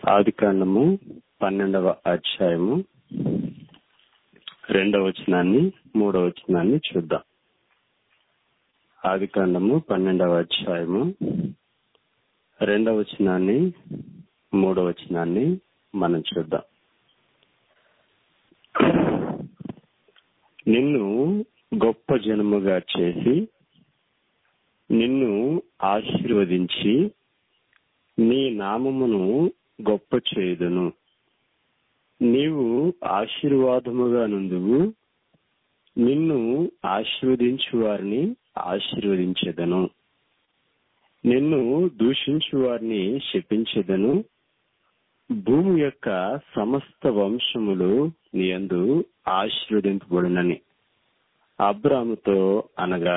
ఆది కాండము పన్నెండవ అధ్యాయము రెండవ వచనాన్ని మూడవ వచనాన్ని చూద్దాం ఆది కాండము పన్నెండవ అధ్యాయము రెండవ వచనాన్ని మూడవ వచనాన్ని మనం చూద్దాం నిన్ను గొప్ప జనముగా చేసి నిన్ను ఆశీర్వదించి నీ నామమును గొప్ప చేయుదును నీవు ఆశీర్వాదముగా నుందువు నిన్ను ఆశీర్వదించు వారిని ఆశీర్వదించెదను నిన్ను దూషించు వారిని శపించెదను భూమి యొక్క సమస్త వంశములు నీ యందు ఆశీర్వదింపబడునని అబ్రాముతో అనగా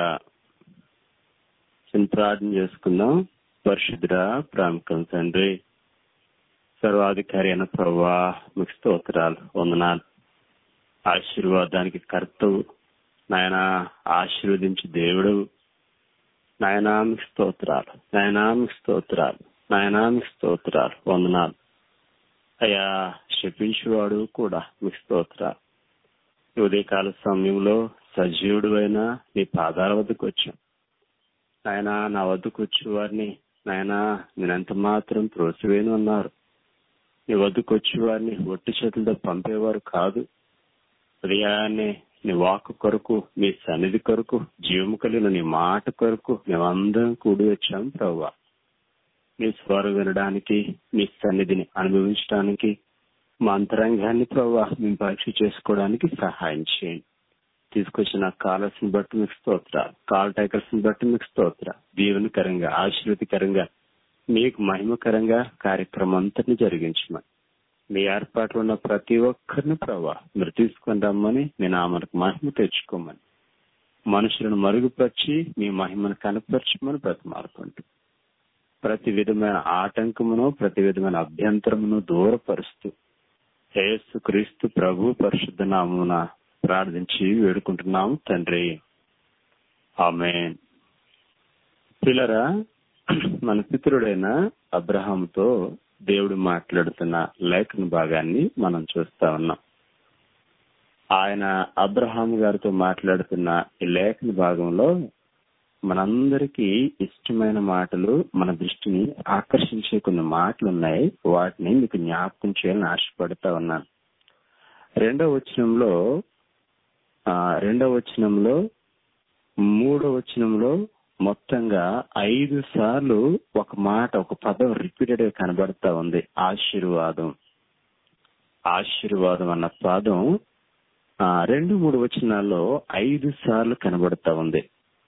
చిన్న ప్రార్థన చేసుకుందాం పరిశుద్ధుడ ప్రాముఖ్యం తండ్రి సర్వాధికారి అయిన ప్రభా మీకు స్తోత్రాలు వందనాలు ఆశీర్వాదానికి కర్తవు నాయన ఆశీర్వదించి దేవుడు నాయనామికి స్తోత్రాలు నాయనామికి స్తోత్రాలు నాయనామికి స్తోత్రాలు వందనాలు అయ్యా శపించేవాడు కూడా మీకు స్తోత్రాలు ఉదయకాల సమయంలో సజీవుడు అయినా నీ పాదాల వద్దకు వచ్చాం నాయన నా వద్దకు వచ్చి వారిని నాయన నేనెంత మాత్రం త్రోసివేను అన్నారు నీ వద్దకు వచ్చి వారిని ఒట్టి చేతులతో పంపేవారు కాదు ఉదయాన్నే నీ వాక్ కొరకు నీ సన్నిధి కొరకు జీవము కలిగిన నీ మాట కొరకు మేమందరం కూడి వచ్చాం ప్రభా నీ స్వరం వినడానికి నీ సన్నిధిని అనుభవించడానికి మా అంతరంగాన్ని ప్రభా మేము పరీక్ష చేసుకోవడానికి సహాయం చేయండి తీసుకొచ్చిన కాలర్స్ని బట్టి మీకు స్తోత్ర కాల్ టైకర్స్ ని బట్టి మీకు స్తోత్ర దీవెనకరంగా ఆశీర్వతికరంగా మీకు మహిమకరంగా కార్యక్రమం అంతటిని జరిగించమని మీ ఏర్పాట్లు ఉన్న ప్రతి ఒక్కరిని ప్రభా మీరు తీసుకొని రమ్మని మీ నామనకు మహిమ తెచ్చుకోమని మనుషులను మరుగుపరిచి మీ మహిమను కనపరచమని బ్రతిమాలుకుంటూ ప్రతి విధమైన ఆటంకమును ప్రతి విధమైన అభ్యంతరమును దూరపరుస్తూ యేసు క్రీస్తు ప్రభు పరిశుద్ధ నామున ప్రార్థించి వేడుకుంటున్నాం తండ్రి ఆమె పిల్లరా మన పితరుడైన అబ్రహాంతో దేవుడు మాట్లాడుతున్న లేఖన భాగాన్ని మనం చూస్తా ఉన్నాం ఆయన అబ్రహాం గారితో మాట్లాడుతున్న ఈ లేఖన భాగంలో మనందరికీ ఇష్టమైన మాటలు మన దృష్టిని ఆకర్షించే కొన్ని మాటలు ఉన్నాయి వాటిని మీకు జ్ఞాపకం చేయాలని ఆశపడతా ఉన్నాను రెండవ వచనంలో రెండవ వచనంలో మూడవ వచనంలో మొత్తంగా ఐదు సార్లు ఒక మాట ఒక పదం రిపీటెడ్ గా కనబడతా ఉంది ఆశీర్వాదం ఆశీర్వాదం అన్న పదం రెండు మూడు వచనాల్లో ఐదు సార్లు కనబడతా ఉంది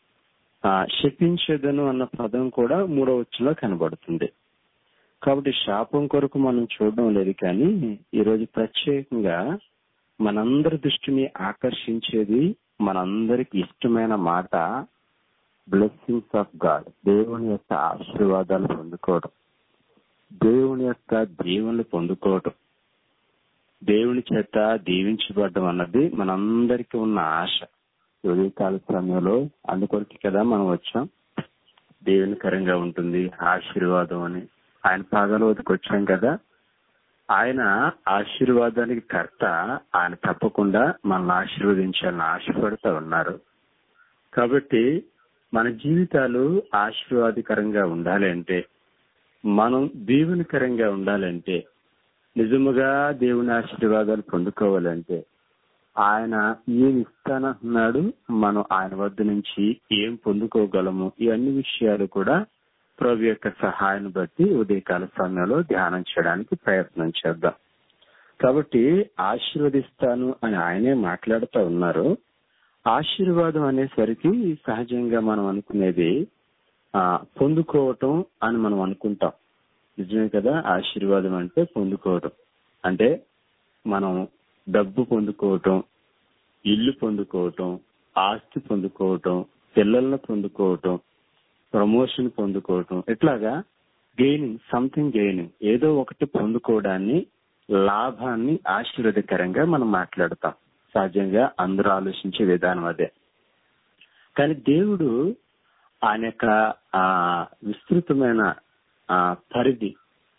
శపించదను అన్న పదం కూడా మూడో వచనంలో కనబడుతుంది కాబట్టి శాపం కొరకు మనం చూడడం లేదు కానీ ఈరోజు ప్రత్యేకంగా మనందరి దృష్టిని ఆకర్షించేది మనందరికి ఇష్టమైన మాట బ్లెస్సింగ్స్ ఆఫ్ గాడ్ దేవుని యొక్క ఆశీర్వాదాలు పొందుకోవడం దేవుని యొక్క దీవుని పొందుకోవడం దేవుని చేత దీవించబడడం అన్నది మనందరికీ ఉన్న ఆశ ఉదయకాల సమయంలో అందుకొరికి కదా మనం వచ్చాం దేవునికరంగా ఉంటుంది ఆశీర్వాదం అని ఆయన పాదాల వద్దకు వచ్చాం కదా ఆయన ఆశీర్వాదానికి కర్త ఆయన తప్పకుండా మనల్ని ఆశీర్వదించాలని ఆశపడుతూ ఉన్నారు కాబట్టి మన జీవితాలు ఆశీర్వాదకరంగా ఉండాలి అంటే మనం దీవునికరంగా ఉండాలంటే నిజముగా దేవుని ఆశీర్వాదాలు పొందుకోవాలంటే ఆయన ఏం ఇస్తానంటున్నాడు మనం ఆయన వద్ద నుంచి ఏం పొందుకోగలము ఈ అన్ని విషయాలు కూడా ప్రభు యొక్క సహాయాన్ని బట్టి ఉదయకాల సమయంలో ధ్యానం చేయడానికి ప్రయత్నం చేద్దాం కాబట్టి ఆశీర్వదిస్తాను అని ఆయనే మాట్లాడుతూ ఉన్నారు ఆశీర్వాదం అనేసరికి సహజంగా మనం అనుకునేది ఆ పొందుకోవటం అని మనం అనుకుంటాం నిజమే కదా ఆశీర్వాదం అంటే పొందుకోవటం అంటే మనం డబ్బు పొందుకోవటం ఇల్లు పొందుకోవటం ఆస్తి పొందుకోవటం పిల్లలను పొందుకోవటం ప్రమోషన్ పొందుకోవటం ఇట్లాగా గెయినింగ్ సంథింగ్ గెయినింగ్ ఏదో ఒకటి పొందుకోవడాన్ని లాభాన్ని ఆశీర్వదకరంగా మనం మాట్లాడతాం సహజంగా అందరూ ఆలోచించే విధానం అదే కానీ దేవుడు ఆయన యొక్క ఆ విస్తృతమైన ఆ పరిధి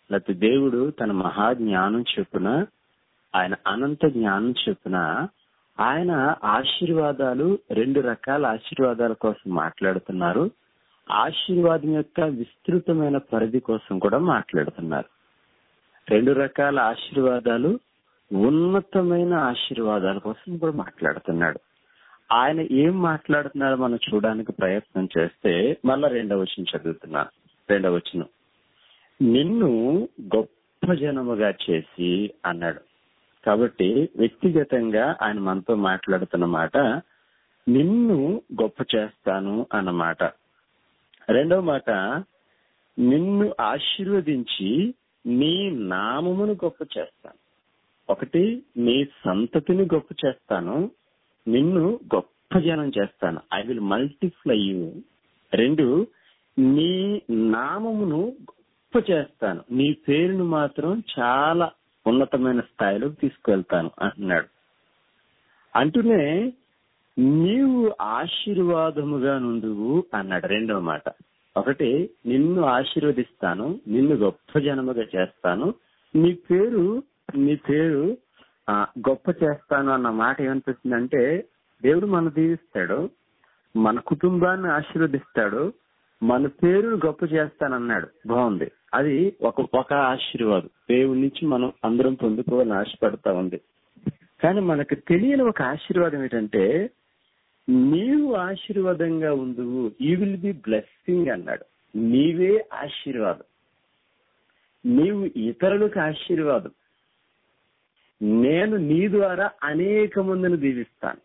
లేకపోతే దేవుడు తన మహా జ్ఞానం చెప్పున ఆయన అనంత జ్ఞానం చెప్పున ఆయన ఆశీర్వాదాలు రెండు రకాల ఆశీర్వాదాల కోసం మాట్లాడుతున్నారు ఆశీర్వాదం యొక్క విస్తృతమైన పరిధి కోసం కూడా మాట్లాడుతున్నారు రెండు రకాల ఆశీర్వాదాలు ఉన్నతమైన ఆశీర్వాదాల కోసం కూడా మాట్లాడుతున్నాడు ఆయన ఏం మాట్లాడుతున్నారో మనం చూడడానికి ప్రయత్నం చేస్తే మళ్ళా రెండవ వచ్చిన చదువుతున్నాను రెండవ వచ్చిన నిన్ను గొప్ప జనముగా చేసి అన్నాడు కాబట్టి వ్యక్తిగతంగా ఆయన మనతో మాట్లాడుతున్న మాట నిన్ను గొప్ప చేస్తాను అన్నమాట రెండవ మాట నిన్ను ఆశీర్వదించి నీ నామమును గొప్ప చేస్తాను ఒకటి నీ సంతతిని గొప్ప చేస్తాను నిన్ను గొప్ప జనం చేస్తాను ఐ విల్ మల్టిప్లై యూ రెండు నీ నామమును గొప్ప చేస్తాను నీ పేరును మాత్రం చాలా ఉన్నతమైన స్థాయిలోకి తీసుకువెళ్తాను అంటున్నాడు అంటూనే నీవు ఆశీర్వాదముగా నుండువు అన్నాడు రెండవ మాట ఒకటి నిన్ను ఆశీర్వదిస్తాను నిన్ను గొప్ప జనముగా చేస్తాను నీ పేరు నీ పేరు ఆ, గొప్ప చేస్తాను అన్న మాట ఏమనిపిస్తుందంటే దేవుడు మన దీవిస్తాడు మన కుటుంబాన్ని ఆశీర్వదిస్తాడు మన పేరును గొప్ప చేస్తానన్నాడు బాగుంది అది ఒక ఒక ఆశీర్వాదం దేవుడి నుంచి మనం అందరం పొందుకోవాలని ఆశపడతా ఉంది కానీ మనకు తెలియని ఒక ఆశీర్వాదం ఏంటంటే నీవు ఆశీర్వాదంగా ఉందువు యూ విల్ బి బ్లెస్సింగ్ అన్నాడు నీవే ఆశీర్వాదం నీవు ఇతరులకు ఆశీర్వాదం నేను నీ ద్వారా అనేక మందిని దీవిస్తాను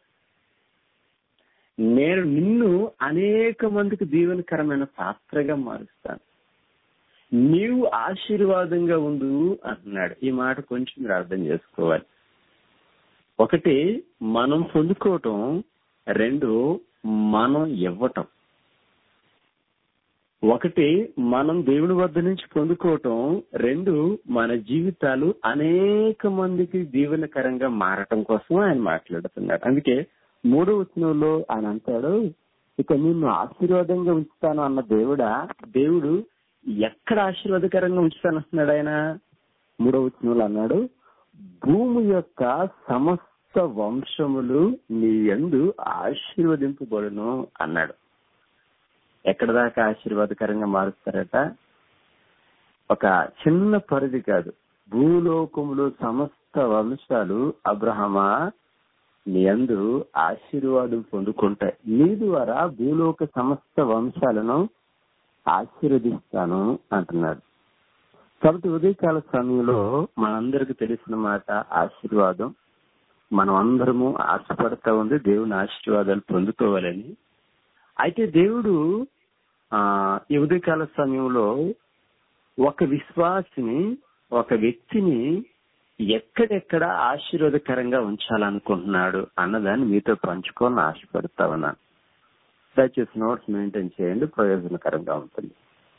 నేను నిన్ను అనేక మందికి దీవెనకరమైన పాత్రగా మారుస్తాను నీవు ఆశీర్వాదంగా ఉండు అంటున్నాడు ఈ మాట కొంచెం మీరు అర్థం చేసుకోవాలి ఒకటి మనం పొందుకోవటం రెండు మనం ఇవ్వటం ఒకటి మనం దేవుని వద్ద నుంచి పొందుకోవటం రెండు మన జీవితాలు అనేక మందికి దీవెనకరంగా మారటం కోసం ఆయన మాట్లాడుతున్నాడు అందుకే మూడో వచనంలో ఆయన అంటాడు ఇక నిన్ను ఆశీర్వాదంగా ఉంచుతాను అన్న దేవుడా దేవుడు ఎక్కడ ఆశీర్వాదకరంగా ఉంచుతాను అంటున్నాడు ఆయన మూడో వచనంలో అన్నాడు భూమి యొక్క సమస్త వంశములు నీ యందు ఆశీర్వదింపబడును అన్నాడు ఎక్కడ దాకా ఆశీర్వాదకరంగా మారుస్తారట ఒక చిన్న పరిధి కాదు భూలోకములు సమస్త వంశాలు అబ్రహమా నీ అందు ఆశీర్వాదం పొందుకుంటాయి నీ ద్వారా భూలోక సమస్త వంశాలను ఆశీర్వదిస్తాను అంటున్నాడు కాబట్టి ఉదయకాల సమయంలో మనందరికి తెలిసిన మాట ఆశీర్వాదం మనం అందరము ఆశపడతా ఉంది దేవుని ఆశీర్వాదాలు పొందుకోవాలని అయితే దేవుడు ఆ ఈ ఉదయకాల సమయంలో ఒక విశ్వాసిని ఒక వ్యక్తిని ఎక్కడెక్కడ ఆశీర్వాదకరంగా ఉంచాలనుకుంటున్నాడు అన్నదాన్ని మీతో పంచుకోవాలని ఆశపడతా ఉన్నాను దయచేసి నోట్స్ మెయింటైన్ చేయండి ప్రయోజనకరంగా ఉంటుంది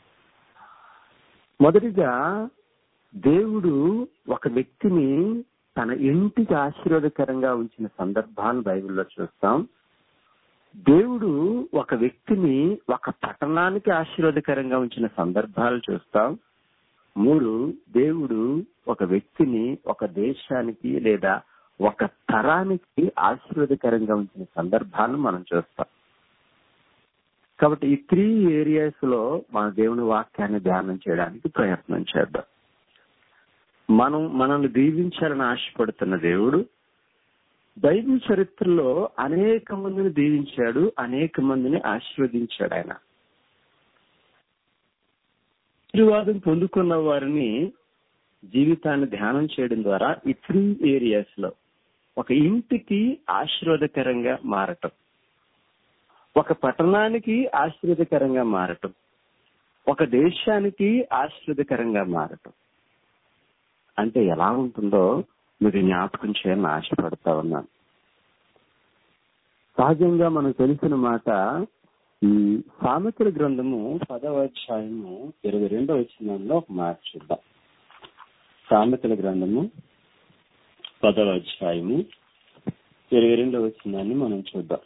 మొదటిగా దేవుడు ఒక వ్యక్తిని తన ఇంటికి ఆశీర్వాదకరంగా ఉంచిన సందర్భాన్ని బైబిల్లో చూస్తాం దేవుడు ఒక వ్యక్తిని ఒక పట్టణానికి ఆశీర్వాదకరంగా ఉంచిన సందర్భాలు చూస్తాం మూడు దేవుడు ఒక వ్యక్తిని ఒక దేశానికి లేదా ఒక తరానికి ఆశీర్వాదకరంగా ఉంచిన సందర్భాలను మనం చూస్తాం కాబట్టి ఈ త్రీ ఏరియాస్ లో మన దేవుని వాక్యాన్ని ధ్యానం చేయడానికి ప్రయత్నం చేద్దాం మనం మనల్ని దీవించాలని ఆశపడుతున్న దేవుడు బైబిల్ చరిత్రలో అనేక మందిని దీవించాడు అనేక మందిని ఆశీర్వదించాడు ఆయన ఆశీర్వాదం పొందుకున్న వారిని జీవితాన్ని ధ్యానం చేయడం ద్వారా ఈ త్రీ ఏరియాస్ లో ఒక ఇంటికి ఆశీర్వాదకరంగా మారటం ఒక పట్టణానికి ఆశీర్వాదకరంగా మారటం ఒక దేశానికి ఆశీర్వాదకరంగా మారటం అంటే ఎలా ఉంటుందో మీరు జ్ఞాపకం చేయాలని ఆశపడతా ఉన్నాను సహజంగా మనకు తెలిసిన మాట ఈ సామెతల గ్రంథము పదవ అధ్యాయము ఇరవై రెండవ వచనంలో ఒక మాట చూద్దాం సామెతల గ్రంథము పదవ అధ్యాయము ఇరవై రెండవ వచనాన్ని మనం చూద్దాం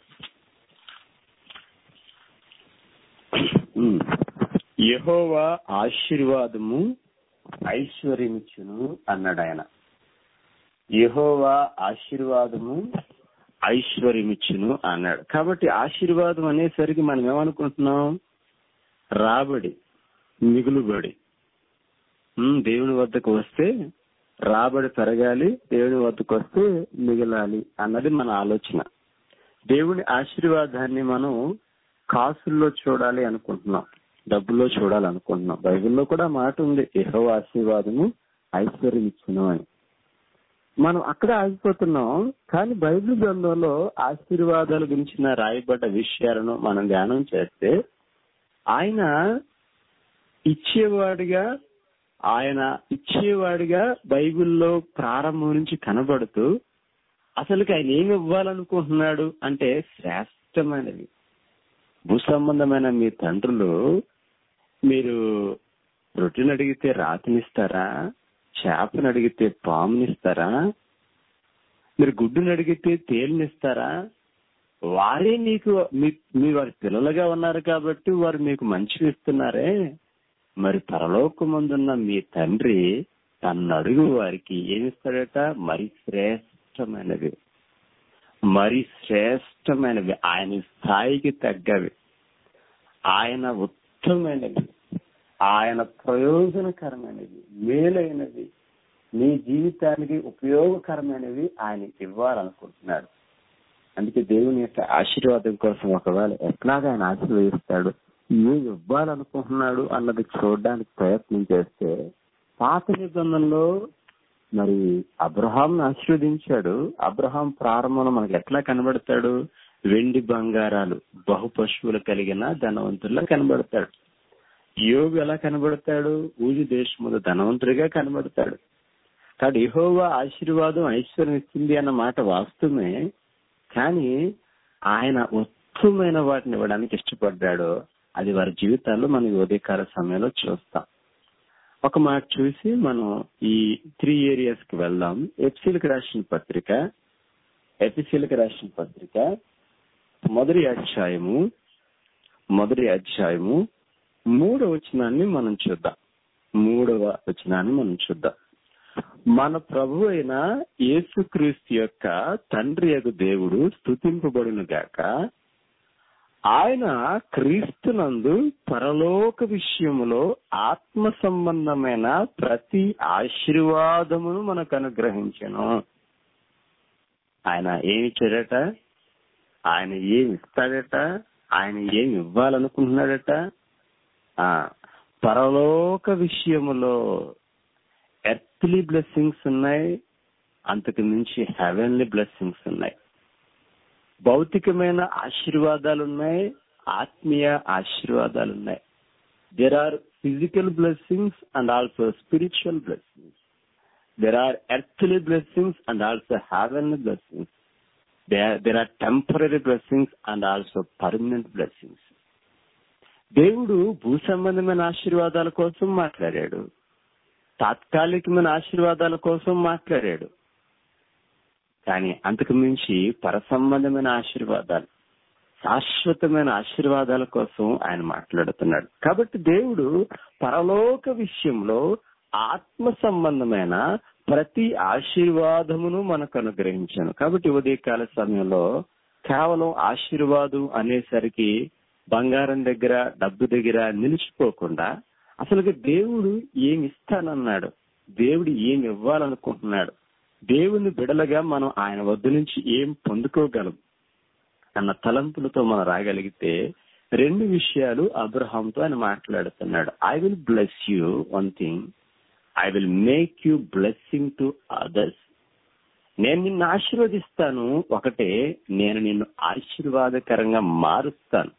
యహోవా ఆశీర్వాదము ఐశ్వర్యమిచ్చును అన్నాడు ఆయన యెహోవా ఆశీర్వాదము ఐశ్వర్యమిచ్చును అన్నాడు కాబట్టి ఆశీర్వాదం అనేసరికి మనం ఏమనుకుంటున్నాం రాబడి మిగులుబడి ఉమ్, దేవుని వద్దకు వస్తే రాబడి పెరగాలి దేవుని వద్దకు వస్తే మిగలాలి అన్నది మన ఆలోచన దేవుని ఆశీర్వాదాన్ని మనం కాసుల్లో చూడాలి అనుకుంటున్నాం డబ్బుల్లో చూడాలనుకుంటున్నాం బైబిల్లో కూడా మాట ఉంది యెహోవా ఆశీర్వాదము ఐశ్వర్యం ఇచ్చును అని మనం అక్కడ ఆగిపోతున్నాం కానీ బైబిల్ గ్రంథంలో ఆశీర్వాదాల గురించిన రాయబడ్డ విషయాలను మనం ధ్యానం చేస్తే ఆయన ఇచ్చేవాడిగా ఆయన ఇచ్చేవాడిగా బైబిల్లో ప్రారంభం నుంచి కనబడుతూ అసలుకి ఆయన ఏమి ఇవ్వాలనుకుంటున్నాడు అంటే శ్రేష్టమైనవి భూ సంబంధమైన మీ తండ్రులు మీరు రొట్టెని అడిగితే రాతినిస్తారా చేపని అడిగితే పామునిస్తారా మీరు గుడ్డుని అడిగితే తేలినిస్తారా వారే నీకు మీ- మీ వారి పిల్లలుగా ఉన్నారు కాబట్టి వారు మీకు మంచివి ఇస్తున్నారే మరి పరలోకమందున్న మీ తండ్రి తన్ను అడుగు వారికి ఏమిస్తాడట మరి శ్రేష్టమైనవి మరి శ్రేష్టమైనవి ఆయన స్థాయికి తగ్గవి ఆయన ఉత్తమమైనవి ఆయన ప్రయోజనకరమైనవి మేలైనవి నీ జీవితానికి ఉపయోగకరమైనవి ఆయన ఇవ్వాలనుకుంటున్నాడు అందుకే దేవుని యొక్క ఆశీర్వాదం కోసం ఒకవేళ ఎట్లాగా ఆయన ఆశీర్వదిస్తాడు ఏం ఇవ్వాలనుకుంటున్నాడు అన్నది చూడడానికి ప్రయత్నం చేస్తే పాత నిబంధనలో మరి అబ్రహాం ఆశీర్వదించాడు అబ్రహాం ప్రారంభంలో మనకి ఎట్లా కనబడతాడు వెండి బంగారాలు బహు పశువులు కలిగిన ధనవంతుల్లో కనబడతాడు యోగు ఎలా కనబడతాడు ఊజు దేశములు ధనవంతుడిగా కనబడతాడు కాబట్టి యెహోవా ఆశీర్వాదం ఐశ్వర్యం ఇస్తుంది అన్న మాట వాస్తవమే కానీ ఆయన ఉత్తమమైన వాటిని ఇవ్వడానికి ఇష్టపడ్డాడు అది వారి జీవితాల్లో మనం ఈ ఉదయకాల సమయంలో చూస్తాం ఒక మాట చూసి మనం ఈ త్రీ ఏరియాస్ కి వెళ్దాం ఎఫ్సీలకు రాసిన పత్రిక ఎఫ్సీలకు రాసిన పత్రిక మొదటి అధ్యాయము మొదటి అధ్యాయము మూడవ వచనాన్ని మనం చూద్దాం మూడవ వచనాన్ని మనం చూద్దాం మన ప్రభు అయిన యేసుక్రీస్తు యొక్క తండ్రి యొక్క దేవుడు స్థుతింపబడును గాక ఆయన క్రీస్తునందు పరలోక విషయములో ఆత్మ సంబంధమైన ప్రతి ఆశీర్వాదమును మనకు అనుగ్రహించను ఆయన ఏమి ఇచ్చాడట ఆయన ఏమి ఇస్తాడట ఆయన ఏమి ఇవ్వాలనుకుంటున్నాడట ఆ పరలోక విషయములో ఎర్త్లీ బ్లెస్సింగ్స్ ఉన్నాయి అంతకు మించి హెవెన్లీ బ్లెస్సింగ్స్ ఉన్నాయి భౌతికమైన ఆశీర్వాదాలు ఉన్నాయి ఆత్మీయ ఆశీర్వాదాలు ఉన్నాయి there are physical blessings and also spiritual blessings there are earthly blessings and also heavenly blessings there are temporary blessings and also permanent blessings దేవుడు భూ సంబంధమైన ఆశీర్వాదాల కోసం మాట్లాడాడు తాత్కాలికమైన ఆశీర్వాదాల కోసం మాట్లాడాడు కానీ అంతకు మించి పరసంబంధమైన ఆశీర్వాదాలు శాశ్వతమైన ఆశీర్వాదాల కోసం ఆయన మాట్లాడుతున్నాడు కాబట్టి దేవుడు పరలోక విషయంలో ఆత్మ సంబంధమైన ప్రతి ఆశీర్వాదమును మనకు అనుగ్రహించాను కాబట్టి ఉదయకాల సమయంలో కేవలం ఆశీర్వాదం అనేసరికి బంగారం దగ్గర డబ్బు దగ్గర నిలిచిపోకుండా అసలు దేవుడు ఏమి ఇస్తానన్నాడు దేవుడు ఏమి ఇవ్వాలనుకుంటున్నాడు దేవుని బిడలగా మనం ఆయన వద్ద నుంచి ఏం పొందుకోగలం అన్న తలంపులతో మనం రాగలిగితే రెండు విషయాలు అబ్రహాంతో ఆయన మాట్లాడుతున్నాడు I will bless you one thing I will make you blessing to others నేను నిన్ను ఆశీర్వదిస్తాను ఒకటే నేను నిన్ను ఆశీర్వాదకరంగా మారుస్తాను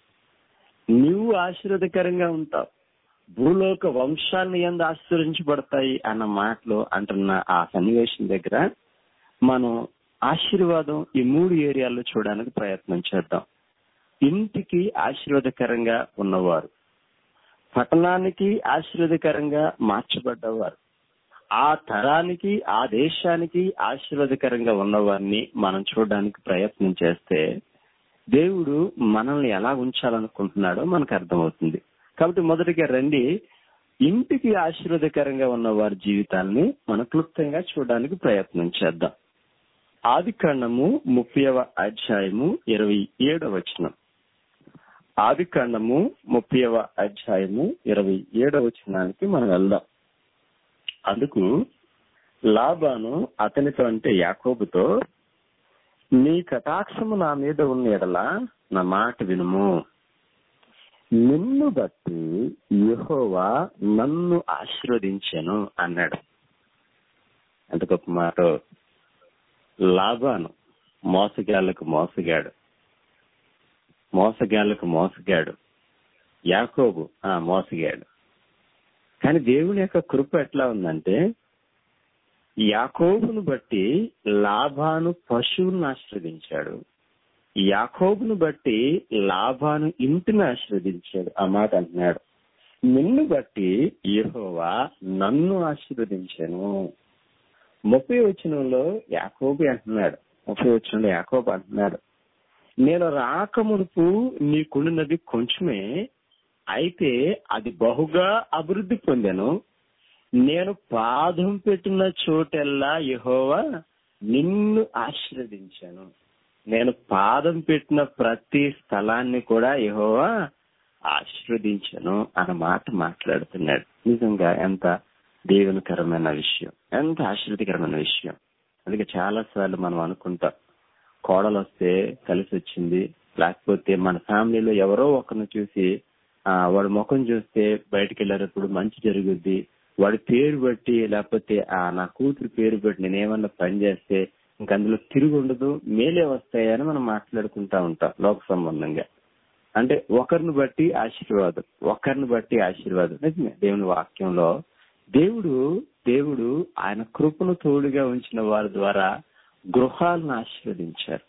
నువ్వు ఆశీర్వాదకరంగా ఉంటావు భూలోక వంశాలను ఎందు ఆశీర్వదించబడతాయి అన్న మాటలు అంటున్న ఆ సన్నివేశం దగ్గర మనం ఆశీర్వాదం ఈ మూడు ఏరియాల్లో చూడడానికి ప్రయత్నం చేద్దాం ఇంటికి ఆశీర్వాదకరంగా ఉన్నవారు పట్టణానికి ఆశీర్వాదకరంగా మార్చబడ్డవారు ఆ తరానికి ఆ దేశానికి ఆశీర్వాదకరంగా ఉన్నవారిని మనం చూడడానికి ప్రయత్నం చేస్తే దేవుడు మనల్ని ఎలా ఉంచాలనుకుంటున్నాడో మనకు అర్థమవుతుంది కాబట్టి మొదటిగా రండి ఇంటికి ఆశీర్వాదకరంగా ఉన్న వారి జీవితాన్ని మనం క్లుప్తంగా చూడడానికి ప్రయత్నం చేద్దాం ఆది కాండము ముప్పైవ అధ్యాయము ఇరవై ఏడవ వచనం ఆది కాండము ముప్పైవ అధ్యాయము ఇరవై ఏడవ వచనానికి మనం వెళ్దాం అందుకు లాబాను అతనితో అంటే యాకోబుతో నీ కటాక్షము నా మీద ఉన్న ఎడల నా మాట వినుము నిన్ను బట్టి యెహోవా నన్ను ఆశీర్వదించాను అన్నాడు ఎంత గొప్ప మాట లాభాను మోసగాళ్లకు మోసగాడు మోసగాళ్లకు మోసగాడు యాకోబు ఆ మోసగాడు కానీ దేవుని యొక్క కృప ఎట్లా ఉందంటే యాకోబును బట్టి లాభాను పశువులను ఆశీర్వదించాడు యాకోబును బట్టి లాభాను ఇంటిని ఆశీర్వదించాడు ఆ మాట అంటున్నాడు నిన్ను బట్టి యెహోవా నన్ను ఆశీర్వదించాను ముప్పై వచనంలో యాకోబు అంటున్నాడు ముప్పై వచనంలో యాకోబు అంటున్నాడు నేను రాకమునుపు నీకుండినది కొంచెమే అయితే అది బహుగా అభివృద్ధి పొందాను నేను పాదం పెట్టిన చోటెల్లా యెహోవా నిన్ను ఆశీర్వదించాను నేను పాదం పెట్టిన ప్రతి స్థలాన్ని కూడా యెహోవా ఆశీర్వదించాను అన్న మాట మాట్లాడుతున్నాడు నిజంగా ఎంత దేవునికరమైన విషయం ఎంత ఆశీర్వదకరమైన విషయం అందుకే చాలా సార్లు మనం అనుకుంటాం కోడలు వస్తే కలిసి వచ్చింది లేకపోతే మన ఫ్యామిలీలో ఎవరో ఒకరిని చూసి ఆ వాడి ముఖం చూస్తే బయటికి వెళ్ళేటప్పుడు మంచి జరుగుద్ది వాడి పేరు బట్టి లేకపోతే ఆ నా కూతురు పేరు బట్టి నేను ఏమన్నా పని చేస్తే ఇంక అందులో తిరిగి ఉండదు మేలే వస్తాయని మనం మాట్లాడుకుంటా ఉంటాం లోక సంబంధంగా అంటే ఒకరిని బట్టి ఆశీర్వాదం ఒకరిని బట్టి ఆశీర్వాదం నిజమే దేవుని వాక్యంలో దేవుడు దేవుడు ఆయన కృపను తోడుగా ఉంచిన వారి ద్వారా గృహాలను ఆశీర్వదించారు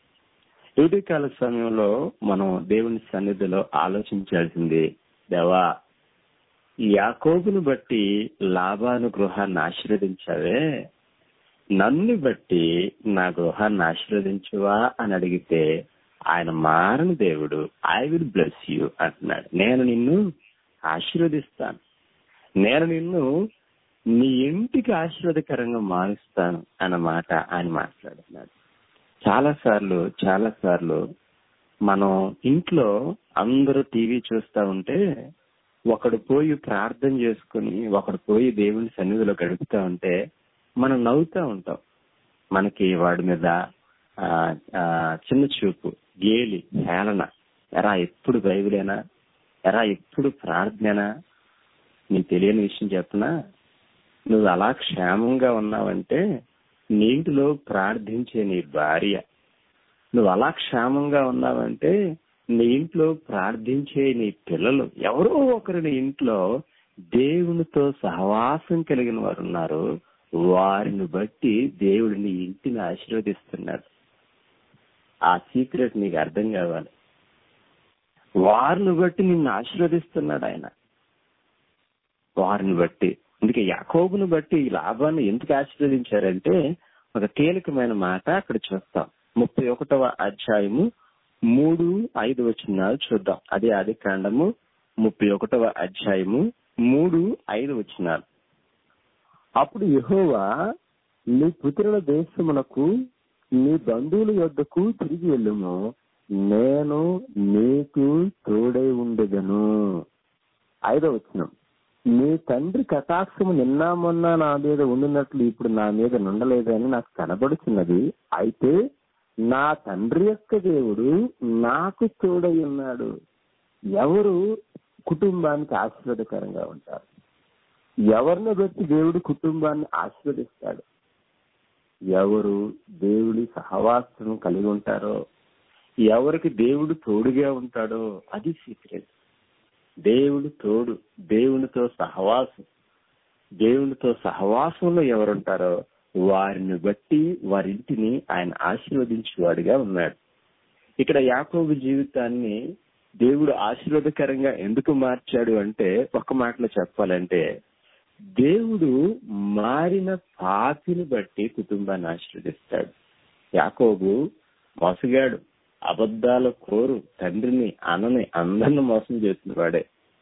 కాల సమయంలో మనం దేవుని సన్నిధిలో ఆలోచించాల్సింది దేవా ఈ యాకోబును బట్టి లాభాను గృహాన్ని ఆశీర్వదించావే నన్ను బట్టి నా గృహాన్ని ఆశీర్వదించువా అని అడిగితే ఆయన మారని దేవుడు ఐ విల్ బ్లెస్ యూ అంటున్నాడు నేను నిన్ను ఆశీర్వదిస్తాను నేను నిన్ను నీ ఇంటికి ఆశీర్వదకరంగా మారుస్తాను అన్నమాట ఆయన మాట్లాడుతున్నాడు చాలా సార్లు చాలా సార్లు మనం ఇంట్లో అందరూ టీవీ చూస్తా ఉంటే ఒకడు పోయి ప్రార్థన చేసుకుని ఒకడు పోయి దేవుని సన్నిధిలో గడుపుతా ఉంటే మనం నవ్వుతా ఉంటాం మనకి వాడి మీద ఆ, ఆ, చిన్న చూపు గేలి హేళన ఎరా ఎప్పుడు బైబిలేనా ఎరా ఎప్పుడు ప్రార్థనేనా నీకు తెలియని విషయం చెప్పనా నువ్వు అలా క్షేమంగా ఉన్నావంటే నీటిలో ప్రార్థించే నీ భార్య నువ్వు అలా క్షేమంగా ఉన్నావంటే నీ ఇంట్లో ప్రార్థించే నీ పిల్లలు ఎవరో ఒకరు నీ ఇంట్లో దేవునితో సహవాసం కలిగిన వారు ఉన్నారు వారిని బట్టి దేవుడు నీ ఇంటిని ఆశీర్వదిస్తున్నాడు ఆ సీక్రెట్ నీకు అర్థం కావాలి వారిని బట్టి నిన్ను ఆశీర్వదిస్తున్నాడు ఆయన వారిని బట్టి అందుకే యాకోబును బట్టి ఈ లాభాన్ని ఎందుకు ఆశీర్వదించారంటే ఒక కీలకమైన మాట అక్కడ చూస్తాం ముప్పై ఒకటవ అధ్యాయము మూడు ఐదు వచనాలు చూద్దాం అదే ఆది కాండము ముప్పై ఒకటవ అధ్యాయము మూడు ఐదు వచనాలు అప్పుడు యెహోవా నీ పుత్రుల దేశమునకు నీ బంధువుల యొద్దకు తిరిగి వెళ్ళుము నేను నీకు తోడై ఉండెదను ఐదో వచనం నీ తండ్రి కటాక్షము నిన్న మొన్న నా మీద ఉండినట్లు ఇప్పుడు నా మీద నుండలేదని నాకు కనబడుతున్నది అయితే నా తండ్రి యొక్క దేవుడు నాకు తోడై ఉన్నాడు ఎవరు కుటుంబానికి ఆశీర్వాదకరంగా ఉంటారు ఎవరిని బట్టి దేవుడు కుటుంబాన్ని ఆశీర్వదిస్తాడు ఎవరు దేవుడి సహవాసం కలిగి ఉంటారో ఎవరికి దేవుడు తోడుగా ఉంటాడో అది సీక్రెట్ దేవుడు తోడు దేవునితో సహవాసం దేవునితో సహవాసంలో ఎవరుంటారో వారిని బట్టి వారింటిని ఆయన ఆశీర్వదించేవాడిగా ఉన్నాడు ఇక్కడ యాకోబు జీవితాన్ని దేవుడు ఆశీర్వాదకరంగా ఎందుకు మార్చాడు అంటే ఒక మాటలో చెప్పాలంటే దేవుడు మారిన పాపిని బట్టి కుటుంబాన్ని ఆశీర్వదిస్తాడు యాకోబు మోసగాడు అబద్ధాల కోరు తండ్రిని అన్నని అందరిని మోసం చేసిన వాడే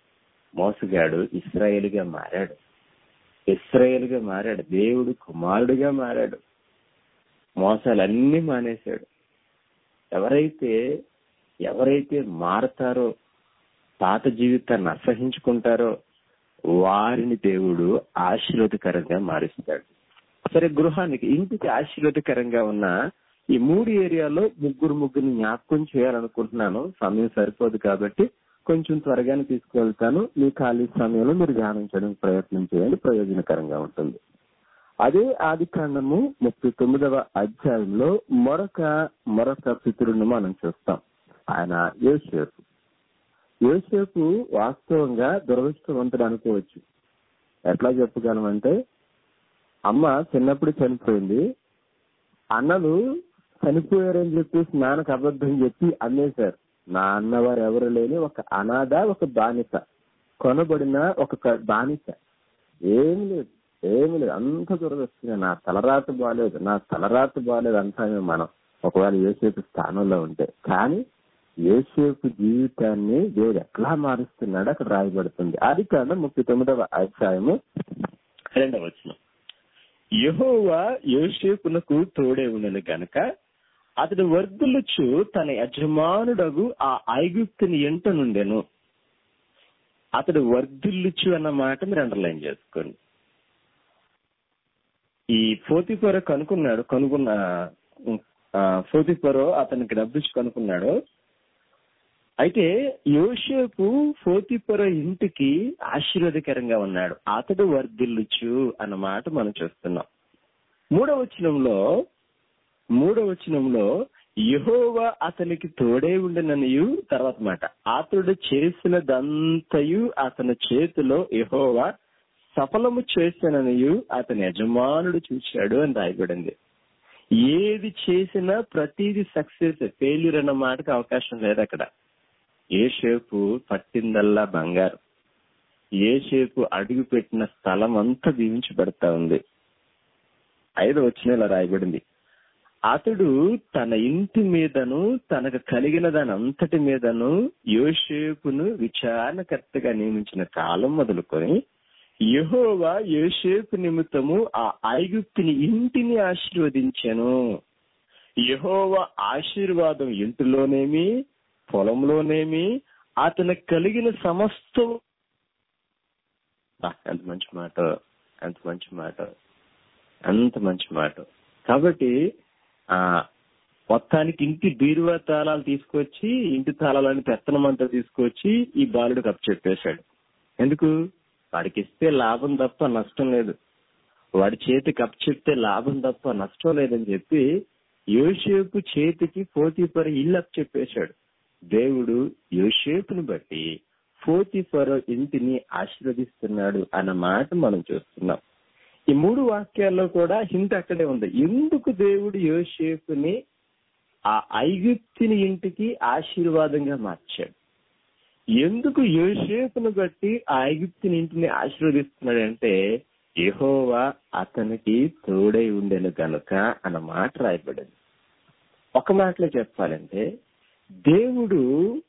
మోసగాడు ఇస్రాయేలుగా మారాడు ఇస్రాయేలుగా మారాడు దేవుడు కుమారుడిగా మారాడు మోసాలన్నీ మానేశాడు ఎవరైతే ఎవరైతే మారతారో పాత జీవితాన్ని అసహించుకుంటారో వారిని దేవుడు ఆశీర్వదకరంగా మారుస్తాడు సరే గృహానికి ఇంటికి ఆశీర్వదకరంగా ఉన్న ఈ మూడు ఏరియాలో ముగ్గురు ముగ్గురిని జ్ఞాపకం చేయాలనుకుంటున్నాను సమయం సరిపోదు కాబట్టి కొంచెం త్వరగానే తీసుకువెళ్తాను మీ ఖాళీ సమయంలో మీరు ధ్యానం చేయడానికి ప్రయత్నం చేయండి ప్రయోజనకరంగా ఉంటుంది అదే ఆది కాండము ముప్పై తొమ్మిదవ అధ్యాయంలో మరొక మరొక పితరుని మనం చూస్తాం ఆయన యోసేపు యోసేపు వాస్తవంగా దురదృష్టవంతుడు అనుకోవచ్చు ఎట్లా చెప్పగలమంటే అమ్మ చిన్నప్పుడు చనిపోయింది అన్నలు చనిపోయారని చెప్పేసి నాన్నకు అబద్ధం చెప్పి అమ్మేశారు నా అన్నవారు ఎవరు లేని ఒక అనాథ ఒక బానిస కొనబడిన ఒక క- బానిస ఏమి లేదు ఏమి లేదు అంత దురదొస్తుంది నా తలరాత బాగాలేదు నా తలరాత బాగాలేదు అంటామే మనం ఒకవేళ యోసేపు స్థానంలో ఉంటే కానీ యోసేపు జీవితాన్ని దేవుడు ఎట్లా మారుస్తున్నాడో అక్కడ రాయబడుతుంది అది కాదు ముప్పై తొమ్మిదవ అధ్యాయము రెండవ వచనం యెహోవా యోసేపునకు తోడే ఉండను గనక అతడు వర్ధులుచు తన యజమానుడగు ఆ ఐగుప్తుని ఎంట నుండెను అతడు వర్ధిల్లుచు అన్న మాట మీరు అండర్లైన్ చేసుకోండి ఈ ఫోతిపొర కనుక్కున్నాడు కనుక్కున్న ఆ, ఫోతిపొర అతనికి డబ్బిచ్చి కనుక్కున్నాడు అయితే యోసేపు ఫోతిపొర ఇంటికి ఆశీర్వాదకరంగా ఉన్నాడు అతడు వర్ధిల్లుచు అన్న మాట మనం చూస్తున్నాం మూడవ వచనంలో మూడవ వచనంలో యెహోవా అతనికి తోడే ఉండననియు తర్వాత మాట అతడు చేసినదంతయు అతని చేతిలో యెహోవా సఫలము చేశాననియు అతని యజమానుడు చూశాడు అని రాయబడింది ఏది చేసినా ప్రతిది సక్సెస్ ఫెయిల్యూర్ అన్న మాటకి అవకాశం లేదు అక్కడ ఏ షేపు పట్టిందల్లా బంగారు ఏ షేపు అడుగు పెట్టిన స్థలం అంతా దీవించబడతా ఉంది ఐదు వచ్చిన ఇలా రాయబడింది అతడు తన ఇంటి మీదను తనకు కలిగిన దాని అంతటి మీదను యోషేపును విచారణకర్తగా నియమించిన కాలం మొదలుకొని యెహోవా యోషేపు నిమిత్తము ఆ ఐగుప్తుని ఇంటిని ఆశీర్వదించెను యెహోవా ఆశీర్వాదం ఇంటిలోనేమి పొలంలోనేమి అతనికి కలిగిన సమస్తం బా, ఎంత మంచి మాట ఎంత మంచి మాట అంత మంచి మాట కాబట్టి ఆ మొత్తానికి ఇంటి బీరువా తాళాలు తీసుకొచ్చి ఇంటి తాళాలని పెత్తనం అంతా తీసుకొచ్చి ఈ బాలుడికి అప్పు చెప్పేశాడు ఎందుకు వాడికి ఇస్తే లాభం తప్ప నష్టం లేదు వాడి చేతికి అప్పు చెప్తే లాభం తప్ప నష్టం లేదని చెప్పి యోసేపు చేతికి పోతీపర ఇల్లు అప్పు చెప్పేశాడు దేవుడు యోసేపుని బట్టి పోతీపర ఇంటిని ఆశీర్వదిస్తున్నాడు అన్న మాట మనం చూస్తున్నాం ఈ మూడు వాక్యాల్లో కూడా హింట్ అక్కడే ఉంది ఎందుకు దేవుడు యోసేపుని ఆ ఐగుప్తిని ఇంటికి ఆశీర్వాదంగా మార్చాడు ఎందుకు యోసేపును బట్టి ఆ ఐగుప్తిని ఇంటిని ఆశీర్వదిస్తున్నాడంటే యెహోవా అతనికి తోడై ఉండెను గనుక అన్న మాట రాయబడింది ఒక మాటలో చెప్పాలంటే దేవుడు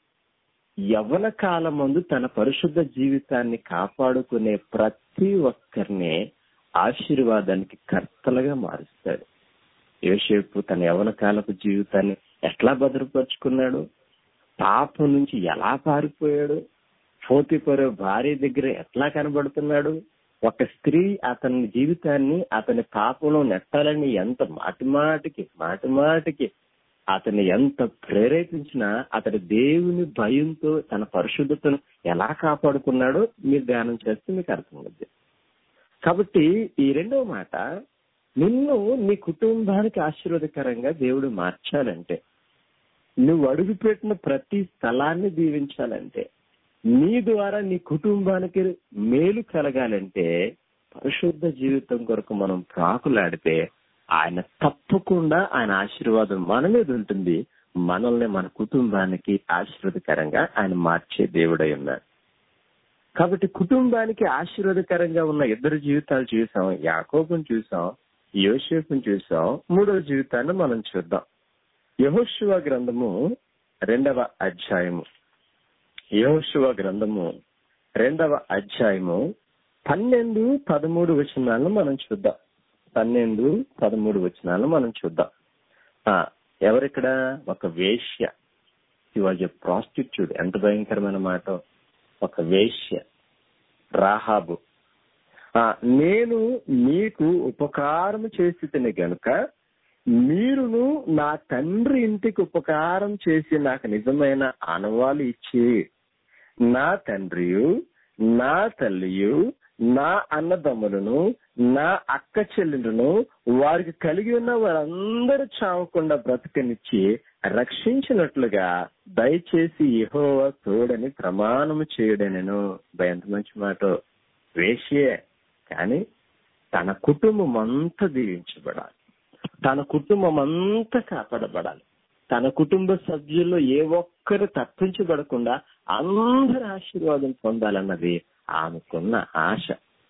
యవ్వన కాలమందు తన పరిశుద్ధ జీవితాన్ని కాపాడుకునే ప్రతి ఒక్కరిని ఆశీర్వాదానికి కర్తలుగా మారుస్తాడు యోసేపు తన యవన కాలపు జీవితాన్ని ఎట్లా భద్రపరుచుకున్నాడు పాపం నుంచి ఎలా పారిపోయాడు పోతిపరు భార్య దగ్గర ఎట్లా కనబడుతున్నాడు ఒక స్త్రీ అతని జీవితాన్ని అతని పాపంలో నెట్టాలని ఎంత మాటి మాటికి మాటి మాటికి అతన్ని ఎంత ప్రేరేపించినా అతడి దేవుని భయంతో తన పరిశుద్ధతను ఎలా కాపాడుకున్నాడో మీరు ధ్యానం చేస్తే మీకు అర్థమవుద్ది కాబట్టి ఈ రెండవ మాట నిన్ను నీ కుటుంబానికి ఆశీర్వాదకరంగా దేవుడు మార్చాలంటే నువ్వు అడుగుపెట్టిన ప్రతి స్థలాన్ని దీవించాలంటే నీ ద్వారా నీ కుటుంబానికి మేలు కలగాలంటే పరిశుద్ధ జీవితం కొరకు మనం ప్రాకులాడితే ఆయన తప్పకుండా ఆయన ఆశీర్వాదం మన మీద ఉంటుంది మనల్ని మన కుటుంబానికి ఆశీర్వాదకరంగా ఆయన మార్చే దేవుడై ఉన్నాడు కాబట్టి కుటుంబానికి ఆశీర్వాదకరంగా ఉన్న ఇద్దరు జీవితాలు చూసాం యాకోబుని చూసాం యోసేపుని చూసాం మూడవ జీవితాన్ని మనం చూద్దాం యహోశివ గ్రంథము రెండవ అధ్యాయము యహోశివ గ్రంథము రెండవ అధ్యాయము పన్నెండు పదమూడు వచనాలను మనం చూద్దాం పన్నెండు పదమూడు వచనాలను మనం చూద్దాం ఆ ఎవరిక్కడ ఒక వేశ్య ఈ వాజ్ ఎ ప్రాస్టిట్యూట్ ఎంత భయంకరమైన మాట ఒక వేశ్య రాహాబు ఆ నేను మీకు ఉపకారం చేసి తిని గనుక మీరును నా తండ్రి ఇంటికి ఉపకారం చేసి నాకు నిజమైన ఆనవాళ్ళు ఇచ్చి నా తండ్రియు నా తల్లియు నా అన్నదమ్ములను నా అక్క చెల్లెలను వారికి కలిగి ఉన్న వారందరూ చావకుండా బ్రతకనిచ్చి రక్షించినట్లుగా దయచేసి యెహోవా తోడని ప్రమాణము చేయడనెను ఎంత మంచి మాట వేషే కానీ తన కుటుంబం అంతా దీవించబడాలి తన కుటుంబం అంతా కాపాడబడాలి తన కుటుంబ సభ్యుల్లో ఏ ఒక్కరు తప్పించబడకుండా అందరి ఆశీర్వాదం పొందాలన్నది ఆమెకున్న ఆశ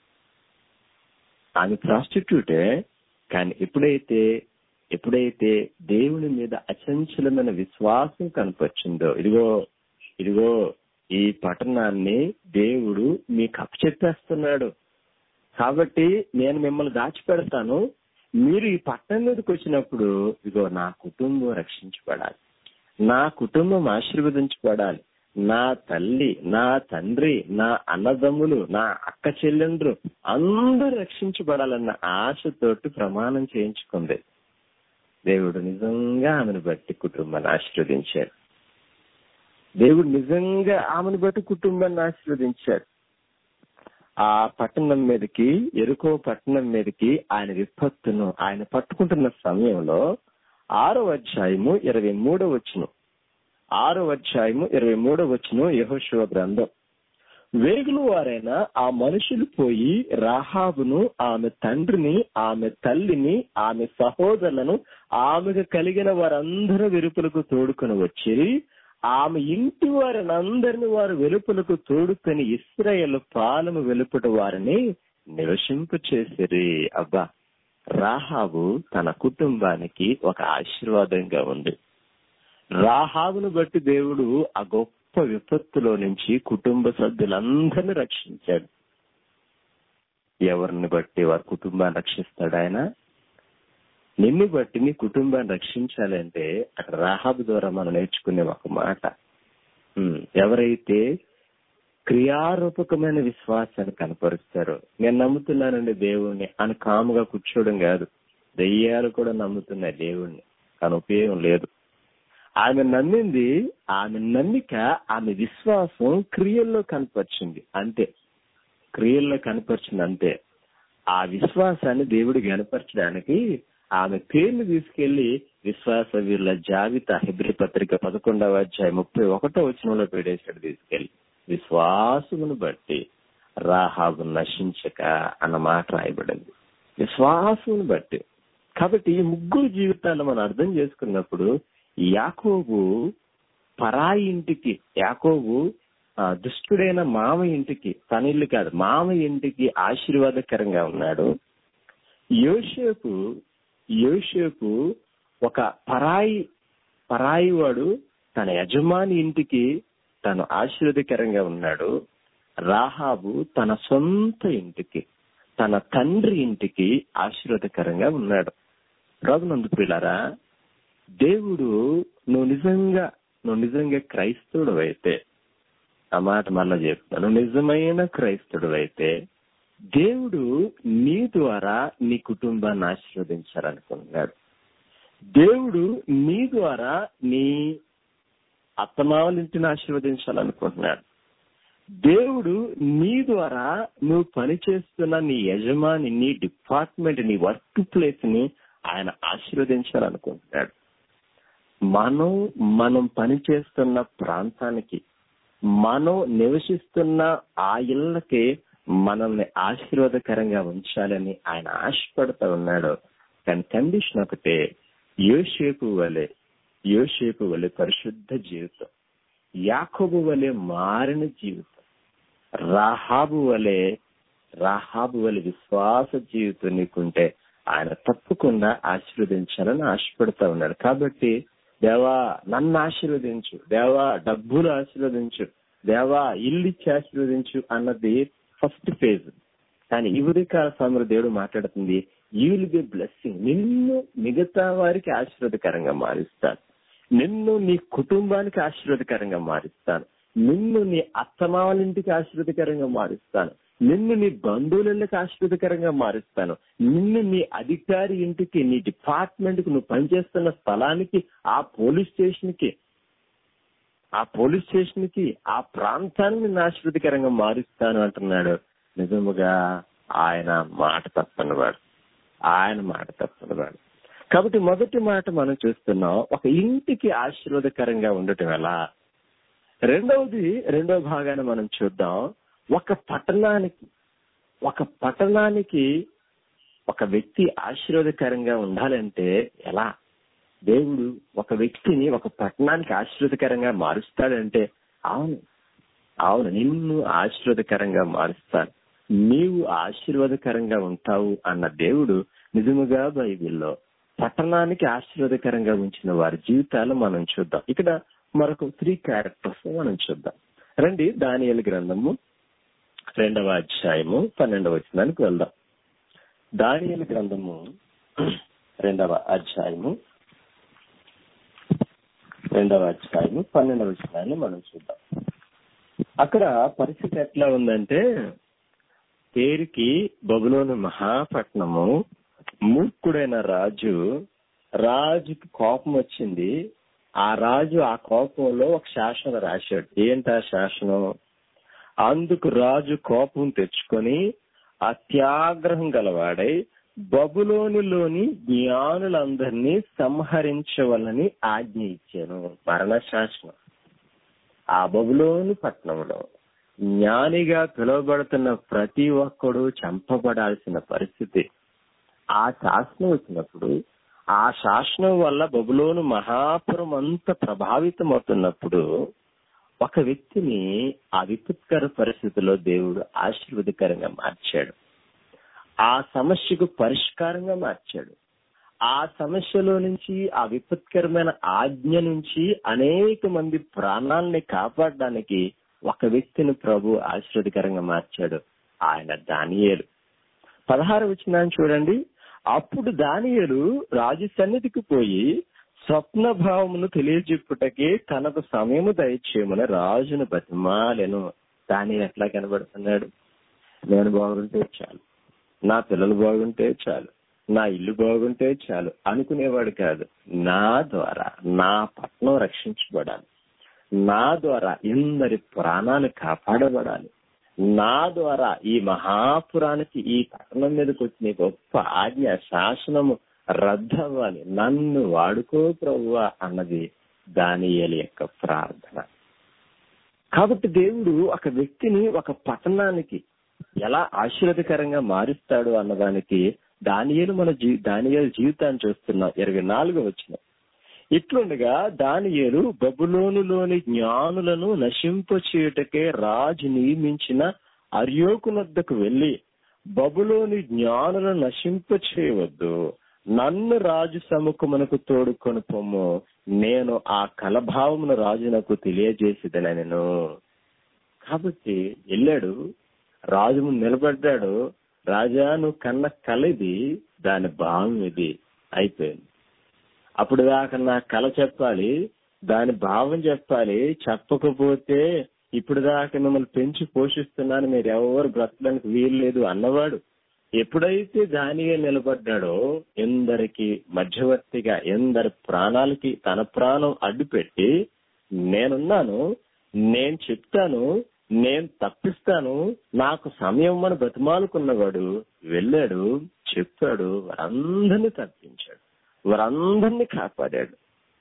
ఆమె ప్రాస్టిట్యూటే కానీ ఎప్పుడైతే ఎప్పుడైతే దేవుని మీద అచంచలమైన విశ్వాసం కనపరిచిందో ఇదిగో ఇదిగో ఈ పట్టణాన్ని దేవుడు మీకు అప్పచెప్పేస్తున్నాడు కాబట్టి నేను మిమ్మల్ని దాచిపెడతాను మీరు ఈ పట్టణం మీదకి వచ్చినప్పుడు ఇదిగో నా కుటుంబం రక్షించబడాలి నా కుటుంబం ఆశీర్వదించబడాలి నా తల్లి నా తండ్రి నా అన్నదమ్ములు నా అక్క చెల్లెండ్రు అందరూ రక్షించబడాలన్న ఆశతోటి ప్రమాణం చేయించుకుంది దేవుడు నిజంగా ఆమెను బట్టి కుటుంబాన్ని ఆశీర్వదించాడు దేవుడు నిజంగా ఆమెను బట్టి కుటుంబాన్ని ఆశీర్వదించాడు ఆ పట్టణం మీదకి ఎరుకో పట్టణం మీదకి ఆయన విపత్తును ఆయన పట్టుకుంటున్న సమయంలో ఆరో అధ్యాయము ఇరవై మూడో వచ్చును ఆరో అధ్యాయము ఇరవై మూడో వచ్చును యహోశివ గ్రంథం వేగులు వారైన ఆ మనుషులు పోయి రాహాబును ఆమె తండ్రిని ఆమె తల్లిని ఆమె సహోదరులను ఆమెకు కలిగిన వారందరూ వెలుపులకు తోడుకొని వచ్చి ఆమె ఇంటి వారిని అందరిని వారు వెలుపులకు తోడుకొని ఇస్రాయేల్ పాలము వెలుపుట వారిని నివసింపు చేసిరి అబ్బా రాహాబు తన కుటుంబానికి ఒక ఆశీర్వాదంగా ఉంది రాహాబును బట్టి దేవుడు ఆ గొప్ప విపత్తులో నుంచి కుటుంబ సభ్యులందరినీ రక్షించాడు ఎవరిని బట్టి వారి కుటుంబాన్ని రక్షిస్తాడు ఆయన నిన్ను బట్టి నీ కుటుంబాన్ని రక్షించాలంటే అక్కడ రాహాబు ద్వారా మనం నేర్చుకునే ఒక మాట ఉమ్, ఎవరైతే క్రియారూపకమైన విశ్వాసాన్ని కనపరుస్తారో నేను నమ్ముతున్నానండి దేవుణ్ణి అని కాముగా కూర్చోవడం కాదు దెయ్యాలు కూడా నమ్ముతున్నాయి దేవుణ్ణి కానీ ఉపయోగం లేదు ఆమె నమ్మింది ఆమె నమ్మిక ఆమె విశ్వాసం క్రియల్లో కనపరిచింది అంతే క్రియల్లో కనపరిచింది అంతే ఆ విశ్వాసాన్ని దేవుడు కనపరచడానికి ఆమె పేర్లు తీసుకెళ్లి విశ్వాస వీళ్ళ జాబితా హెబ్రి పత్రిక పదకొండవ అధ్యాయం ముప్పై ఒకటో వచనంలో పెట్టేశాడు తీసుకెళ్లి విశ్వాసమును బట్టి రాహాబు నశించక అన్న మాట రాయబడింది విశ్వాసమును బట్టి కాబట్టి ఈ ముగ్గురు జీవితాలు మనం అర్థం చేసుకున్నప్పుడు యాకోబు పరాయి ఇంటికి యాకోబు ఆ, దుష్టుడైన మామ ఇంటికి తన ఇల్లు కాదు మామ ఇంటికి ఆశీర్వాదకరంగా ఉన్నాడు యోషేపు యోషేపు ఒక పరాయి పరాయి వాడు తన యజమాని ఇంటికి తను ఆశీర్వదకరంగా ఉన్నాడు రాహాబు తన సొంత ఇంటికి తన తండ్రి ఇంటికి ఆశీర్వాదకరంగా ఉన్నాడు ప్రభునందు పిల్లరా దేవుడు నువ్వు నిజంగా నువ్వు నిజంగా క్రైస్తవుడు అయితే ఆ మాట మళ్ళా చెప్తాను నువ్వు నిజమైన క్రైస్తవుడు అయితే దేవుడు నీ ద్వారా నీ కుటుంబాన్ని ఆశీర్వదించాలనుకుంటున్నాడు దేవుడు నీ ద్వారా నీ అత్తమావల ఇంటిని ఆశీర్వదించాలనుకుంటున్నాడు దేవుడు నీ ద్వారా నువ్వు పనిచేస్తున్న నీ యజమాని నీ డిపార్ట్మెంట్ నీ వర్క్ ప్లేస్ ని ఆయన ఆశీర్వదించాలనుకుంటున్నాడు మనం మనం పనిచేస్తున్న ప్రాంతానికి మనం నివసిస్తున్న ఆ ఇళ్ళకి మనల్ని ఆశీర్వాదకరంగా ఉంచాలని ఆయన ఆశపడుతూ ఉన్నాడు కానీ కండిషన్ ఒకటే యోషేపు వలె యోషేపు వలె పరిశుద్ధ జీవితం యాకోబు వలె మారిన జీవితం రాహాబు వలె రాహాబు వలె విశ్వాస జీవితం నీకుంటే ఆయన తప్పకుండా ఆశీర్వదించాలని ఆశపడుతూ ఉన్నాడు కాబట్టి దేవా నన్ను ఆశీర్వదించు దేవా డబ్బులు ఆశీర్వదించు దేవా ఇల్లు ఇచ్చి ఆశీర్వదించు అన్నది ఫస్ట్ ఫేజ్ కానీ ఈ ఉదయకాల సమయంలో దేవుడు మాట్లాడుతుంది యూ విల్ బి బ్లెస్సింగ్ నిన్ను మిగతా వారికి ఆశీర్వదకరంగా మారుస్తాను నిన్ను నీ కుటుంబానికి ఆశీర్వదకరంగా మారుస్తాను నిన్ను నీ అత్తమావల ఇంటికి ఆశీర్వదకరంగా మారుస్తాను నిన్ను నీ బంధువులకి ఆశీర్వదకరంగా మారుస్తాను నిన్ను నీ అధికారి ఇంటికి నీ డిపార్ట్మెంట్ కి నువ్వు పనిచేస్తున్న స్థలానికి ఆ పోలీస్ స్టేషన్ కి ఆ పోలీస్ స్టేషన్ కి ఆ ప్రాంతాన్ని నేను ఆశీర్వదకరంగా మారుస్తాను అంటున్నాడు నిజముగా ఆయన మాట తప్పనివాడు ఆయన మాట తప్పనివాడు కాబట్టి మొదటి మాట మనం చూస్తున్నాం ఒక ఇంటికి ఆశీర్వాదకరంగా ఉండటం ఎలా రెండవది రెండవ భాగాన్ని మనం చూద్దాం ఒక పట్టణానికి ఒక పట్టణానికి ఒక వ్యక్తి ఆశీర్వాదకరంగా ఉండాలంటే ఎలా దేవుడు ఒక వ్యక్తిని ఒక పట్టణానికి ఆశీర్వాదకరంగా మారుస్తాడంటే అవును అవును నిన్ను ఆశీర్వాదకరంగా మారుస్తాను నీవు ఆశీర్వాదకరంగా ఉంటావు అన్న దేవుడు నిజముగా బైబిల్లో పట్టణానికి ఆశీర్వాదకరంగా ఉంచిన వారి జీవితాలు మనం చూద్దాం ఇక్కడ మరొక త్రీ క్యారెక్టర్స్ మనం చూద్దాం రండి దానియలు గ్రంథము రెండవ అధ్యాయము పన్నెండవ వచనానికి వెళ్దాం దానియలు గ్రంథము రెండవ అధ్యాయము రెండవ అధ్యాయము పన్నెండవ వచనాన్ని మనం చూద్దాం అక్కడ పరిస్థితి ఎట్లా ఉందంటే పేరుకి బబులోని మహాపట్నము మూర్ఖుడైన రాజు రాజుకి కోపం వచ్చింది ఆ రాజు ఆ కోపంలో ఒక శాసనం రాశాడు ఏంటా శాసనం అందుకు రాజు కోపం తెచ్చుకొని అత్యాగ్రహం గలవాడై బబులోనిలోని జ్ఞానులందరినీ సంహరించవలని ఆజ్ఞ ఇచ్చాను మరణ శాసనం ఆ బబులోని పట్టణంలో జ్ఞానిగా పిలువబడుతున్న ప్రతి ఒక్కడు చంపబడాల్సిన పరిస్థితి ఆ శాసనం వచ్చినప్పుడు ఆ శాసనం వల్ల బబులోను మహాపురం అంత ప్రభావితం అవుతున్నప్పుడు ఒక వ్యక్తిని ఆ విపత్కర పరిస్థితిలో దేవుడు ఆశీర్వదకరంగా మార్చాడు ఆ సమస్యకు పరిష్కారంగా మార్చాడు ఆ సమస్యలో నుంచి ఆ విపత్కరమైన ఆజ్ఞ నుంచి అనేక మంది ప్రాణాలని కాపాడడానికి ఒక వ్యక్తిని ప్రభు ఆశీర్వదకరంగా మార్చాడు ఆయన దానియేలు పదహారు వచ్చిన చూడండి అప్పుడు దానియేలు రాజు సన్నిధికి పోయి స్వప్న భావమును తెలియజెప్పుటకే తనకు సమయము దయచేయమని రాజును బతిమాలెను దాని ఎట్లా కనబడుతున్నాడు నేను బాగుంటే చాలు నా పిల్లలు బాగుంటే చాలు నా ఇల్లు బాగుంటే చాలు అనుకునేవాడు కాదు నా ద్వారా నా పట్నం రక్షించబడాలి నా ద్వారా ఇందరి ప్రాణాలు కాపాడబడాలి నా ద్వారా ఈ మహాపురానికి ఈ పట్టణం మీదకి వచ్చిన గొప్ప ఆజ్ఞ శాసనము రద్దవ్వాలి నన్ను వాడుకో ప్రభువా అన్నది దానియేలు యొక్క ప్రార్థన కాబట్టి దేవుడు ఒక వ్యక్తిని ఒక పట్టణానికి ఎలా ఆశీర్వదకరంగా మారుస్తాడు అన్నదానికి దానియేలు మన జీ దానియేలు జీవితాన్ని చూస్తున్నాం ఇరవై నాలుగు వచ్చిన ఇట్లుండగా దానియేలు బబులోనులోని జ్ఞానులను నశింపచేయుటకే రాజు నియమించిన అర్యోకునొద్దకు వెళ్లి బబులోని జ్ఞానులను నశింపచేయవద్దు నన్ను రాజు సముఖమునకు తోడుకొని పొమ్ము నేను ఆ కలభావమును రాజునకు తెలియజేసేదని నేను కాబట్టి వెళ్ళాడు రాజు ముందు నిలబడ్డాడు రాజా నువ్వు కన్న కల ఇది దాని భావం ఇది అయిపోయింది అప్పుడు దాకా నా కళ చెప్పాలి దాని భావం చెప్పాలి చెప్పకపోతే ఇప్పుడు దాకా మిమ్మల్ని పెంచి పోషిస్తున్నాను మీరు ఎవరు బ్రతకడానికి వీలు లేదు అన్నవాడు ఎప్పుడైతే దానిగా నిలబడ్డాడో ఎందరికి మధ్యవర్తిగా ఎందరి ప్రాణాలకి తన ప్రాణం అడ్డుపెట్టి నేనున్నాను నేను చెప్తాను నేను తప్పిస్తాను నాకు సమయం అని బతిమాలుకున్నవాడు వెళ్ళాడు చెప్పాడు వారందరినీ తప్పించాడు వారందరినీ కాపాడాడు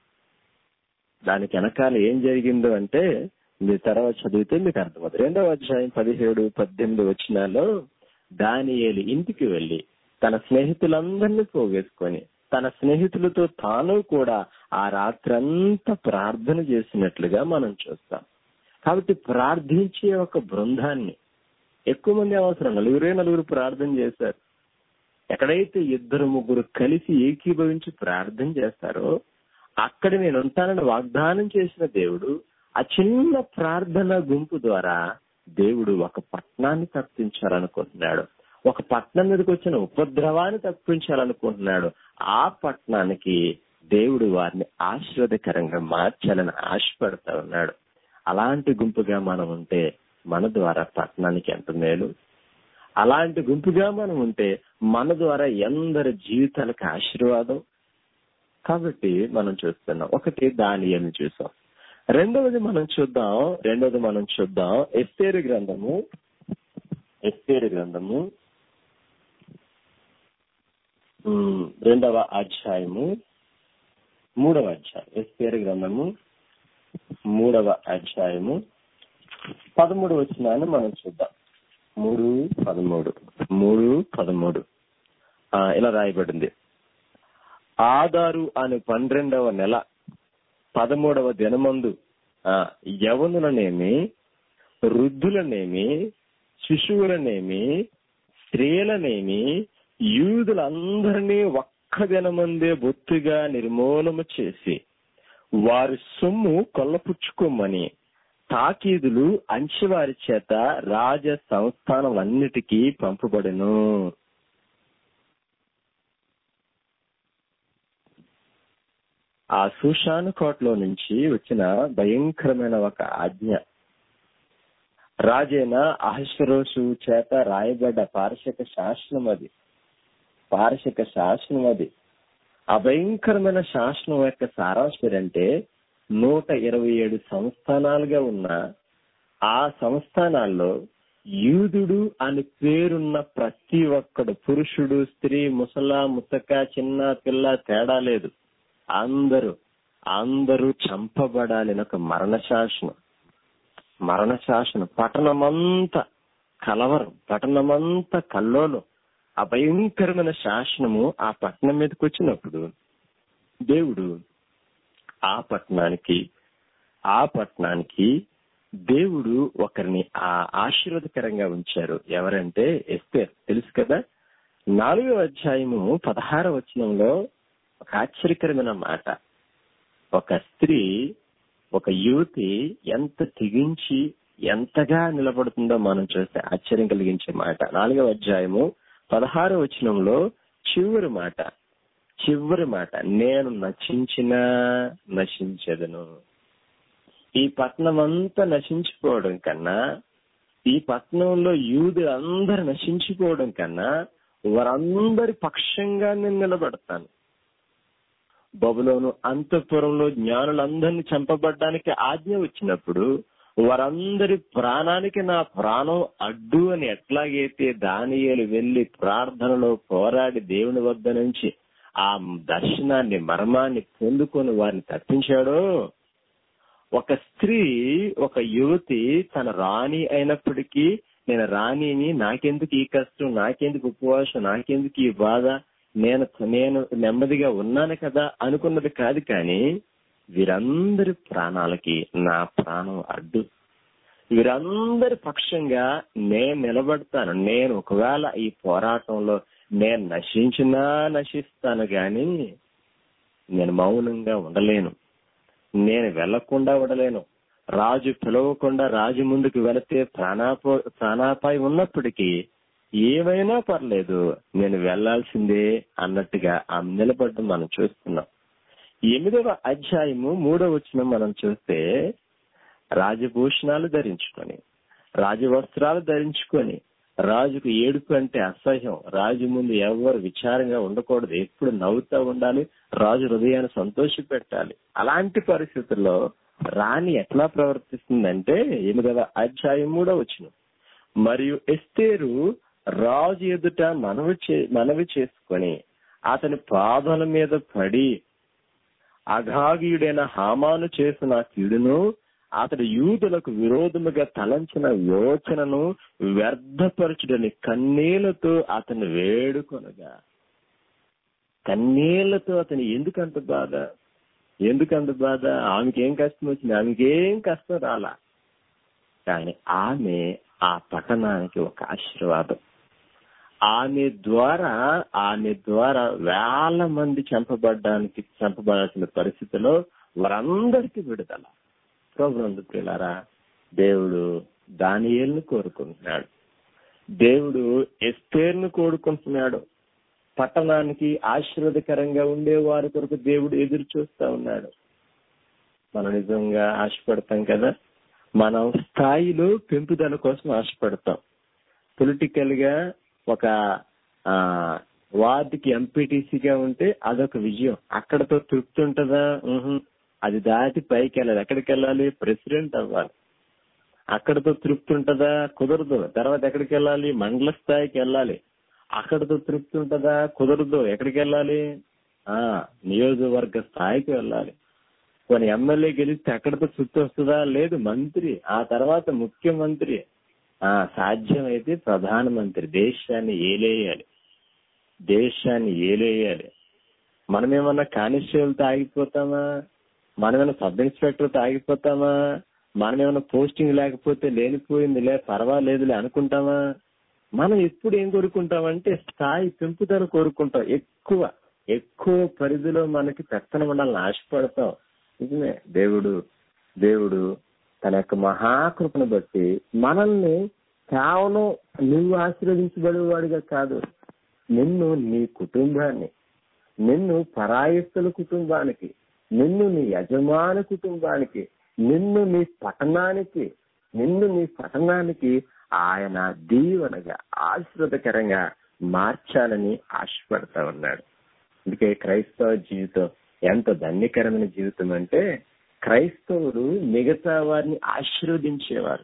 దానికి వెనకాల ఏం జరిగిందో అంటే మీ తర్వాత చదివితే మీకు అర్థమవుతుంది రెండవ అధ్యాయం పదిహేడు పద్దెనిమిది వచ్చినాలో దానియేలు ఇంటికి వెళ్లి తన స్నేహితులందరినీ పోగేసుకొని తన స్నేహితులతో తాను కూడా ఆ రాత్రంతా ప్రార్థన చేసినట్లుగా మనం చూస్తాం కాబట్టి ప్రార్థించే ఒక బృందాన్ని ఎక్కువ మంది అవసరం నలుగురే నలుగురు ప్రార్థన చేశారు ఎక్కడైతే ఇద్దరు ముగ్గురు కలిసి ఏకీభవించి ప్రార్థన చేస్తారో అక్కడ నేను ఉంటానని వాగ్దానం చేసిన దేవుడు ఆ చిన్న ప్రార్థన గుంపు ద్వారా దేవుడు ఒక పట్టణాన్ని తప్పించాలనుకుంటున్నాడు ఒక పట్టణం మీదకి వచ్చిన ఉపద్రవాన్ని తప్పించాలనుకుంటున్నాడు ఆ పట్టణానికి దేవుడు వారిని ఆశీర్వదకరంగా మార్చాలని ఆశపడతా ఉన్నాడు అలాంటి గుంపుగా మనం ఉంటే మన ద్వారా పట్టణానికి ఎంత మేలు అలాంటి గుంపుగా మనం ఉంటే మన ద్వారా ఎందరి జీవితాలకు ఆశీర్వాదం కాబట్టి మనం చూస్తున్నాం ఒకటి దాని అని చూసాం రెండవది మనం చూద్దాం రెండవది మనం చూద్దాం ఎస్తేరు గ్రంథము ఎస్తేరు గ్రంథము ఉమ్, రెండవ అధ్యాయము మూడవ అధ్యాయం ఎస్తేరు గ్రంథము మూడవ అధ్యాయము పదమూడు వచ్చినాన్ని మనం చూద్దాం మూడు పదమూడు మూడు పదమూడు ఆ, ఇలా రాయబడింది ఆధారు అనే పన్నెండవ నెల పదమూడవ దినమందు ఆ, యవనులనేమి వృద్ధులనేమి శిశువులనేమి స్త్రీలనేమి యూదులందరినీ ఒక్క దినమందే బొత్తుగా నిర్మూలన చేసి వారి సొమ్ము కొల్లపుచ్చుకోమని తాకీదులు అంచెవారి చేత రాజ సంస్థానములన్నిటికీ పంపబడెను ఆ సుషాను కోటలో నుంచి వచ్చిన భయంకరమైన ఒక ఆజ్ఞ రాజైన అహశ్వరోషు చేత రాయబడ్డ పారశిక శాసనం అది పారశిక శాసనం అది ఆ భయంకరమైన శాసనం యొక్క సారాంశం ఏంటంటే నూట ఇరవై ఏడు సంస్థానాలుగా ఉన్న ఆ సంస్థానాల్లో యూదుడు అని పేరున్న ప్రతి ఒక్కడు పురుషుడు స్త్రీ ముసలా ముసక చిన్న పిల్ల తేడా లేదు అందరూ అందరూ చంపబడాలని ఒక మరణ శాసనం మరణ శాసనం పట్టణమంతా కలవరం పట్టణమంతా కల్లోలం ఆ భయంకరమైన శాసనము ఆ పట్టణం మీదకి వచ్చినప్పుడు దేవుడు ఆ పట్టణానికి ఆ పట్టణానికి దేవుడు ఒకరిని ఆ ఆశీర్వదకరంగా ఉంచారు ఎవరంటే ఎస్తేర్ తెలుసు కదా నాలుగో అధ్యాయము పదహార వచనంలో ఒక ఆశ్చర్యకరమైన మాట ఒక స్త్రీ ఒక యువతి ఎంత తెగించి ఎంతగా నిలబడుతుందో మనం చూస్తే ఆశ్చర్యం కలిగించే మాట నాలుగవ అధ్యాయము పదహారు వచనంలో చివరి మాట చివరి మాట నేను నశించినా నశించదను ఈ పట్టణం అంతా నశించిపోవడం కన్నా ఈ పట్టణంలో యూదులు అందరు నశించిపోవడం కన్నా వారందరి పక్షంగా నేను నిలబడతాను బబులోను అంతఃపురంలో జ్ఞానులందరినీ చంపబడ్డానికి ఆజ్ఞ వచ్చినప్పుడు వారందరి ప్రాణానికి నా ప్రాణం అడ్డు అని ఎట్లాగైతే దానియేలు వెళ్లి ప్రార్థనలో పోరాడి దేవుని వద్ద నుంచి ఆ దర్శనాన్ని మర్మాన్ని పొందుకొని వారిని తప్పించాడో ఒక స్త్రీ ఒక యువతి తన రాణి అయినప్పటికీ నేను రాణిని నాకెందుకు ఈ కష్టం నాకెందుకు ఉపవాసం నాకెందుకు ఈ బాధ నేను నేను నెమ్మదిగా ఉన్నాను కదా అనుకున్నది కాదు కానీ వీరందరి ప్రాణాలకి నా ప్రాణం అడ్డు వీరందరి పక్షంగా నేను నిలబడతాను నేను ఒకవేళ ఈ పోరాటంలో నేను నశించినా నశిస్తాను గాని నేను మౌనంగా ఉండలేను నేను వెళ్లకుండా ఉండలేను రాజు పిలవకుండా రాజు ముందుకు వెళితే ప్రాణాప ప్రాణాపాయం ఉన్నప్పటికీ ఏమైనా పర్లేదు నేను వెళ్లాల్సిందే అన్నట్టుగా ఆ నిలబడ్డం మనం చూస్తున్నాం ఎనిమిదవ అధ్యాయము మూడవ వచ్చిన మనం చూస్తే రాజభూషణాలు ధరించుకొని రాజవస్త్రాలు ధరించుకొని రాజుకు ఏడుపు అంటే అసహ్యం రాజు ముందు ఎవరు విచారంగా ఉండకూడదు ఎప్పుడు నవ్వుతూ ఉండాలి రాజు హృదయాన్ని సంతోష పెట్టాలి అలాంటి పరిస్థితుల్లో రాణి ఎట్లా ప్రవర్తిస్తుందంటే ఎనిమిదవ అధ్యాయం మూడో వచ్చిన మరియు ఎస్తేరు రాజు ఎదుట మనవి చే మనవి చేసుకొని అతని పాదాల మీద పడి అఘాగీయుడైన హామాను చేసిన కీడును అతడు యూదులకు విరోధముగా తలంచిన యోచనను వ్యర్థపరచుడని కన్నీళ్లతో అతను వేడుకొనగా కన్నీళ్లతో అతను ఎందుకంత బాధ ఎందుకంత బాధ ఆమెకేం కష్టం వచ్చింది ఆమెకేం కష్టం రాలా కానీ ఆమె ఆ పట్టణానికి ఒక ఆశీర్వాదం ఆమె ద్వారా ఆమె ద్వారా వేల మంది చంపబడ్డానికి చంపబడాల్సిన పరిస్థితిలో వారందరికీ విడుదల ప్రభునందు ప్రియులారా దేవుడు దానియేలును కోరుకుంటున్నాడు దేవుడు ఎస్తేర్ను కోరుకుంటున్నాడు పట్టణానికి ఆశీర్వదకరంగా ఉండే వారి కొరకు దేవుడు ఎదురు చూస్తా ఉన్నాడు మనం నిజంగా ఆశపడతాం కదా మనం స్థాయిలో పెంపుదల కోసం ఆశపడతాం పొలిటికల్ గా ఒక ఆ వార్డుకి ఎంపీటీసీగా ఉంటే అదొక విజయం అక్కడతో తృప్తి ఉంటుందా ఉహు. అది దాటి పైకి వెళ్ళాలి ఎక్కడికి వెళ్ళాలి ప్రెసిడెంట్ అవ్వాలి అక్కడతో తృప్తి ఉంటుందా కుదరదు తర్వాత ఎక్కడికి వెళ్ళాలి మండల స్థాయికి వెళ్ళాలి అక్కడతో తృప్తి ఉంటుందా కుదరదు ఎక్కడికి వెళ్ళాలి ఆ నియోజకవర్గ స్థాయికి వెళ్ళాలి కొన్ని ఎమ్మెల్యే గెలిస్తే అక్కడతో తృప్తి వస్తుందా లేదు మంత్రి ఆ తర్వాత ముఖ్యమంత్రి ఆ సాధ్యమైతే ప్రధానమంత్రి దేశాన్ని ఏలేయాలి దేశాన్ని ఏలేయాలి మనమేమన్నా కానిస్టేబుల్తో ఆగిపోతామా మనమేమన్నా సబ్ ఇన్స్పెక్టర్తో ఆగిపోతామా మనమేమన్నా పోస్టింగ్ లేకపోతే లేనిపోయింది లే పర్వాలేదులే అనుకుంటామా మనం ఎప్పుడు ఏం కోరుకుంటామంటే స్థాయి పెంపుదల కోరుకుంటాం ఎక్కువ ఎక్కువ పరిధిలో మనకి పెత్తనం ఉండాలని ఆశపడతాం నిజమే దేవుడు దేవుడు తన యొక్క మహాకృపను బట్టి మనల్ని కేవలం నువ్వు ఆశీర్వదించబడేవాడిగా కాదు నిన్ను నీ కుటుంబాన్ని నిన్ను పరాయస్తుల కుటుంబానికి నిన్ను నీ యజమాని కుటుంబానికి నిన్ను నీ పట్టణానికి నిన్ను నీ పట్టణానికి ఆయన దీవెనగా ఆశీర్వదకరంగా మార్చాలని ఆశపడతా ఉన్నాడు అందుకే క్రైస్తవ జీవితం ఎంత ధన్యకరమైన జీవితం అంటే క్రైస్తవులు మిగతా వారిని ఆశీర్వదించేవారు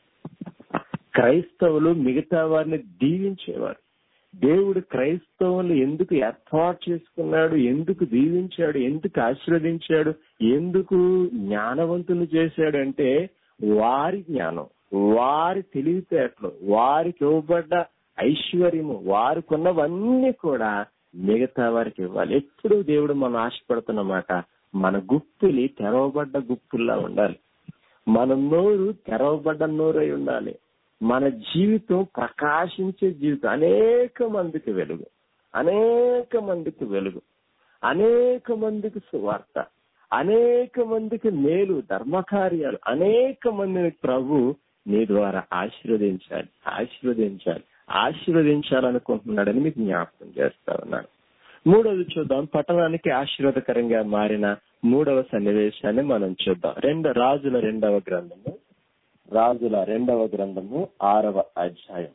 క్రైస్తవులు మిగతా వారిని దీవించేవారు దేవుడు క్రైస్తవులు ఎందుకు ఏర్పాటు చేసుకున్నాడు ఎందుకు దీవించాడు ఎందుకు ఆశీర్వదించాడు ఎందుకు జ్ఞానవంతులు చేశాడు అంటే వారి జ్ఞానం వారి తెలివితేటలు వారికి ఇవ్వబడ్డ ఐశ్వర్యము వారికి ఉన్నవన్నీ కూడా మిగతా వారికి ఇవ్వాలి ఎప్పుడు దేవుడు మనం ఆశపడుతున్నమాట మన గుప్పులి తెరవబడ్డ గుప్పుల్లా ఉండాలి మన నోరు తెరవబడ్డ నోరై ఉండాలి మన జీవితం ప్రకాశించే జీవితం అనేక మందికి వెలుగు అనేక మందికి వెలుగు అనేక మందికి సువార్త అనేక మందికి మేలు ధర్మకార్యాలు అనేక మందిని ప్రభు నీ ద్వారా ఆశీర్వదించాలి ఆశీర్వదించాలి ఆశీర్వదించాలనుకుంటున్నాడని మీకు జ్ఞాపకం చేస్తా ఉన్నాను మూడవది చూద్దాం పట్టణానికి ఆశీర్వాదకరంగా మారిన మూడవ సన్నివేశాన్ని మనం చూద్దాం రెండు రాజుల రెండవ గ్రంథము రాజుల రెండవ గ్రంథము ఆరవ అధ్యాయం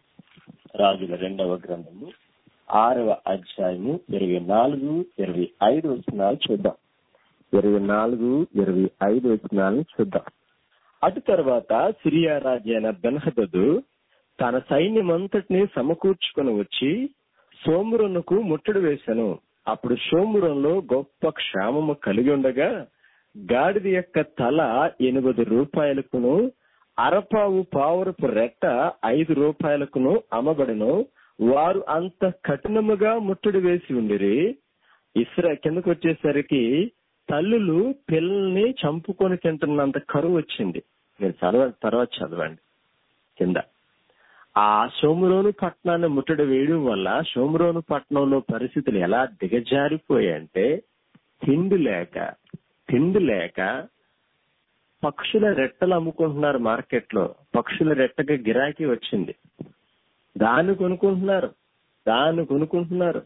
రాజుల రెండవ గ్రంథము ఆరవ అధ్యాయము ఇరవై నాలుగు ఇరవై ఐదు వచనాలు చూద్దాం ఇరవై నాలుగు ఇరవై ఐదు వచనాలను చూద్దాం అటు తర్వాత సిరియా రాజైన బెన్హదదు తన సైన్యమంతటిని సమకూర్చుకొని వచ్చి సోమురునకు ముట్టడి వేశాను అప్పుడు సోమురంలో గొప్ప క్షామము కలిగి ఉండగా గాడిద యొక్క తల ఎనిమిది రూపాయలకును అరపావు పావురపు రెట్ట ఐదు రూపాయలకును అమ్మబడిను వారు అంత కఠినముగా ముట్టడి వేసి ఉండిరి ఇస్రా కిందకు వచ్చేసరికి తల్లులు పిల్లల్ని చంపుకొని తింటున్నంత కరువు వచ్చింది మీరు చదవ తర్వాత చదవండి కింద ఆ సోమురోను పట్టణాన్ని ముట్టడి వేయడం వల్ల సోమురోను పట్టణంలో పరిస్థితులు ఎలా దిగజారిపోయాయంటే తిండి లేక తిండి లేక పక్షుల రెట్టలు అమ్ముకుంటున్నారు మార్కెట్ లో పక్షుల రెట్టకి గిరాకీ వచ్చింది దాన్ని కొనుక్కుంటున్నారు దాన్ని కొనుక్కుంటున్నారు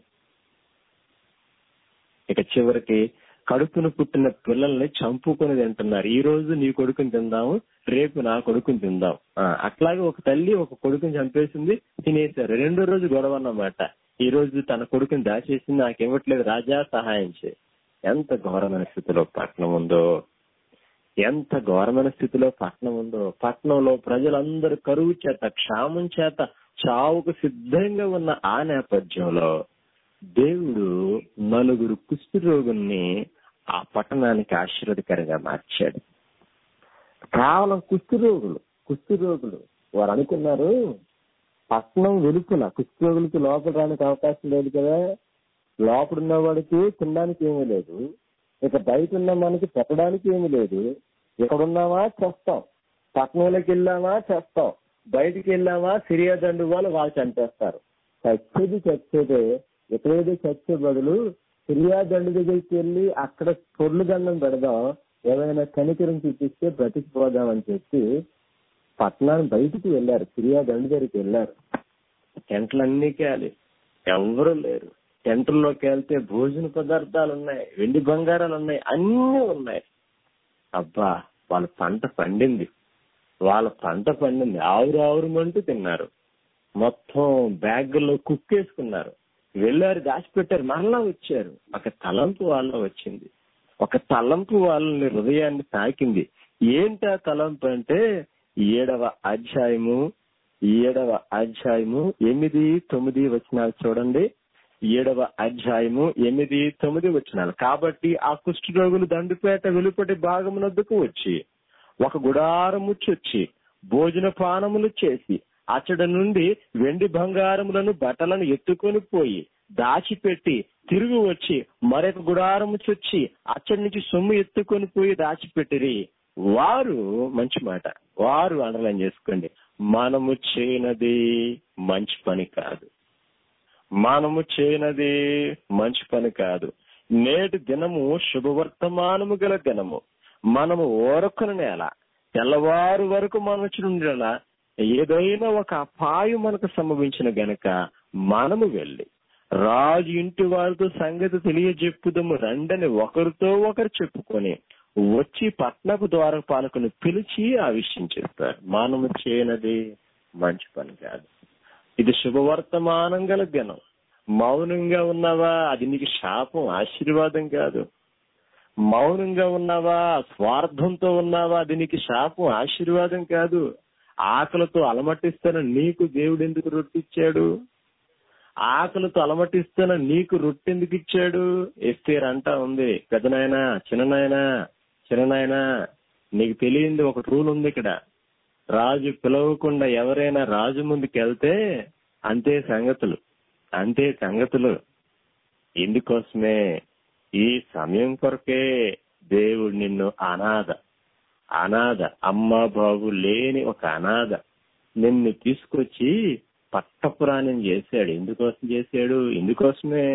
ఇక చివరికి కడుపును పుట్టిన పిల్లల్ని చంపుకొని తింటున్నారు ఈ రోజు నీ కొడుకుని తిందాము రేపు నా కొడుకుని తిందాం ఆ, అట్లాగే ఒక తల్లి ఒక కొడుకుని చంపేసింది తినేశారు రెండో రోజు గొడవ అన్నమాట ఈ రోజు తన కొడుకుని దాచేసింది నాకు ఇవ్వట్లేదు రాజా సహాయం చేయి ఎంత ఘోరమైన స్థితిలో పట్టణం ఉందో ఎంత ఘోరమైన స్థితిలో పట్టణం ఉందో పట్టణంలో ప్రజలందరూ కరువు చేత క్షామం చేత చావుకు సిద్ధంగా ఉన్న ఆ నేపథ్యంలో దేవుడు నలుగురు కుష్టి రోగుల్ని ఆ పట్టణానికి ఆశీర్వదకరంగా మార్చాడు కేవలం కుష్టి రోగులు కుష్టి రోగులు వారు అనుకున్నారు పట్టణం వెలుపుల కుష్టి రోగులకి లోపల రానికి అవకాశం లేదు కదా లోపల ఉన్న వాడికి తినడానికి ఏమీ లేదు ఇక బయట ఉన్న మనకి పెట్టడానికి ఏమీ లేదు ఇక్కడ ఉన్నామా చేస్తాం పట్టణంలోకి వెళ్ళామా చేస్తాం బయటికి వెళ్ళామా సిరియా దండు వాళ్ళు వాళ్ళు చంపేస్తారు చచ్చేది చచ్చేదే ఎక్కడేదో చచ్చే బదులు సిరియా దండు దగ్గరికి వెళ్ళి అక్కడ పొర్లు దండం పెడదాం ఏమైనా కనికరం చూపిస్తే బ్రతికిపోదామని చెప్పి పట్టణాన్ని బయటికి వెళ్ళారు సిరియా గండి దగ్గరికి వెళ్ళారు టెంట్లన్నీ కాలి ఎవరు లేరు టెంట్లోకి వెళ్తే భోజన పదార్థాలు ఉన్నాయి వెండి బంగారాలు ఉన్నాయి అన్నీ ఉన్నాయి అబ్బా వాళ్ళ పంట పండింది వాళ్ళ పంట పండింది ఆవురు ఆవురుమంటూ తిన్నారు మొత్తం బ్యాగుల్లో కుక్కేసుకున్నారు వెళ్ళారు దాచిపెట్టారు మరలా వచ్చారు ఒక తలంపు వాళ్ళ వచ్చింది ఒక తలంపు వాళ్ళని హృదయాన్ని తాకింది ఏంటా తలంపు అంటే ఏడవ అధ్యాయము ఏడవ అధ్యాయము ఎనిమిది తొమ్మిది వచనాలు చూడండి ఏడవ అధ్యాయము ఎనిమిది తొమ్మిది వచనాలు కాబట్టి ఆ కుష్ఠరోగులు దండుపేట వెలుపటి భాగమునద్దుకు వచ్చి ఒక గుడారము చొచ్చి భోజన పానములు చేసి అచ్చడి నుండి వెండి బంగారములను బట్టలను ఎత్తుకొని పోయి దాచిపెట్టి తిరిగి వచ్చి మరొక గుడారము చొచ్చి అచ్చడి నుంచి సొమ్ము ఎత్తుకొని పోయి దాచిపెట్టిరి వారు మంచి మాట వారు అండర్లైన్ చేసుకోండి మనము చేయనది మంచి పని కాదు మనము చేయనది మంచి పని కాదు నేటి దినము శుభవర్తమానము గల దినము మనము ఓరకుని నేల తెల్లవారు వరకు మనచుండేలా ఏదైనా ఒక అపాయం మనకు సంభవించిన గనక మనము వెళ్ళి రాజు ఇంటి వారితో సంగతి తెలియజెప్పుదము రండని ఒకరితో ఒకరు చెప్పుకొని వచ్చి పట్నపు ద్వారపాలకుని పిలిచి ఆ విషయం చేస్తారు మనము చేయనది మంచి పని కాదు ఇది శుభవర్తమానం గల దినం మౌనంగా ఉన్నావా అది నీకు శాపం ఆశీర్వాదం కాదు మౌనంగా ఉన్నావా స్వార్థంతో ఉన్నావా అది నీకు శాపం ఆశీర్వాదం కాదు ఆకలితో అలమటిస్తున్న నీకు దేవుడు ఎందుకు రొట్టిచ్చాడు ఆకలితో అలమటిస్తున్న నీకు రొట్టె ఎందుకు ఇచ్చాడు ఎస్తేర్ అంటా ఉంది పెద్దనాయనా చిన్ననాయనా చిన్ననాయనా నీకు తెలియంది ఒక రూల్ ఉంది ఇక్కడ రాజు పిలవకుండా ఎవరైనా రాజు ముందుకు వెళ్తే అంతే సంగతులు అంతే సంగతులు ఇందుకోసమే ఈ సమయం కొరకే దేవుడు నిన్ను అనాథ అనాథ అమ్మ బాబు లేని ఒక అనాథ నిన్ను తీసుకొచ్చి పట్టపురాణం చేశాడు ఎందుకోసం చేశాడు ఇందుకోసమే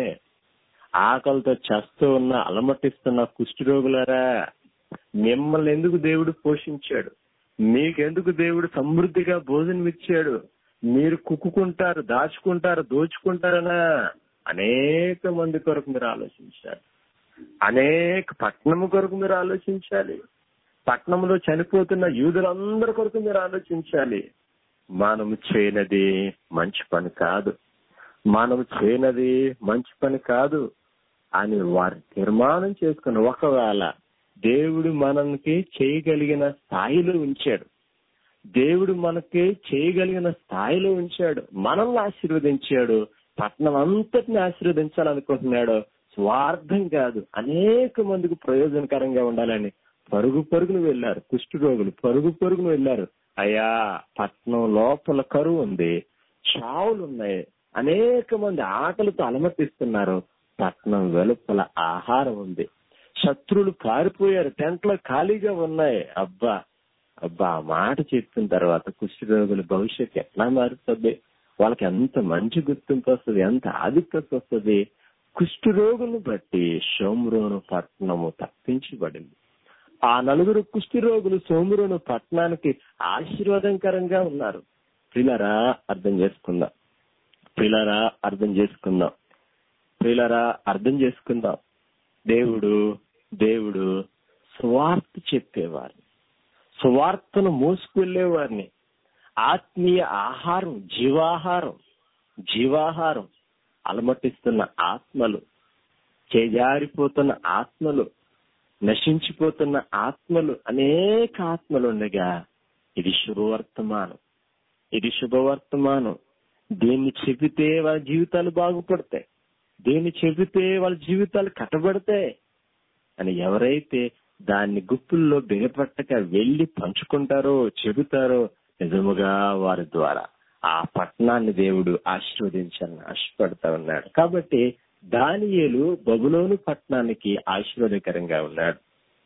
ఆకలితో చస్తూ ఉన్న అలమటిస్తున్న కుష్ఠరోగులారా మిమ్మల్ని ఎందుకు దేవుడు పోషించాడు మీకెందుకు దేవుడు సమృద్ధిగా భోజనం ఇచ్చాడు మీరు కుక్కుకుంటారు దాచుకుంటారు దోచుకుంటారనా అనేక మంది కొరకు మీరు ఆలోచించాలి అనేక పట్టణము కొరకు మీరు ఆలోచించాలి పట్టణంలో చనిపోతున్న యూదులందరి కొరకు మీరు ఆలోచించాలి మనము చేయనది మంచి పని కాదు మనము చేయనది మంచి పని కాదు అని వారు తీర్మానం చేసుకుని ఒకవేళ దేవుడు మనకి చేయగలిగిన స్థాయిలో ఉంచాడు దేవుడు మనకి చేయగలిగిన స్థాయిలో ఉంచాడు మనల్ని ఆశీర్వదించాడు పట్టణం అంతటిని ఆశీర్వదించాలనుకుంటున్నాడు స్వార్థం కాదు అనేక మందికి ప్రయోజనకరంగా ఉండాలని పరుగు పరుగును వెళ్ళారు కుష్టి రోగులు పరుగు పరుగును వెళ్ళారు అయ్యా పట్నం లోపల కరువు ఉంది చావులు ఉన్నాయి అనేక మంది ఆకలితో అలమటిస్తున్నారు పట్నం వెలుపల ఆహారం ఉంది శత్రువులు పారిపోయారు టెంట్లో ఖాళీగా ఉన్నాయి అబ్బా అబ్బా ఆ మాట చెప్పిన తర్వాత కుష్టి రోగుల భవిష్యత్తు ఎట్లా మారుతుంది వాళ్ళకి ఎంత మంచి గుర్తింపు వస్తుంది ఎంత ఆధిక్యత వస్తుంది కుష్టి రోగులను బట్టి సోమరోను పట్టణము తప్పించబడింది ఆ నలుగురు కుష్టి రోగులు సోమరోను పట్టణానికి ఆశీర్వాదకరంగా ఉన్నారు ప్రిలరా అర్థం చేసుకుందాం ప్రిలరా అర్థం చేసుకుందాం ప్రిలరా అర్థం చేసుకుందాం దేవుడు దేవుడు స్వార్థ చెప్పేవారిని సువార్తను మోసుకెళ్లేవారిని ఆత్మీయ ఆహారం జీవాహారం జీవాహారం అలమటిస్తున్న ఆత్మలు చేజారిపోతున్న ఆత్మలు నశించిపోతున్న ఆత్మలు అనేక ఆత్మలు ఉండగా ఇది శుభవర్తమానం ఇది శుభవర్తమానం దీన్ని చెబితే వాళ్ళ జీవితాలు బాగుపడతాయి దీన్ని చెబితే వాళ్ళ జీవితాలు కట్టబడతాయి అని ఎవరైతే దాన్ని గుప్పుల్లో బిగపట్టక వెళ్లి పంచుకుంటారో చెబుతారో నిజముగా వారి ద్వారా ఆ పట్టణాన్ని దేవుడు ఆశీర్వదించాలని ఆశపడతా ఉన్నాడు కాబట్టి దానియేలు బబులోను పట్టణానికి ఆశీర్వాదకరంగా ఉన్నాడు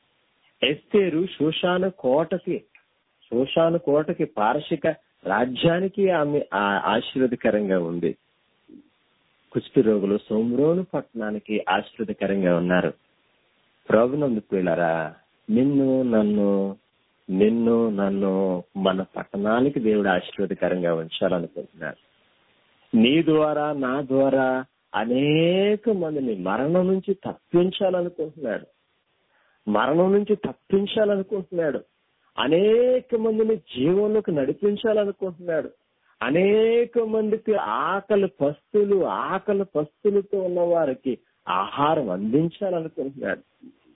ఎస్తేరు శోషాను కోటకి శోషాను కోటకి పారసిక రాజ్యానికి ఆమె ఆశీర్వదకరంగా ఉంది కుష్టి రోగులు సోమ్రోను పట్టణానికి ఆశీర్వదకరంగా ఉన్నారు ప్రభునందుకు వెళ్ళారా నిన్ను నన్ను నిన్ను నన్ను మన పట్టణానికి దేవుడు ఆశీర్వాదకరంగా ఉంచాలనుకుంటున్నాడు నీ ద్వారా నా ద్వారా అనేక మందిని మరణం నుంచి తప్పించాలనుకుంటున్నాడు మరణం నుంచి తప్పించాలనుకుంటున్నాడు అనేక మందిని జీవంలోకి నడిపించాలనుకుంటున్నాడు అనేక మందికి ఆకలి పస్తులు ఆకలి పస్తులతో ఉన్న వారికి ఆహారం అందించాలనుకుంటున్నాడు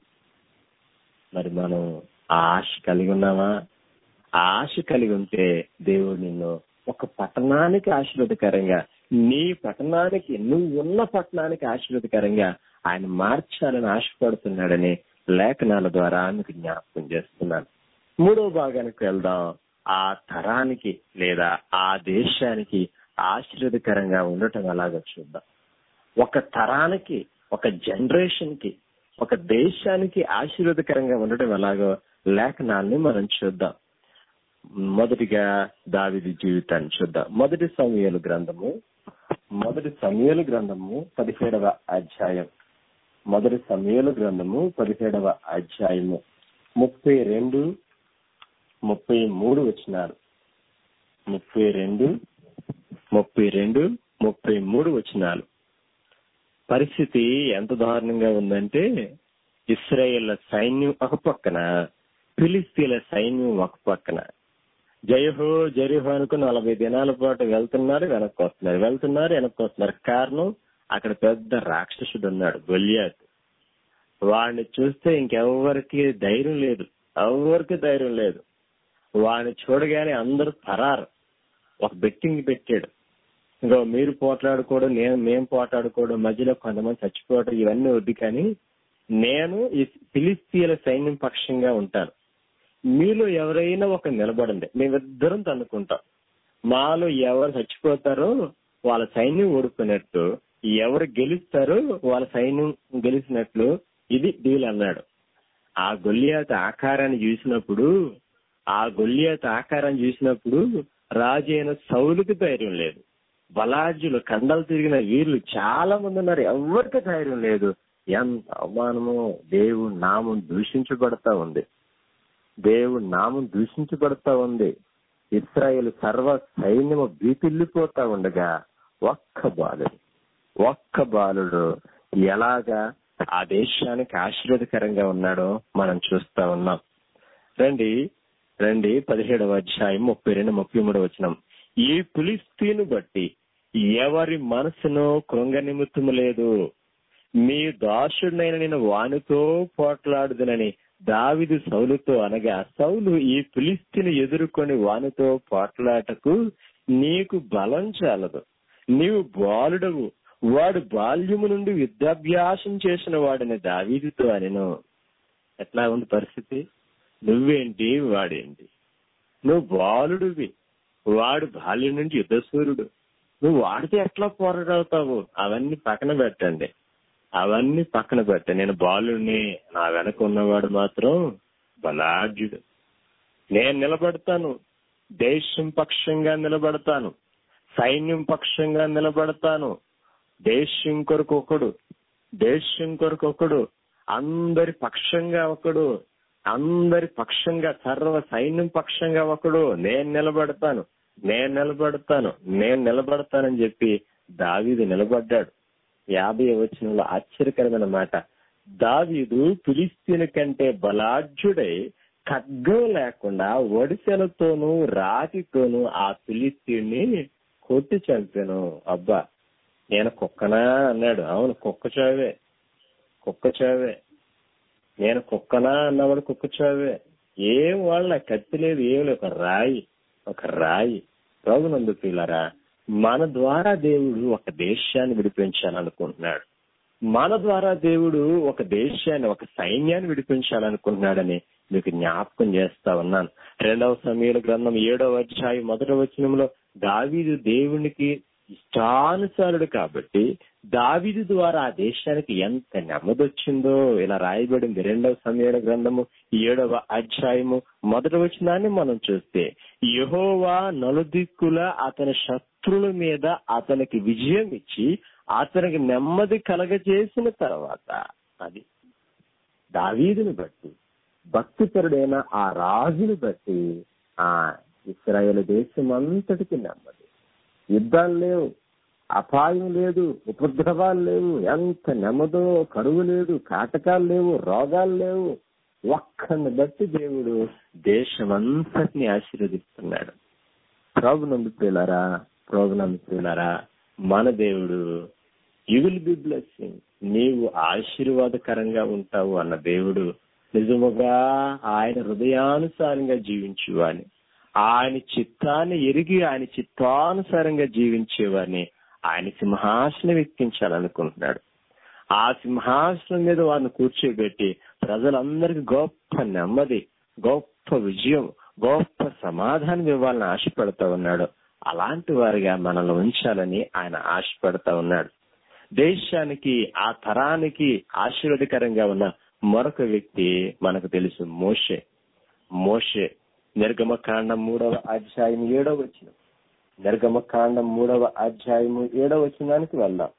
మరి మనం ఆ ఆశ కలిగి ఉన్నామా ఆ ఆశ కలిగి ఉంటే దేవుడు నిన్ను ఒక పట్టణానికి ఆశీర్వదకరంగా నీ పట్టణానికి నువ్వు ఉన్న పట్టణానికి ఆశీర్వదకరంగా ఆయన మార్చాలని ఆశపడుతున్నాడని లేఖనాల ద్వారా మీకు జ్ఞాపకం చేస్తున్నాను మూడో భాగానికి వెళ్దాం ఆ తరానికి లేదా ఆ దేశానికి ఆశీర్వదకరంగా ఉండటం ఎలాగో చూద్దాం ఒక తరానికి ఒక జనరేషన్ కి ఒక దేశానికి ఆశీర్వాదకరంగా ఉండటం ఎలాగో లేఖనాల్ని మనం చూద్దాం మొదటిగా దావిది జీవితాన్ని చూద్దాం మొదటి సమయాలు గ్రంథము మొదటి సమయాలు గ్రంథము పదిహేడవ అధ్యాయం మొదటి సమయాలు గ్రంథము పదిహేడవ అధ్యాయము ముప్పై రెండు ముప్పై మూడు వచ్చినారు ముప్పై రెండు ముప్పై రెండు ముప్పై మూడు వచ్చినాలు పరిస్థితి ఎంత దారుణంగా ఉందంటే ఇస్రాయేళ్ల సైన్యం ఒక పక్కన ఫిలిస్తీన్ల సైన్యం ఒక పక్కన జయహో జరిహో అనుకుని నలభై దినాల పాటు వెళ్తున్నారు వెనక్కి వస్తున్నారు వెళ్తున్నారు వెనక్కి వస్తున్నారు కారణం అక్కడ పెద్ద రాక్షసుడు ఉన్నాడు గొల్యాత్ వాడిని చూస్తే ఇంకెవ్వరికి ధైర్యం లేదు ఎవరికి ధైర్యం లేదు వాడిని చూడగానే అందరూ పరారు ఒక బెట్టింగ్ పెట్టాడు ఇంకో మీరు పోట్లాడుకోవడం నేను మేం పోట్లాడుకోవడం మధ్యలో కొంతమంది చచ్చిపోవడం ఇవన్నీ వద్దు కానీ నేను ఈ ఫిలిస్తీన్ల సైన్యం పక్షంగా ఉంటాను మీలో ఎవరైనా ఒక నిలబడండి మేమిద్దరం తన్నుకుంటాం మాలో ఎవరు చచ్చిపోతారో వాళ్ళ సైన్యం ఓడిపోయినట్టు ఎవరు గెలుస్తారో వాళ్ళ సైన్యం గెలిచినట్లు ఇది డీల్ అన్నాడు ఆ గొల్లియాత ఆకారాన్ని చూసినప్పుడు ఆ గొల్లియాత ఆకారాన్ని చూసినప్పుడు రాజు అయిన సౌలుకి ధైర్యం లేదు బలాజ్యులు కండలు తిరిగిన వీరులు చాలా మంది ఉన్నారు ఎవరికి ధైర్యం లేదు ఎంత అవమానమో దేవుడు నామం దూషించబడతా ఉంది దేవుడు నామం దూషించబడతా ఉంది ఇస్రాయేల్ సర్వ సైన్యము బీతిల్లిపోతా ఉండగా ఒక్క బాలుడు ఒక్క బాలుడు ఎలాగా ఆ దేశానికి ఆశీర్వాదకరంగా ఉన్నాడో మనం చూస్తా ఉన్నాం రండి రండి పదిహేడవ అధ్యాయం ముప్పై రెండు ముప్పై మూడు వచ్చినాం ఈ పులిస్తీను బట్టి ఎవరి మనసును కృంగ నిమిత్తము లేదు మీ దాసుడినైన నేను వానితో పోట్లాడుదునని దావిదు సౌలుతో అనగా సౌలు ఈ ఫిలిస్తీని ఎదుర్కొని వానితో పోట్లాటకు నీకు బలం చాలదు నీవు బాలుడవు వాడు బాల్యము నుండి విద్యాభ్యాసం చేసిన వాడిని దావీదుతో అనెను ఎట్లా ఉంది పరిస్థితి నువ్వేంటి వాడేంటి నువ్వు బాలుడివి వాడు బాల్యం నుంచి యుద్ధసూరుడు నువ్వు వాడితే ఎట్లా పోరాడవుతావు అవన్నీ పక్కన పెట్టండి అవన్నీ పక్కన పెట్ట నేను బాలుడిని నా వెనక ఉన్నవాడు మాత్రం బలాఢ్యుడు నేను నిలబడతాను దేశం పక్షంగా నిలబడతాను సైన్యం పక్షంగా నిలబడతాను దేశం కొరకు ఒకడు దేశం కొరకు ఒకడు అందరి పక్షంగా ఒకడు అందరి పక్షంగా సర్వ సైన్యం పక్షంగా ఒకడు నేను నిలబడతాను నేను నిలబడతాను నేను నిలబడతానని చెప్పి దావీదు నిలబడ్డాడు యాభై వచనంలో ఆశ్చర్యకరమైన మాట దావీదు ఫిలిస్తీన్ కంటే బలాఢ్యుడై ఖడ్గం లేకుండా ఒడిసెలతోనూ రాతితోనూ ఆ ఫిలిస్తీన్ని కొట్టి చంపాను అబ్బా నేను కుక్కనా అన్నాడు అవును కుక్క చావే కుక్క చావే నేను కుక్కనా అన్నవాడు కుక్క చావే ఏం వాళ్ళ కత్తి లేదు ఏం లేదు ఒక రాయి ఒక రాయి ప్రభునందు పిల్లరా మన ద్వారా దేవుడు ఒక దేశాన్ని విడిపించాలనుకుంటున్నాడు మన ద్వారా దేవుడు ఒక దేశాన్ని ఒక సైన్యాన్ని విడిపించాలనుకుంటున్నాడని మీకు జ్ఞాపకం చేస్తా ఉన్నాను రెండవ సమయాల గ్రంథం ఏడవ అధ్యాయం మొదటి వచనంలో దావీదు దేవునికి ఇష్టానుసారుడు కాబట్టి దావిదు ద్వారా ఆ దేశానికి ఎంత నెమ్మది వచ్చిందో ఇలా రాయబడింది రెండవ సమయాల గ్రంథము ఏడవ అధ్యాయము మొదటి వచనాన్ని మనం చూస్తే యహోవా నలుదిక్కుల అతని శత్రుల మీద అతనికి విజయం ఇచ్చి అతనికి నెమ్మది కలగజేసిన తర్వాత అది దావీదుని బట్టి భక్తిపరుడైన ఆ రాజుని బట్టి ఆ ఇస్రాయేల్ దేశం అంతటికి నెమ్మది యుద్ధాలు లేవు అపాయం లేదు ఉపద్రవాలు లేవు ఎంత నెమ్మదో కరువు లేదు కాటకాలు లేవు రోగాలు లేవు ఒక్కడిని బట్టి దేవుడు దేశమంతటిని ఆశీర్వదిస్తున్నాడు ప్రభు నందు ప్రియులారా ప్రభు నందు ప్రియులారా మన దేవుడు యు విల్ బి బ్లెస్సింగ్ నీవు ఆశీర్వాదకరంగా ఉంటావు అన్న దేవుడు నిజముగా ఆయన హృదయానుసారంగా జీవించేవాని ఆయన చిత్తాన్ని ఎరిగి ఆయన చిత్తానుసారంగా జీవించేవారిని ఆయన సింహాసనం ఎక్కించాలనుకుంటున్నాడు ఆ సింహాసనం మీద వారిని కూర్చోబెట్టి ప్రజలందరికీ గొప్ప నెమ్మది గొప్ప విజయం గొప్ప సమాధానం ఇవ్వాలని ఆశపడతా ఉన్నాడు అలాంటి వారిగా మనల్ని ఉంచాలని ఆయన ఆశపడతా ఉన్నాడు దేశానికి ఆ తరానికి ఆశీర్వదకరంగా ఉన్న మరొక వ్యక్తి మనకు తెలుసు మోషే మోషే నిర్గమకాండం మూడవ అధ్యాయం ఏడవ వచ్చిన నిర్గమకాండం మూడవ అధ్యాయము ఏడవ వచ్చినానికి వెళ్దాం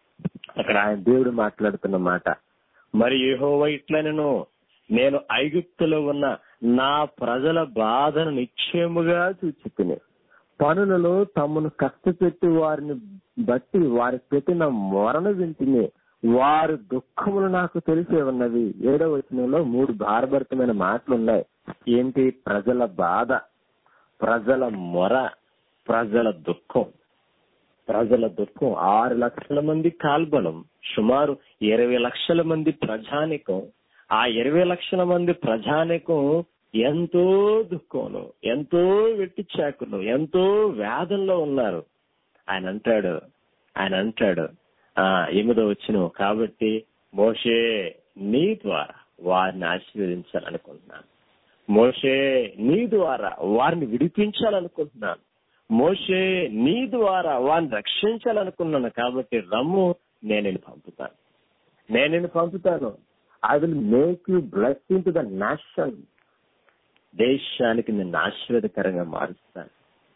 అక్కడ ఆయన దేవుడు మాట్లాడుతున్న మాట మరి యెహోవా ఇట్లనను నేను ఐగుప్తులో ఉన్న నా ప్రజల బాధను నిశ్చయముగా చూచుకుని పనులలో తమను కష్టపెట్టి వారిని బట్టి వారి పెట్టిన మొరను వింటిని వారి దుఃఖములు నాకు తెలిసే ఉన్నవి ఏడవ వచనంలో మూడు భారభరితమైన మాటలు ఉన్నాయి ఏంటి ప్రజల బాధ ప్రజల మొర ప్రజల దుఃఖం ప్రజల దుఃఖం ఆరు లక్షల మంది కాల్బలం సుమారు ఇరవై లక్షల మంది ప్రజానికం ఆ ఇరవై లక్షల మంది ప్రజానికం ఎంతో దుఃఖంలో ఎంతో వెట్టిచాకులు ఎంతో వేదంలో ఉన్నారు ఆయన అంటాడు ఆయన అంటాడు ఆ ఎనిమిదో వచ్చిన కాబట్టి మోషే నీ ద్వారా వారిని ఆశీర్వదించాలనుకుంటున్నాను మోషే నీ ద్వారా వారిని విడిపించాలనుకుంటున్నాను మోషే నీ ద్వారా వారిని రక్షించాలనుకున్నాను కాబట్టి రమ్ము నేను నిన్ను పంపుతాను నేను నిన్ను పంపుతాను I will make you blessing to the nation దేశానికి నిన్ను ఆశీర్వదకరంగా మారుస్తాను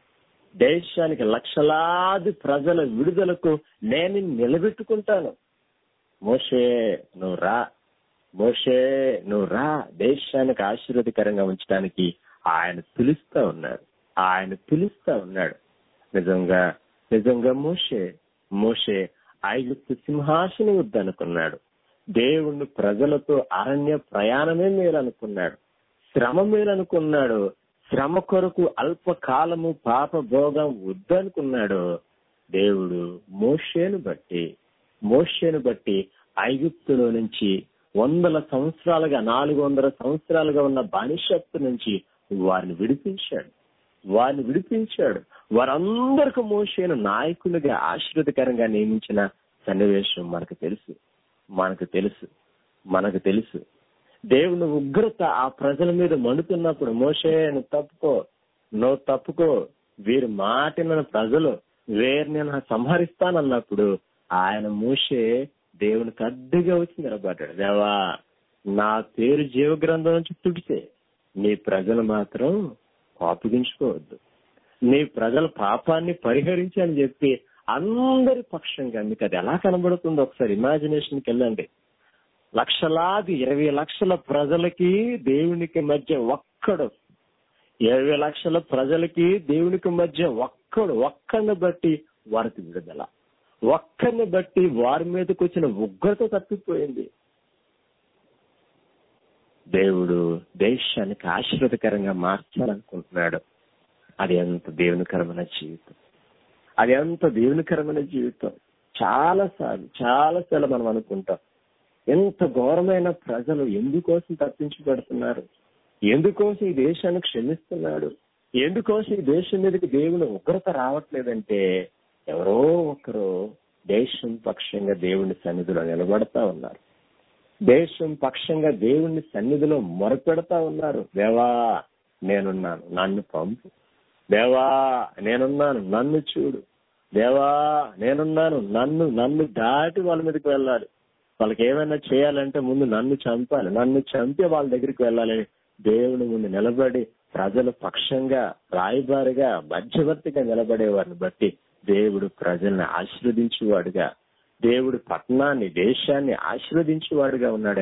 దేశానికి లక్షలాది ప్రజల విడుదలకు నేను నిన్ను నిలబెట్టుకుంటాను మోషే నువ్వు రా మోషే నువ్వు రా దేశానికి ఆశీర్వదకరంగా ఉంచడానికి ఆయన పిలుస్తా ఉన్నాడు ఆయన పిలుస్తా ఉన్నాడు నిజంగా నిజంగా మోషే మోషే ఐగుప్తు సింహాసనం వద్దనుకున్నాడు దేవుణ్ణి ప్రజలతో అరణ్య ప్రయాణమే మేలనుకున్నాడు శ్రమ మేలనుకున్నాడు శ్రమ కొరకు అల్పకాలము పాప భోగం వద్దనుకున్నాడు దేవుడు మోషేను బట్టి మోషేను బట్టి ఐగుప్తులో నుంచి వందల సంవత్సరాలుగా నాలుగు వందల సంవత్సరాలుగా ఉన్న బానిసత్తు నుంచి వారిని విడిపించాడు వారిని విడిపించాడు వారందరికి మోషేను నాయకులుగా ఆశీర్వదకరంగా నియమించిన సన్నివేశం మనకు తెలుసు మనకు తెలుసు మనకు తెలుసు దేవుని ఉగ్రత ఆ ప్రజల మీద మండుతున్నప్పుడు మోషే నువ్వు తప్పుకో నువ్వు తప్పుకో వీరి మాటిన ప్రజలు వేరు నేను సంహరిస్తానన్నప్పుడు ఆయన మోషే దేవునికి అడ్డుగా వచ్చి నిలబడ్డాడు దేవా నా పేరు జీవ గ్రంథం నుంచి తుడిచే నీ ప్రజలు మాత్రం కోపగించుకోవద్దు నీ ప్రజల పాపాన్ని పరిహరించి అని చెప్పి అందరి పక్షంగా మీకు అది ఎలా కనబడుతుందో ఒకసారి ఇమాజినేషన్కి వెళ్ళండి లక్షలాది ఇరవై లక్షల ప్రజలకి దేవునికి మధ్య ఒక్కడు ఇరవై లక్షల ప్రజలకి దేవునికి మధ్య ఒక్కడు ఒక్కడిని బట్టి వారికి విడుదల ఒక్కరిని బట్టి వారి మీదకి వచ్చిన ఉగ్రత తప్పిపోయింది దేవుడు దేశానికి ఆశీర్వదకరంగా మార్చాలనుకుంటున్నాడు అది ఎంత దేవునికరమైన జీవితం అది ఎంత దేవునికరమైన జీవితం చాలా సార్లు చాలా సార్లు మనం అనుకుంటాం ఎంత ఘోరమైన ప్రజలు ఎందుకోసం తప్పించబడుతున్నారు ఎందుకోసం ఈ దేశాన్ని క్షమిస్తున్నాడు ఎందుకోసం ఈ దేశం మీదకి దేవుని ఉగ్రత రావట్లేదంటే ఎవరో ఒకరు దేశం పక్షంగా దేవుని సన్నిధిలో నిలబడతా ఉన్నారు దేశం పక్షంగా దేవుని సన్నిధిలో మొరపెడతా ఉన్నారు దేవా నేనున్నాను నన్ను పంపు దేవా నేనున్నాను నన్ను చూడు దేవా నేనున్నాను నన్ను నన్ను దాటి వాళ్ళ మీదకి వెళ్ళాలి వాళ్ళకి ఏమైనా చేయాలంటే ముందు నన్ను చంపాలి నన్ను చంపి వాళ్ళ దగ్గరికి వెళ్ళాలి దేవుని ముందు నిలబడి ప్రజల పక్షంగా రాయబారిగా మధ్యవర్తిగా నిలబడే వారిని బట్టి దేవుడు ప్రజల్ని ఆశీర్వదించేవాడుగా దేవుడు పట్టణాన్ని దేశాన్ని ఆశీర్వదించేవాడుగా ఉన్నాడని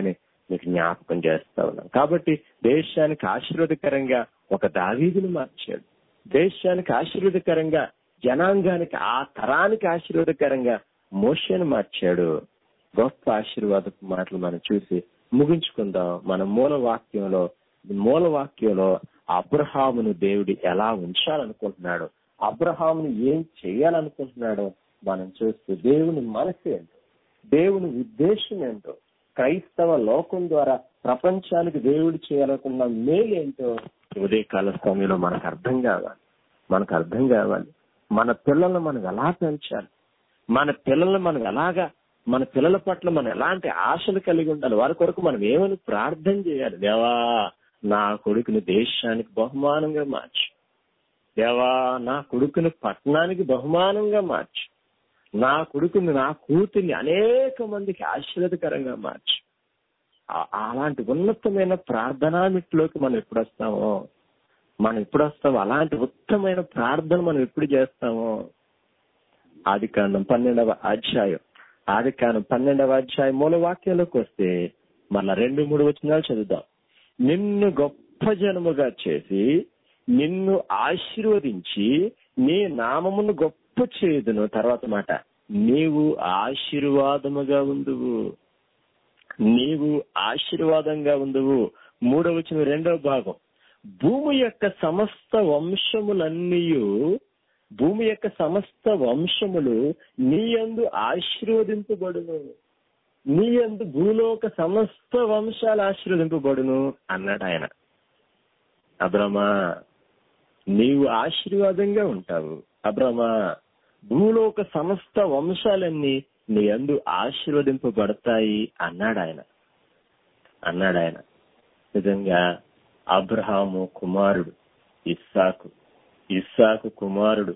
మీకు జ్ఞాపకం చేస్తా ఉన్నాను కాబట్టి దేశానికి ఆశీర్వాదకరంగా ఒక దావీదుని మార్చాడు దేశానికి ఆశీర్వాదకరంగా జనాంగానికి ఆ తరానికి ఆశీర్వాదకరంగా మోషను మార్చాడు గొప్ప ఆశీర్వాదపు మాటలు మనం చూసి ముగించుకుందాం మన మూల వాక్యంలో మూల వాక్యంలో అబ్రహామును దేవుడు ఎలా ఉంచాలనుకుంటున్నాడు అబ్రహామును ఏం చేయాలనుకుంటున్నాడో మనం చూస్తూ దేవుని మనసు ఏంటో దేవుని ఉద్దేశం ఏంటో క్రైస్తవ లోకం ద్వారా ప్రపంచానికి దేవుడు చేయాలనుకున్న మేలు ఏంటో ఉదయకాల సమయంలో మనకు అర్థం కావాలి మనకు అర్థం కావాలి మన పిల్లలను మనం ఎలా పెంచాలి మన పిల్లలను మనం ఎలాగా మన పిల్లల పట్ల మనం ఎలాంటి ఆశలు కలిగి ఉండాలి వారి కొరకు మనం ఏమని ప్రార్థన చేయాలి దేవా నా కొడుకుని దేశానికి బహుమానంగా మార్చు దేవా నా కొడుకుని పట్టణానికి బహుమానంగా మార్చు నా కొడుకుని నా కూతుర్ని అనేక మందికి ఆశీర్వదకరంగా మార్చు ఆ- అలాంటి ఉన్నతమైన ప్రార్థనామిట్లోకి మనం ఎప్పుడు వస్తామో మనం ఎప్పుడు వస్తామో అలాంటి ఉత్తమైన ప్రార్థన మనం ఎప్పుడు చేస్తామో ఆది కాండం పన్నెండవ అధ్యాయం ఆది కాండం పన్నెండవ అధ్యాయం మూల వాక్యంలోకి వస్తే మళ్ళా రెండు మూడు వచనాలు చదువుదాం నిన్ను గొప్ప జనముగా చేసి నిన్ను ఆశీర్వదించి నీ నామమును గొప్ప చేయుదును తర్వాత మాట నీవు ఆశీర్వాదముగా ఉందువు నీవు ఆశీర్వాదంగా ఉందువు మూడవ వచ్చిన రెండవ భాగం భూమి యొక్క సమస్త వంశములన్నీయు భూమి యొక్క సమస్త వంశములు నీ యందు ఆశీర్వదింపబడును నీ యందు భూలోక సమస్త వంశాలు ఆశీర్వదింపబడును అన్నాడు ఆయన అబ్రమా నీవు ఆశీర్వాదంగా ఉంటావు అబ్రమా భూలోక సమస్త వంశాలన్నీ నీ అందు ఆశీర్వదింపబడతాయి అన్నాడు ఆయన అన్నాడు ఆయన నిజంగా అబ్రహాము కుమారుడు ఇస్సాకు ఇస్సాకు కుమారుడు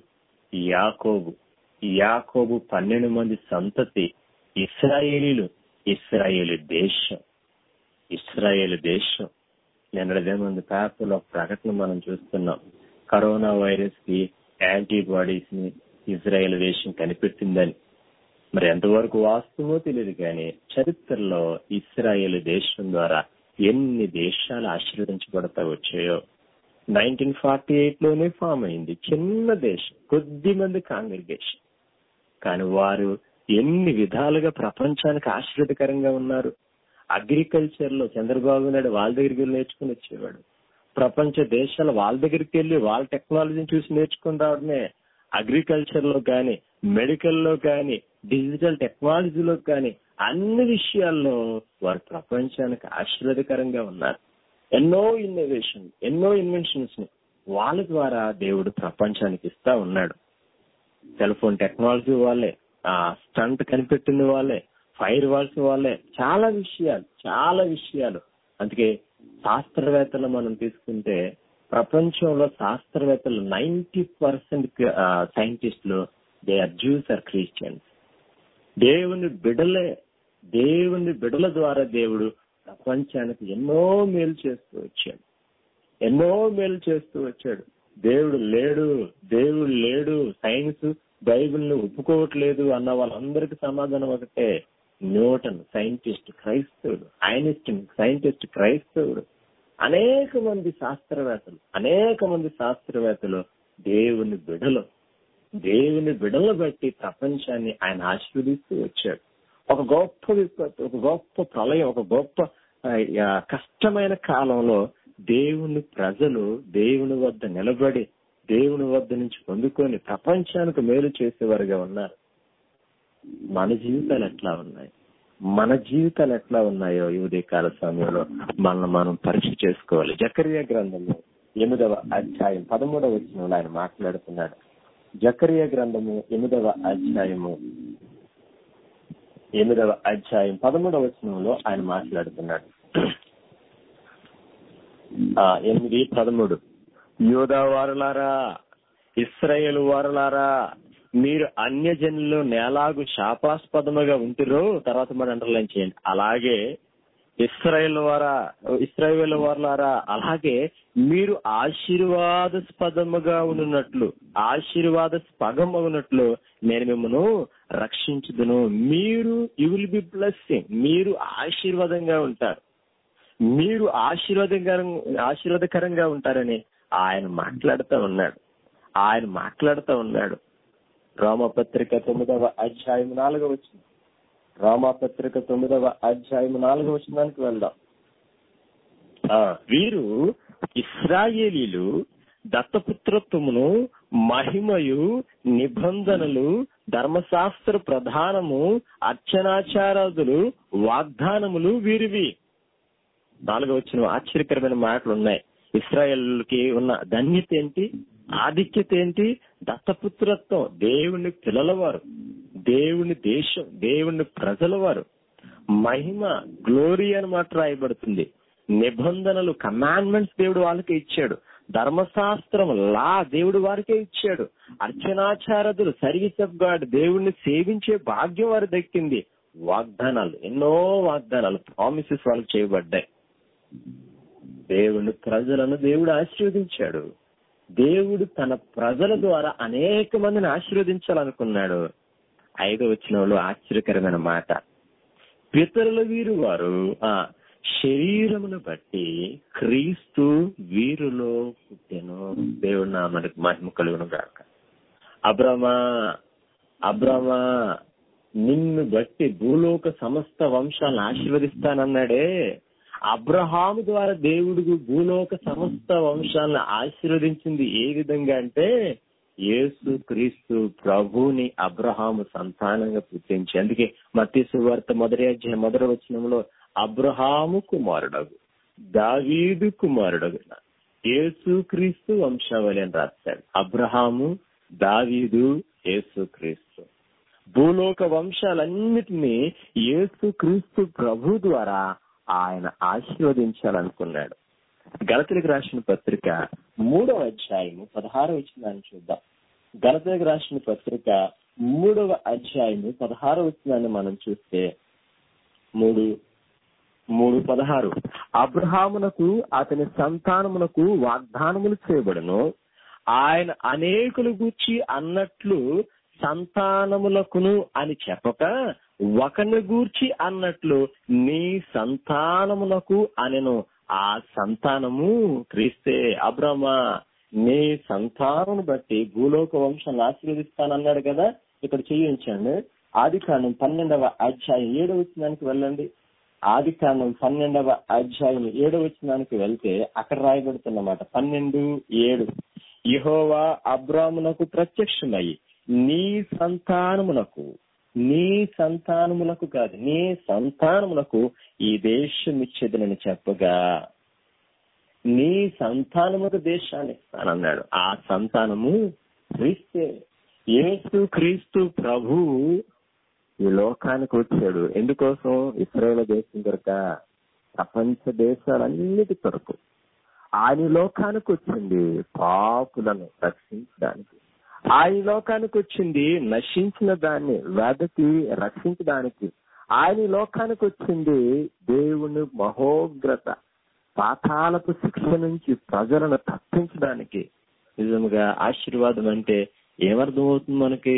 యాకోబు యాకోబు పన్నెండు మంది సంతతి ఇస్రాయేలీలు ఇస్రాయేలు దేశం ఇస్రాయేల్ దేశం నిన్నటిదేముంది పేపర్లో ఒక ప్రకటన మనం చూస్తున్నాం కరోనా వైరస్ కి యాంటీబాడీస్ ని ఇజ్రాయెల్ దేశం కనిపెట్టిందని మరి ఎంతవరకు వాస్తవమో తెలియదు కానీ చరిత్రలో ఇస్రాయేల్ దేశం ద్వారా ఎన్ని దేశాలు ఆశీర్వదించబడతా వచ్చాయో నైన్టీన్ ఫార్టీ ఎయిట్ లోనే ఫామ్ అయింది చిన్న దేశం కొద్ది మంది కాంగ్రిగేషన్ కానీ వారు ఎన్ని విధాలుగా ప్రపంచానికి ఆశ్చర్యకరంగా ఉన్నారు అగ్రికల్చర్ లో చంద్రబాబు నాయుడు వాళ్ళ దగ్గరికి వెళ్ళి నేర్చుకుని వచ్చేవాడు ప్రపంచ దేశాలు వాళ్ళ దగ్గరికి వెళ్ళి వాళ్ళ టెక్నాలజీని చూసి నేర్చుకుని రావడమే అగ్రికల్చర్ లో కానీ మెడికల్ లో కానీ డిజిటల్ టెక్నాలజీలో కానీ అన్ని విషయాల్లో వారు ప్రపంచానికి ఆశీర్వాదకరంగా ఉన్నారు ఎన్నో ఇన్నోవేషన్ ఎన్నో ఇన్వెన్షన్స్ ని వాళ్ళ ద్వారా దేవుడు ప్రపంచానికి ఇస్తా ఉన్నాడు సెల్ ఫోన్ టెక్నాలజీ వాళ్ళే ఆ స్టంట్ కనిపెట్టింది వాళ్ళే ఫైర్ వాల్స్ వాళ్ళే చాలా విషయాలు చాలా విషయాలు అందుకే శాస్త్రవేత్తలు మనం తీసుకుంటే ప్రపంచంలో శాస్త్రవేత్తలు నైన్టీ పర్సెంట్ సైంటిస్టులు they are Jews are Christians దేవుని బిడలే దేవుని బిడల ద్వారా దేవుడు ప్రపంచానికి ఎన్నో మేలు చేస్తూ వచ్చాడు ఎన్నో మేలు చేస్తూ వచ్చాడు దేవుడు లేడు దేవుడు లేడు సైన్స్ బైబిల్ ను ఒప్పుకోవట్లేదు అన్న వాళ్ళందరికీ సమాధానం ఒకటే న్యూటన్ సైంటిస్ట్ క్రైస్తవుడు ఐన్స్టీన్ సైంటిస్ట్ క్రైస్తవుడు అనేక మంది శాస్త్రవేత్తలు అనేక మంది శాస్త్రవేత్తలు దేవుని బిడలు దేవుని బిడలు బట్టి ప్రపంచాన్ని ఆయన ఆశీర్వదిస్తూ వచ్చాడు ఒక గొప్ప విపత్తు ఒక గొప్ప ప్రళయం ఒక గొప్ప ఆ, ఆ, కష్టమైన కాలంలో దేవుని ప్రజలు దేవుని వద్ద నిలబడి దేవుని వద్ద నుంచి పొందుకొని ప్రపంచానికి మేలు చేసేవారుగా ఉన్నారు మన జీవితాలు ఎట్లా ఉన్నాయి మన జీవితాలు ఎట్లా ఉన్నాయో ఈ ఉదయకాల సమయంలో మనల్ని మనం పరీక్ష చేసుకోవాలి జకరియా గ్రంథము ఎనిమిదవ అధ్యాయం పదమూడవ వచనంలో ఆయన మాట్లాడుతున్నాడు జకరియా గ్రంథము ఎనిమిదవ అధ్యాయము ఎనిమిదవ అధ్యాయం పదమూడవ వచనంలో ఆయన మాట్లాడుతున్నాడు ఆ ఎనిమిది పదమూడు యోధా వారులారా ఇస్రాయేల్ వారులారా మీరు అన్యజనులు నేలాగు శాపాస్పదముగా ఉంటురు తర్వాత మరి అండర్లైన్ చేయండి అలాగే ఇస్రాయేల్ వారా ఇస్రాయేల్ వారులారా అలాగే మీరు ఆశీర్వాదస్పదముగా ఉన్నట్లు ఆశీర్వాద స్పగమగునట్లు నేను మిమ్మల్ని రక్షించుదును మీరు యు విల్ బి బ్లెస్సింగ్ మీరు ఆశీర్వాదంగా ఉంటారు మీరు ఆశీర్వాదకరంగా ఆశీర్వాదకరంగా ఉంటారని ఆయన మాట్లాడుతూ ఉన్నాడు ఆయన మాట్లాడుతూ ఉన్నాడు రోమపత్రిక తొమ్మిదవ అధ్యాయం నాలుగవ వచ్చిన రోమపత్రిక తొమ్మిదవ అధ్యాయం నాలుగవ వచ్చినానికి వెళ్దాం ఆ, వీరు ఇస్రాయేలీలు దత్తపుత్రత్వమును మహిమయు నిబంధనలు ధర్మశాస్త్ర ప్రధానము అర్చనాచారాదులు వాగ్దానములు వీరివి నాలుగో వచ్చిన ఆశ్చర్యకరమైన మాటలు ఉన్నాయి ఇస్రాయల్కి ఉన్న ధన్యత ఏంటి ఆధిక్యత ఏంటి దత్తపుత్రత్వం దేవుని పిల్లలవారు దేవుని దేశం దేవుని ప్రజల వారు మహిమ గ్లోరీ అని మాట రాయబడుతుంది నిబంధనలు కమాండ్మెంట్స్ దేవుడు వాళ్ళకే ఇచ్చాడు ధర్మశాస్త్రం లా దేవుడు వారికే ఇచ్చాడు అర్చనాచారదులు సర్వీస్ ఆఫ్ గాడ్ దేవుణ్ణి సేవించే భాగ్యం వారి దక్కింది వాగ్దానాలు ఎన్నో వాగ్దానాలు ప్రామిసెస్ వాళ్ళకి చేయబడ్డాయి దేవుని ప్రజలను దేవుడు ఆశీర్వదించాడు దేవుడు తన ప్రజల ద్వారా అనేక మందిని ఆశీర్వదించాలనుకున్నాడు ఐదో వచ్చిన వాళ్ళు ఆశ్చర్యకరమైన మాట పితరుల వీరు వారు ఆ శరీరమును బట్టి క్రీస్తు వీరులో పుట్టెను దేవుడు నామనికి మహిమ కలుగును గాక అబ్రమా అబ్రమా నిన్ను బట్టి భూలోక సమస్త వంశాలను ఆశీర్వదిస్తానన్నాడే అబ్రహాము ద్వారా దేవుడు భూలోక సమస్త వంశాలను ఆశీర్వదించింది ఏ విధంగా అంటే యేసు క్రీస్తు ప్రభుని అబ్రహాము సంతానంగా పుట్టించి అందుకే మత్తి సువార్త మొదటి అధ్యాయం మొదటి వచనంలో అబ్రహాము కుమారుడగు దావీదు కుమారుడగు యేసు క్రీస్తు వంశావళి అని రాస్తాడు అబ్రహాము దావీదు యేసు క్రీస్తు భూలోక వంశాలన్నిటినీ యేసు క్రీస్తు ప్రభు ద్వారా ఆయన ఆశీర్వదించాలనుకున్నాడు గలతులకు రాసిన పత్రిక మూడవ అధ్యాయము పదహారవ వచనాన్ని చూద్దాం గలతులకు రాసిన పత్రిక మూడవ అధ్యాయము పదహారవ వచనాన్ని మనం చూస్తే మూడు మూడు పదహారు అబ్రహామునకు అతని సంతానమునకు వాగ్దానములు చేయబడను ఆయన అనేకులు గూర్చి అన్నట్లు సంతానములకును అని చెప్పక ఒకని గూర్చి అన్నట్లు నీ సంతానమునకు అనెను ఆ సంతానము క్రీస్తే అబ్రహ్మ నీ సంతానం బట్టి భూలోక వంశాన్ని ఆశీర్వదిస్తానన్నాడు కదా ఇక్కడ చేయించండి ఆది కాండం పన్నెండవ అధ్యాయం ఏడవ వచ్చినానికి వెళ్ళండి ఆది కాండం పన్నెండవ అధ్యాయం ఏడవ వచ్చినానికి వెళ్తే అక్కడ రాయబడుతున్నమాట పన్నెండు ఏడు యహోవా అబ్రామునకు ప్రత్యక్షమై నీ సంతానమునకు నీ సంతానములకు కాదు నీ సంతానములకు ఈ దేశం ఇచ్చేదనని చెప్పగా నీ సంతానముకు దేశాన్ని ఇస్తానన్నాడు ఆ సంతానము క్రీస్తే యేసు క్రీస్తు ప్రభు ఈ లోకానికి వచ్చాడు ఎందుకోసం ఇస్రాయేల్ దేశం కొరక ప్రపంచ దేశాలన్నిటి కొరకు ఆయన ఈ లోకానికి వచ్చింది పాపులను రక్షించడానికి ఆయన ఈ లోకానికి వచ్చింది నశించిన దాన్ని వెదకి రక్షించడానికి ఆయన ఈ లోకానికి వచ్చింది దేవుని మహోగ్రత పాతాలపు శిక్ష నుంచి ప్రజలను తప్పించడానికి నిజంగా ఆశీర్వాదం అంటే ఏమర్థం అవుతుంది మనకి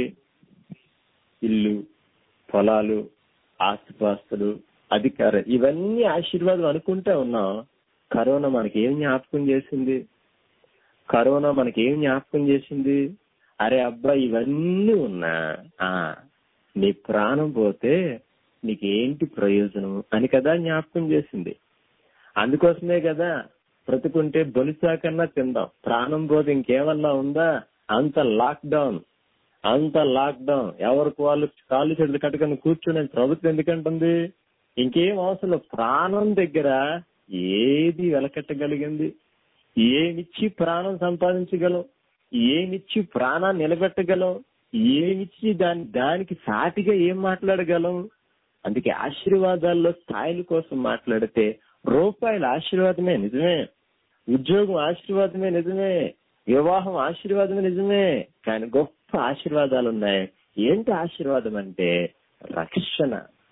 ఇల్లు పొలాలు ఆస్తిపాస్తులు అధికారం ఇవన్నీ ఆశీర్వాదం అనుకుంటే ఉన్నాం కరోనా మనకి ఏం జ్ఞాపకం చేసింది కరోనా మనకి ఏం జ్ఞాపకం చేసింది అరే అబ్బా ఇవన్నీ ఉన్నా ఆ నీ ప్రాణం పోతే నీకేంటి ప్రయోజనం అని కదా జ్ఞాపకం చేసింది అందుకోసమే కదా బ్రతుకుంటే బొలిసా కన్నా తిందాం ప్రాణం పోతే ఇంకేమన్నా ఉందా అంత లాక్ డౌన్ అంత లాక్ డౌన్ ఎవరికి వాళ్ళు కాళ్ళు చేతులు కట్టుకొని కూర్చుని ప్రభుత్వం ఎందుకంటుంది ఇంకేం అవసరం లేదు. ప్రాణం దగ్గర ఏది వెలకట్టగలిగింది ఏమిచ్చి ప్రాణం సంపాదించగలం ఏమిచ్చి ప్రాణాన్ని నిలబెట్టగలం ఏమిచ్చి దాని దానికి సాటిగా ఏం మాట్లాడగలం అందుకే ఆశీర్వాదాల్లో స్థాయిల కోసం మాట్లాడితే రూపాయల ఆశీర్వాదమే నిజమే ఉద్యోగం ఆశీర్వాదమే నిజమే వివాహం ఆశీర్వాదమే నిజమే కానీ గొప్ప ఆశీర్వాదాలు ఉన్నాయి ఏంటి ఆశీర్వాదం అంటే రక్షణ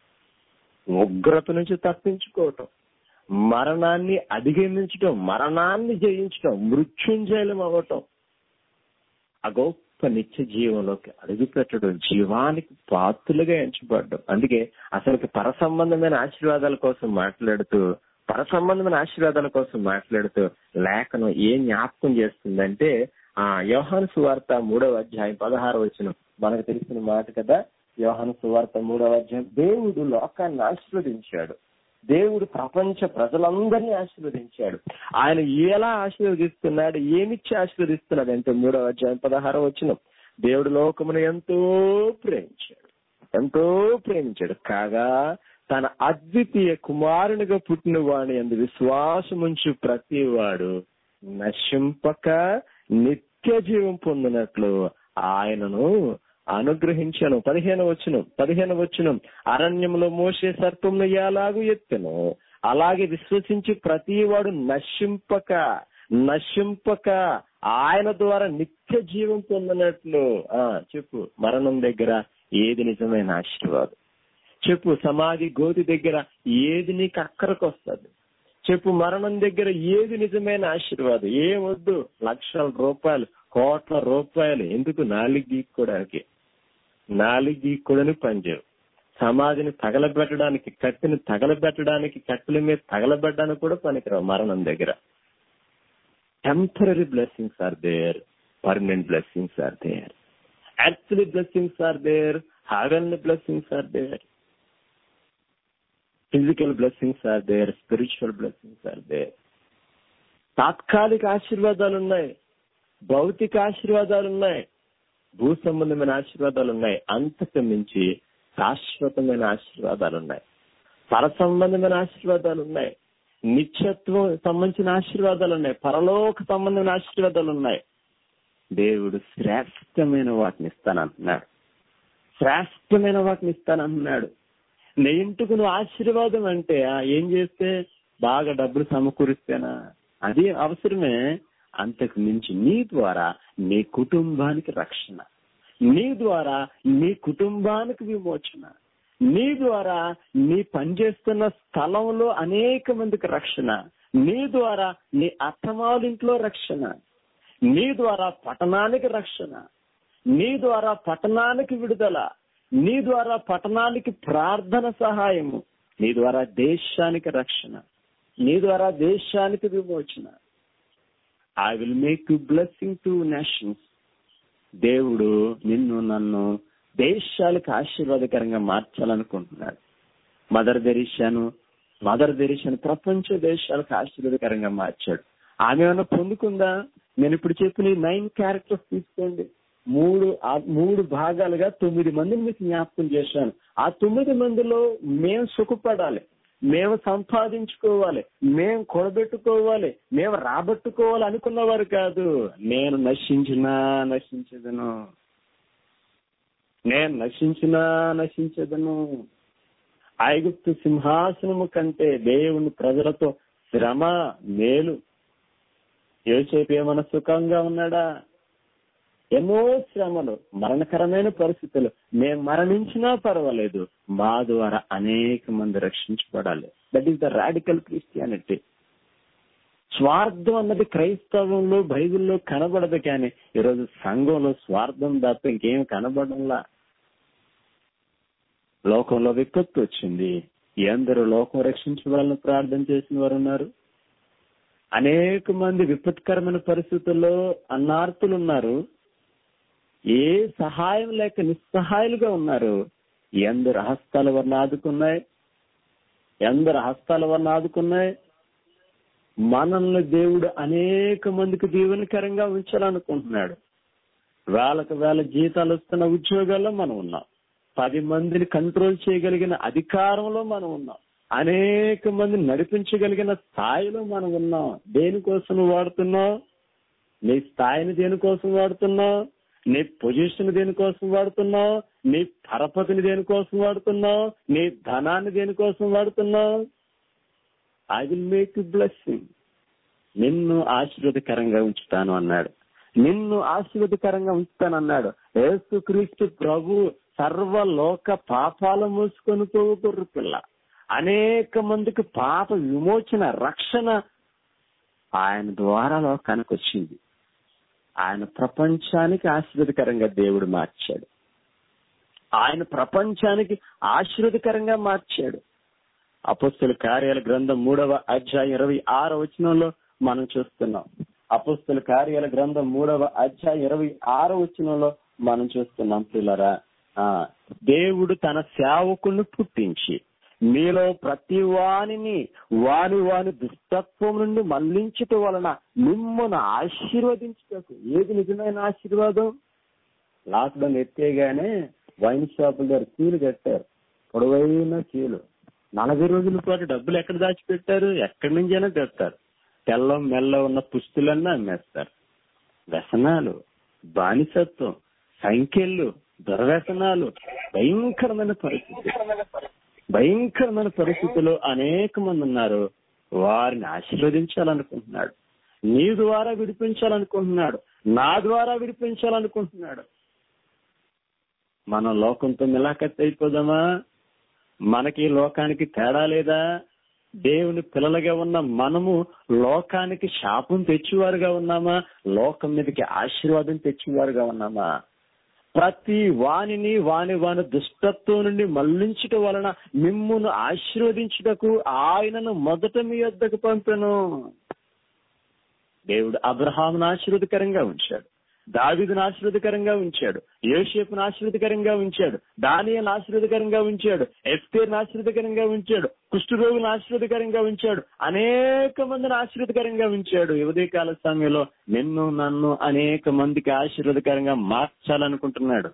ఉగ్రత నుంచి తప్పించుకోవటం మరణాన్ని అధిగమించటం మరణాన్ని జయించటం మృత్యుంజయం అవ్వటం ఆ గొప్ప నిత్య జీవంలోకి అడుగు పెట్టడం జీవానికి పాత్రులుగా ఎంచబడ్డం అందుకే అసలు పర సంబంధమైన ఆశీర్వాదాల కోసం మాట్లాడుతూ పర సంబంధమైన ఆశీర్వాదాల కోసం మాట్లాడుతూ లేఖనం ఏం జ్ఞాపకం చేస్తుందంటే ఆ యోహాను సువార్త మూడవ అధ్యాయం పదహారు వచ్చిన మనకు తెలిసిన మాట కదా యోహాను సువార్త మూడవ అధ్యాయం దేవుడు లోకాన్ని ఆశీర్వదించాడు దేవుడు ప్రపంచ ప్రజలందరినీ ఆశీర్వదించాడు ఆయన ఎలా ఆశీర్వదిస్తున్నాడు ఏమిచ్చి ఆశీర్వదిస్తున్నాడు అంటే మూడవ అధ్యాయం పదహారు వచ్చిన దేవుడు లోకమును ఎంతో ప్రేమించాడు ఎంతో ప్రేమించాడు కాగా తన అద్వితీయ కుమారునిగా పుట్టిన వాడిని అందు విశ్వాసముంచు ప్రతివాడు నశింపక నిత్య జీవం పొందినట్లు ఆయనను అనుగ్రహించను పదిహేను వచ్చును పదిహేను వచ్చును అరణ్యంలో మోసే సర్పంను ఎలాగూ ఎత్తెను అలాగే విశ్వసించి ప్రతివాడు నశింపక నశింపక ఆయన ద్వారా నిత్య జీవం పొందినట్లు ఆ చెప్పు మరణం దగ్గర ఏది నిజమైన ఆశీర్వాదం చెప్పు సమాధి గోతి దగ్గర ఏది నీకు అక్కరకు వస్తుంది చెప్పు మరణం దగ్గర ఏది నిజమైన ఆశీర్వాదం ఏం వద్దు లక్షల రూపాయలు కోట్ల రూపాయలు ఎందుకు నాలుగు గీక్కోవడానికి నాలుగు గీక్కోడని పనిచేయవు సమాధిని తగలబెట్టడానికి కత్తిని తగలబెట్టడానికి కట్టెల మీద తగలబెట్టడానికి కూడా పనికిరావు మరణం దగ్గర temporary blessings are there permanent blessings are there actually blessings are there heavenly blessings are there physical blessings are there spiritual blessings are there తాత్కాలిక ఆశీర్వాదాలు ఉన్నాయి భౌతిక ఆశీర్వాదాలు ఉన్నాయి భూ సంబంధమైన ఆశీర్వాదాలు ఉన్నాయి అంతకు మించి శాశ్వతమైన ఆశీర్వాదాలు ఉన్నాయి పర సంబంధమైన ఆశీర్వాదాలు ఉన్నాయి నిత్యత్వం సంబంధించిన ఆశీర్వాదాలు ఉన్నాయి పరలోక సంబంధమైన ఆశీర్వాదాలు ఉన్నాయి దేవుడు శ్రేష్టమైన వాటిని ఇస్తానంటున్నాడు శ్రేష్టమైన వాటిని ఇస్తానంటున్నాడు నీ ఇంటికి నువ్వు ఆశీర్వాదం అంటే ఆ ఏం చేస్తే బాగా డబ్బులు సమకూరిస్తేనా అది అవసరమే అంతకు మించి నీ ద్వారా నీ కుటుంబానికి రక్షణ నీ ద్వారా నీ కుటుంబానికి విమోచన నీ ద్వారా నీ పనిచేస్తున్న స్థలంలో అనేక మందికి రక్షణ నీ ద్వారా నీ అత్తమాలింట్లో రక్షణ నీ ద్వారా పట్టణానికి రక్షణ నీ ద్వారా పట్టణానికి విడుదల నీ ద్వారా పట్టణానికి ప్రార్థన సహాయము నీ ద్వారా దేశానికి రక్షణ నీ ద్వారా దేశానికి విమోచన I will make you blessing to nations దేవుడు నిన్ను నన్ను దేశాలకు ఆశీర్వాదకరంగా మార్చాలనుకుంటున్నాడు మదర్ దెరిషాను మదర్ దెరిషాను ప్రపంచ దేశాలకు ఆశీర్వాదకరంగా మార్చాడు ఆమె ఏమైనా పొందుకుందా నేను ఇప్పుడు చెప్పిన ఈ నైన్ క్యారెక్టర్స్ తీసుకోండి మూడు ఆ మూడు భాగాలుగా తొమ్మిది మందిని మీకు జ్ఞాపకం చేశాను ఆ తొమ్మిది మందిలో మేము సుఖపడాలి మేము సంపాదించుకోవాలి మేము కొడబెట్టుకోవాలి మేము రాబట్టుకోవాలి అనుకున్నవారు కాదు నేను నశించినా నశించదను నేను నశించినా నశించదను ఐగుప్తు సింహాసనము కంటే దేవుని ప్రజలతో శ్రమ మేలు యోసేపు ఏమైనా సుఖంగా ఉన్నాడా ఎన్నో శ్రమలు మరణకరమైన పరిస్థితులు మేము మరణించినా పర్వాలేదు మా ద్వారా అనేక మంది రక్షించబడాలి that is the radical Christianity స్వార్థం అన్నది క్రైస్తవంలో బైబిల్లో కనబడదు కానీ ఈరోజు సంఘంలో స్వార్థం తప్ప ఇంకేం కనబడంలా లోకంలో విపత్తు వచ్చింది ఎందరూ లోకం రక్షించబడాలని ప్రార్థన చేసిన వారు ఉన్నారు అనేక మంది విపత్కరమైన పరిస్థితుల్లో అన్నార్తులు ఉన్నారు ఏ సహాయం లేక నిస్సహాయాలుగా ఉన్నారు ఎందరు హస్తాల వల్ల ఆదుకున్నాయి ఎందరు హస్తాల వల్ల ఆదుకున్నాయి మనల్ని దేవుడు అనేక మందికి దీవెనకరంగా ఉంచాలనుకుంటున్నాడు వేలకు వేల జీతాలు వస్తున్న ఉద్యోగాల్లో మనం ఉన్నాం పది మందిని కంట్రోల్ చేయగలిగిన అధికారంలో మనం ఉన్నాం అనేక మందిని నడిపించగలిగిన స్థాయిలో మనం ఉన్నాం దేనికోసం వాడుతున్నావు నీ స్థాయిని దేనికోసం వాడుతున్నావు నీ పొజిషన్ దేనికోసం వాడుతున్నావు నీ పరపతిని దేనికోసం వాడుతున్నావు నీ ధనాన్ని దేనికోసం వాడుతున్నావు I will make you blessing నిన్ను ఆశీర్వదకరంగా ఉంచుతాను అన్నాడు నిన్ను ఆశీర్వదకరంగా ఉంచుతాను అన్నాడు యేసు క్రీస్తు ప్రభు సర్వలోక పాపాలు మూసుకొని పోగురు పిల్ల అనేక మందికి పాప విమోచన రక్షణ ఆయన ద్వారా లోకానికి వచ్చింది ఆయన ప్రపంచానికి ఆశీర్వదకరంగా దేవుడు మార్చాడు ఆయన ప్రపంచానికి ఆశీర్వదకరంగా మార్చాడు అపుస్తుల కార్యాల గ్రంథం మూడవ అధ్యాయం ఇరవై ఆరో వచనంలో మనం చూస్తున్నాం అపుస్తుల కార్యాల గ్రంథం మూడవ అధ్యాయం ఇరవై ఆరో వచనంలో మనం చూస్తున్నాం పిల్లరా ఆ దేవుడు తన సేవకుని పుట్టించి మీలో ప్రతి వానిని వాని వాని దుష్టత్వం నుండి మళ్లించటం వలన మిమ్మల్ని ఆశీర్వదించటకు ఏది నిజమైన ఆశీర్వాదం లాక్డౌన్ ఎత్తేగానే వైన్ షాపుల దగ్గర క్యూలు కట్టారు పొడవైన క్యూలు నలభై రోజుల పాటు డబ్బులు ఎక్కడ దాచిపెట్టారు ఎక్కడి నుంచైనా తెస్తారు తెల్లం మెల్ల ఉన్న పుస్తులన్నీ అమ్మేస్తారు వ్యసనాలు బానిసత్వం సంఖ్యలు దుర్వ్యసనాలు భయంకరమైన పరిస్థితి భయంకరమైన పరిస్థితుల్లో అనేక మంది ఉన్నారు వారిని ఆశీర్వదించాలనుకుంటున్నాడు నీ ద్వారా విడిపించాలనుకుంటున్నాడు నా ద్వారా విడిపించాలనుకుంటున్నాడు మనం లోకంతో మిలాఖత్ అయిపోదామా మనకి లోకానికి తేడా లేదా దేవుని పిల్లలుగా ఉన్న మనము లోకానికి శాపం తెచ్చేవారుగా ఉన్నామా లోకం మీదకి ఆశీర్వాదం తెచ్చేవారుగా ఉన్నామా ప్రతి వాణిని వాని వాని దుష్టత్వం నుండి మళ్లించటం వలన మిమ్మును ఆశీర్వదించుటకు ఆయనను మొదట మీ వద్దకు పంపెను దేవుడు అబ్రహామును ఆశీర్వదకరంగా ఉంచాడు దావిదును ఆశీర్వదకరంగా ఉంచాడు యోషేపును ఆశీర్వదకరంగా ఉంచాడు దానియను ఆశీర్వదకరంగా ఉంచాడు ఎస్తేర్ను ఆశీర్వదకరంగా ఉంచాడు కుష్ఠరోగులను ఆశీర్వదకరంగా ఉంచాడు అనేక మందిని ఆశీర్వదకరంగా ఉంచాడు ఉదయకాల సమయంలో నిన్ను నన్ను అనేక మందికి ఆశీర్వదకరంగా మార్చాలనుకుంటున్నాడు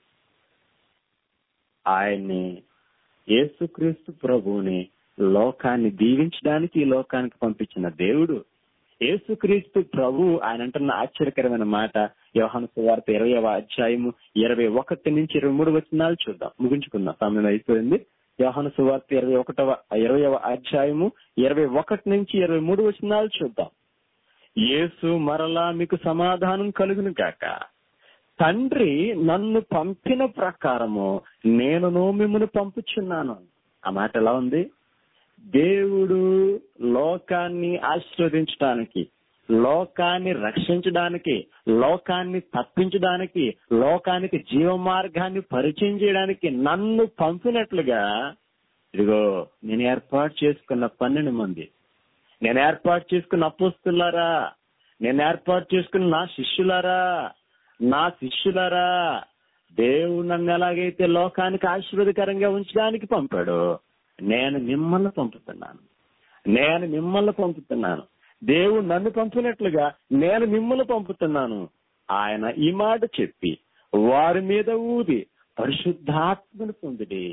ఆయన్ని యేసుక్రీస్తు ప్రభువుని లోకాన్ని దీవించడానికి ఈ లోకానికి పంపించిన దేవుడు యేసుక్రీస్తు ప్రభు ఆయన అంటున్న ఆశ్చర్యకరమైన మాట యోహాను సువార్త ఇరవైవ అధ్యాయము ఇరవై ఒకటి నుంచి ఇరవై మూడు వచనాలు చూద్దాం ముగించుకుందాం సమయం అయిపోయింది యోహాను సువార్త ఇరవై ఒకటవ ఇరవైవ అధ్యాయము ఇరవై ఒకటి నుంచి ఇరవై మూడు వచనాలు చూద్దాం యేసు మరలా మీకు సమాధానం కలుగును కాక తండ్రి నన్ను పంపిన ప్రకారము నేనును మిమ్మల్ని పంపుచున్నాను ఆ మాట ఎలా ఉంది దేవుడు లోకాన్ని ఆశీర్వదించడానికి లోకాన్ని రక్షించడానికి లోకాన్ని తప్పించడానికి లోకానికి జీవ మార్గాన్ని పరిచయం చేయడానికి నన్ను పంపినట్లుగా ఇదిగో నేను ఏర్పాటు చేసుకున్న పన్నెండు మంది నేను ఏర్పాటు చేసుకున్న అపోస్తులారా నేను ఏర్పాటు చేసుకున్న నా శిష్యులారా నా శిష్యులారా దేవుడు నన్ను ఎలాగైతే లోకానికి ఆశీర్వదకరంగా ఉంచడానికి పంపాడు నేను మిమ్మల్ని పంపుతున్నాను నేను మిమ్మల్ని పంపుతున్నాను దేవుడు నన్ను పంపినట్లుగా నేను మిమ్మల్ని పంపుతున్నాను ఆయన ఈ మాట చెప్పి వారి మీద ఊది పరిశుద్ధాత్మను పొందిడి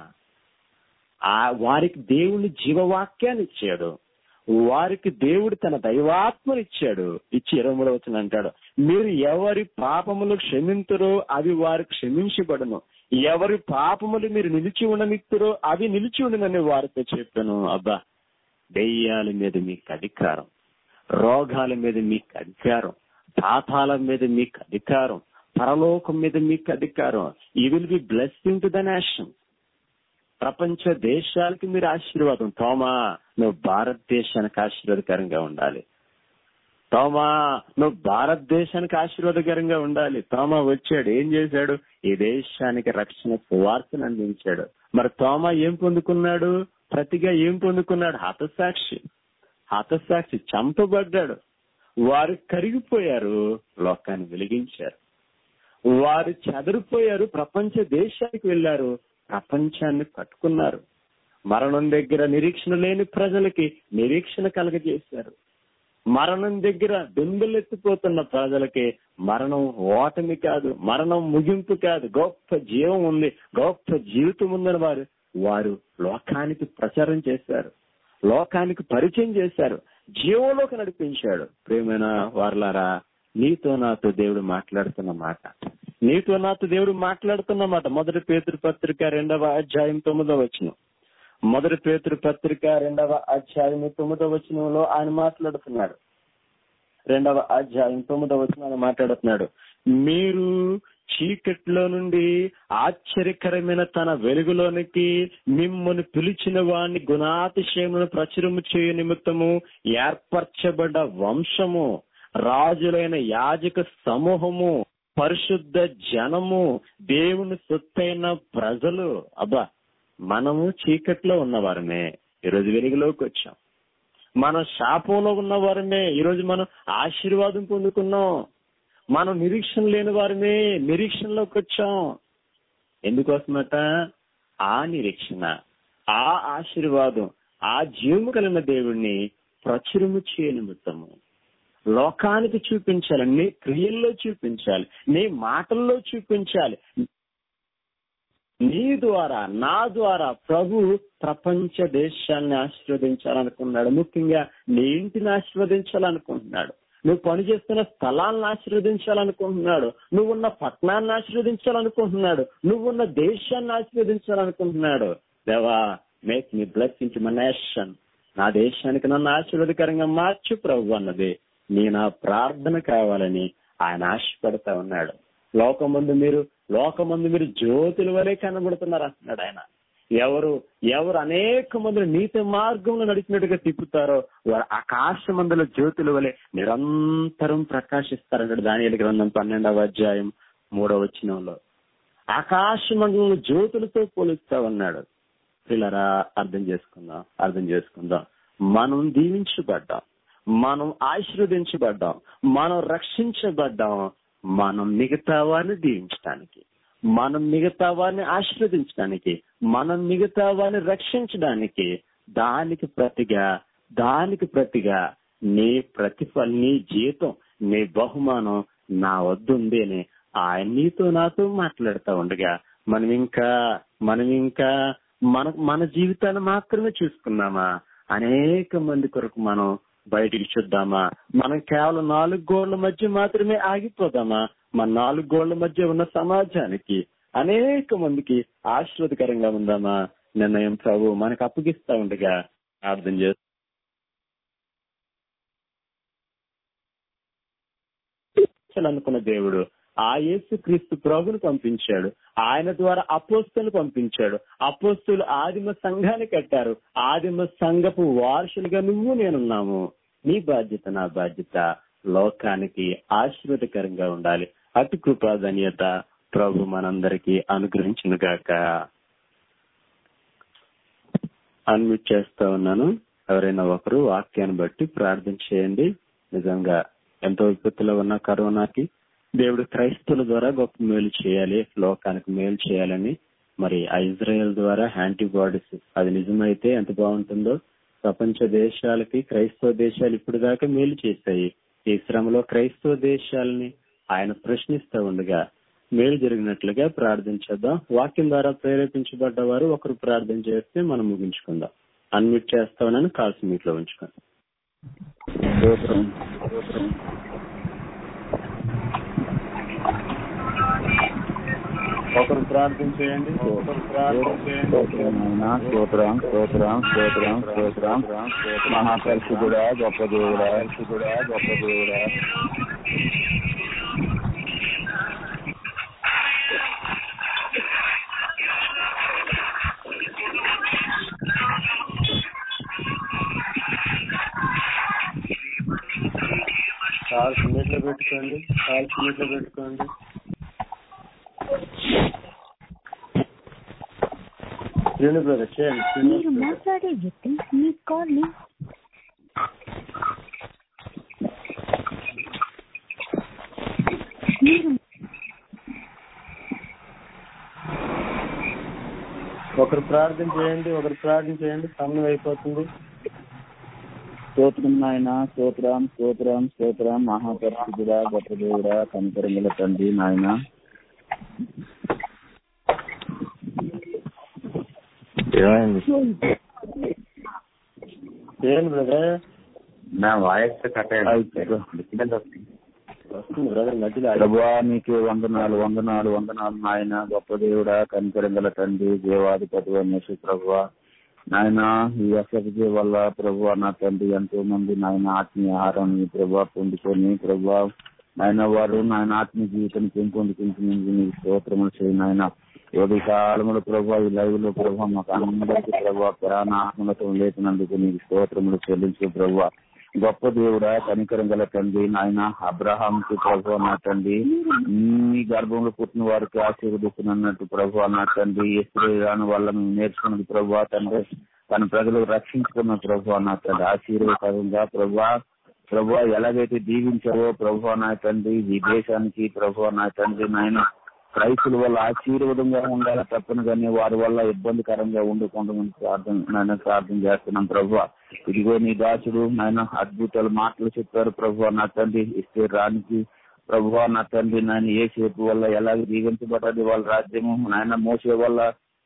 ఆ వారికి దేవుని జీవవాక్యాన్ని ఇచ్చాడు వారికి దేవుడు తన దైవాత్మను ఇచ్చాడు ఇచ్చి ఇరవై మూడవ వచ్చిన అంటాడు మీరు ఎవరి పాపములు క్షమింతురో అవి వారికి క్షమించబడను ఎవరి పాపములు మీరు నిలిచి ఉండనిత్తురో అవి నిలిచి ఉండనని వారితో చెప్పాను అబ్బా దెయ్యాల మీద మీకు అధికారం రోగాల మీద మీకు అధికారం పాపాల మీద మీకు అధికారం పరలోకం మీద మీకు అధికారం ఈ will be blessing to the nation ప్రపంచ దేశాలకి మీరు ఆశీర్వాదం తోమా నువ్వు భారతదేశానికి ఆశీర్వాదకరంగా ఉండాలి తోమా నువ్వు భారతదేశానికి ఆశీర్వాదకరంగా ఉండాలి తోమా వచ్చాడు ఏం చేశాడు ఈ దేశానికి రక్షణ సువార్తను అందించాడు మరి తోమా ఏం పొందుకున్నాడు ప్రతిగా ఏం పొందుకున్నాడు హతసాక్షి హతసాక్షి చంపబడ్డాడు వారు కరిగిపోయారు లోకాన్ని వెలిగించారు వారు చెదరిపోయారు ప్రపంచ దేశానికి వెళ్లారు ప్రపంచాన్ని పట్టుకున్నారు మరణం దగ్గర నిరీక్షణ లేని ప్రజలకి నిరీక్షణ కలగజేశారు మరణం దగ్గర బెంబెలెత్తిపోతున్న ప్రజలకి మరణం ఓటమి కాదు మరణం ముగింపు కాదు గొప్ప జీవం ఉంది గొప్ప జీవితం ఉందని వారు వారు లోకానికి ప్రచారం చేశారు లోకానికి పరిచయం చేశారు జీవంలోకి నడిపించాడు ప్రేమైన వార్లారా నీతో నాతో దేవుడు మాట్లాడుతున్న మాట నీతో నాతో దేవుడు మాట్లాడుతున్న మాట మొదటి పేతురు పత్రిక రెండవ అధ్యాయం తొమ్మిదవ వచనం మొదటి పేతురు పత్రిక రెండవ అధ్యాయం తొమ్మిదవ వచనంలో ఆయన మాట్లాడుతున్నాడు రెండవ అధ్యాయం తొమ్మిదవ వచనం ఆయన మాట్లాడుతున్నాడు మీరు చీకట్లో నుండి ఆశ్చర్యకరమైన తన వెలుగులోనికి మిమ్మల్ని పిలిచిన వాణ్ణి గుణాతిశయమును ప్రచురము చేయు నిమిత్తము ఏర్పరచబడ్డ వంశము రాజులైన యాజక సమూహము పరిశుద్ధ జనము దేవుని సొత్తైన ప్రజలు అబ్బా మనము చీకట్లో ఉన్నవారమే ఈరోజు వెలుగులోకి వచ్చాం మనం శాపంలో ఉన్న వారమే ఈరోజు మనం ఆశీర్వాదం పొందుకున్నాం మనం నిరీక్షణ లేని వారమే నిరీక్షణలోకి వచ్చాం ఎందుకోసమట ఆ నిరీక్షణ ఆ ఆశీర్వాదం ఆ జీవము కలిగిన దేవుణ్ణి ప్రచురము చేయ నిమిత్తము లోకానికి చూపించాలి నీ క్రియల్లో చూపించాలి నీ మాటల్లో చూపించాలి నీ ద్వారా నా ద్వారా ప్రభు ప్రపంచ దేశాన్ని ఆశీర్వదించాలనుకున్నాడు ముఖ్యంగా నీ ఇంటిని ఆశీర్వదించాలనుకుంటున్నాడు నువ్వు పనిచేస్తున్న స్థలాలను ఆశీర్వదించాలనుకుంటున్నాడు నువ్వున్న పట్టణాన్ని ఆశీర్వదించాలనుకుంటున్నాడు నువ్వున్న దేశాన్ని ఆశీర్వదించాలనుకుంటున్నాడు దేవా మేక్ మీ బ్లెస్ ఇంటి మన నేషన్ నా దేశానికి నన్ను ఆశీర్వదకరంగా మార్చు ప్రభు అన్నది నీ నా ప్రార్థన కావాలని ఆయన ఆశపడతా ఉన్నాడు లోకమందు మీరు లోకమందు మీరు జ్యోతుల వలె కనబడుతున్నారు అంటున్నాడు ఆయన ఎవరు ఎవరు అనేక మంది నీతి మార్గంలో నడిచినట్టుగా తిప్పుతారో వారు ఆకాశమందుల జ్యోతుల వలె నిరంతరం ప్రకాశిస్తారన్నాడు దాని గ్రంథం పన్నెండవ అధ్యాయం మూడవ వచనంలో ఆకాశమండలంలో జ్యోతులతో పోలుస్తా ఉన్నాడు పిల్లరా అర్థం చేసుకుందాం అర్థం చేసుకుందాం మనం దీవించబడ్డాం మనం ఆశీర్వదించబడ్డాం మనం రక్షించబడ్డాం మనం మిగతా వారిని దీవించడానికి మనం మిగతా వారిని ఆశీర్వదించడానికి మనం మిగతా వారిని రక్షించడానికి దానికి ప్రతిగా దానికి ప్రతిగా నీ ప్రతిఫల నీ జీతం నీ బహుమానం నా వద్దుంది అని ఆయన నీతో నాతో మాట్లాడుతూ ఉండగా మనం ఇంకా మనం ఇంకా మన మన జీవితాన్ని మాత్రమే చూసుకున్నామా అనేక మంది కొరకు మనం బయటికి చూద్దామా మనం కేవలం నాలుగు గోళ్ల మధ్య మాత్రమే ఆగిపోదామా మన నాలుగు గోళ్ల మధ్య ఉన్న సమాజానికి అనేక మందికి ఆశీర్వదకరంగా ఉందామా నిర్ణయం ప్రభు మనకు అప్పగిస్తా ఉండగా అర్థం చేస్తాం అనుకున్న దేవుడు ఆ యేసు క్రీస్తు ప్రభును పంపించాడు ఆయన ద్వారా అపోస్తులు పంపించాడు అపోస్తులు ఆదిమ సంఘాన్ని కట్టారు ఆదిమ సంఘపు వారసులుగా నువ్వు నేనున్నాము నీ బాధ్యత నా బాధ్యత లోకానికి ఆశీర్వదకరంగా ఉండాలి అటు కృపా ధన్యత ప్రభు మనందరికీ అనుగ్రహించిన గాక అన్మ్యూట్ చేస్తా ఉన్నాను ఎవరైనా ఒకరు వాక్యాన్ని బట్టి ప్రార్థన చేయండి నిజంగా ఎంతో విపత్తులో ఉన్న కరోనాకి దేవుడు క్రైస్తవుల ద్వారా గొప్ప మేలు చేయాలి లోకానికి మేలు చేయాలని మరి ఆ ఇజ్రాయెల్ ద్వారా యాంటీబాడీస్ అది నిజమైతే ఎంత బాగుంటుందో ప్రపంచ దేశాలకి క్రైస్తవ దేశాలు ఇప్పుడు దాకా మేలు చేశాయి ఈ శ్రమలో క్రైస్తవ దేశాలని ఆయన ప్రశ్నిస్తూ ఉండగా మేలు జరిగినట్లుగా ప్రార్థించేద్దాం వాక్యం ద్వారా ప్రేరేపించబడ్డ వారు ఒకరు ప్రార్థన చేస్తే మనం ముగించుకుందాం అన్మిట్ చేస్తామని కాల్స్ మీట్ లో ఉంచుకోండి ఒకరు ప్రార్థన చేయండి ఒకరు ప్రార్థన చేయండి స్తోత్రం స్తోత్రం స్తోత్రం స్తోత్రం మహాపరిశుద్ధుడా గొప్ప దేవుడా పరిశుద్ధుడా గొప్ప దేవుడా కాల్స్ మీట్లో పెట్టుకోండి కాల్స్ మీట్లో పెట్టుకోండి శ్రీను బ్రదర్ చేయండి శ్రీను మీరు మాట్లాడే వ్యక్తి మీ కాల్ ని మీరు ఒకరు ప్రార్థన చేయండి ఒకరు ప్రార్థన చేయండి సమయం అయిపోతుంది స్తోత్రం నాయన స్తోత్రం స్తోత్రం స్తోత్రం మహాపరిశుద్ధుడా గొప్ప దేవుడా కనికరంగల తండ్రి నాయన చేయండి బ్రదర్ నా వాయిస్ కట్ వస్తుంది బ్రదర్ మధ్యలో ఆగి- ప్రభువా నీకే వందనాలు వందనాలు వందనాలు నాయన గొప్ప దేవుడా కనికరంగల తండ్రి దేవాధిపతి అనేసి ప్రభువా నాయన ఈ అసలు వల్ల ప్రభు నా తండ్రి ఎంతో మంది నాయన ఆత్మీయ ఆహారం ప్రభు పొందుకొని ప్రభు నాయన వారు నాయన ఆత్మీయ జీవితం పెంపొందుకుంటున్నందుకు నీకు స్తోత్రములు చేయి నాయన యోగి కాలములు ప్రభు ఈ లైవ్ లో ప్రభు మాకు అందరికీ ప్రభు ప్రాణ ఆత్మలతో లేపినందుకు నీకు స్తోత్రములు చెల్లించు ప్రభు గొప్ప దేవుడా కనికరం గల తండ్రి నాయన అబ్రహాంకి ప్రభు నా తండ్రి నీ గర్భంలో పుట్టిన వారికి ఆశీర్వదిస్తున్నట్టు ప్రభు నా తండ్రి ఎప్పుడు రాని వల్ల మేము నేర్చుకున్నది ప్రభు తండ్రి తన ప్రజలు రక్షించుకున్న ప్రభు నా తండ్రి ఆశీర్వాదంగా ప్రభు ప్రభు ఎలాగైతే దీవించావో ప్రభు నా తండ్రి ఈ దేశానికి ప్రభు నా తండ్రి నాయన క్రైస్తుల వల్ల ఆశీర్వాదంగా ఉండాలి తప్పని కానీ వారి వల్ల ఇబ్బందికరంగా ఉండకుండా ప్రార్థన నాయన ప్రార్థన చేస్తున్నాం ప్రభు ఇదిగో నీ దాసుడు నాయన అద్భుతాలు మాటలు చెప్పారు ప్రభు నా తండ్రి ఇస్తే రానికి ప్రభు నా తండ్రి నాయన ఏ సేపు వల్ల ఎలాగ దీవించబడ్డది వాళ్ళ రాజ్యము నాయన మోసే వల్ల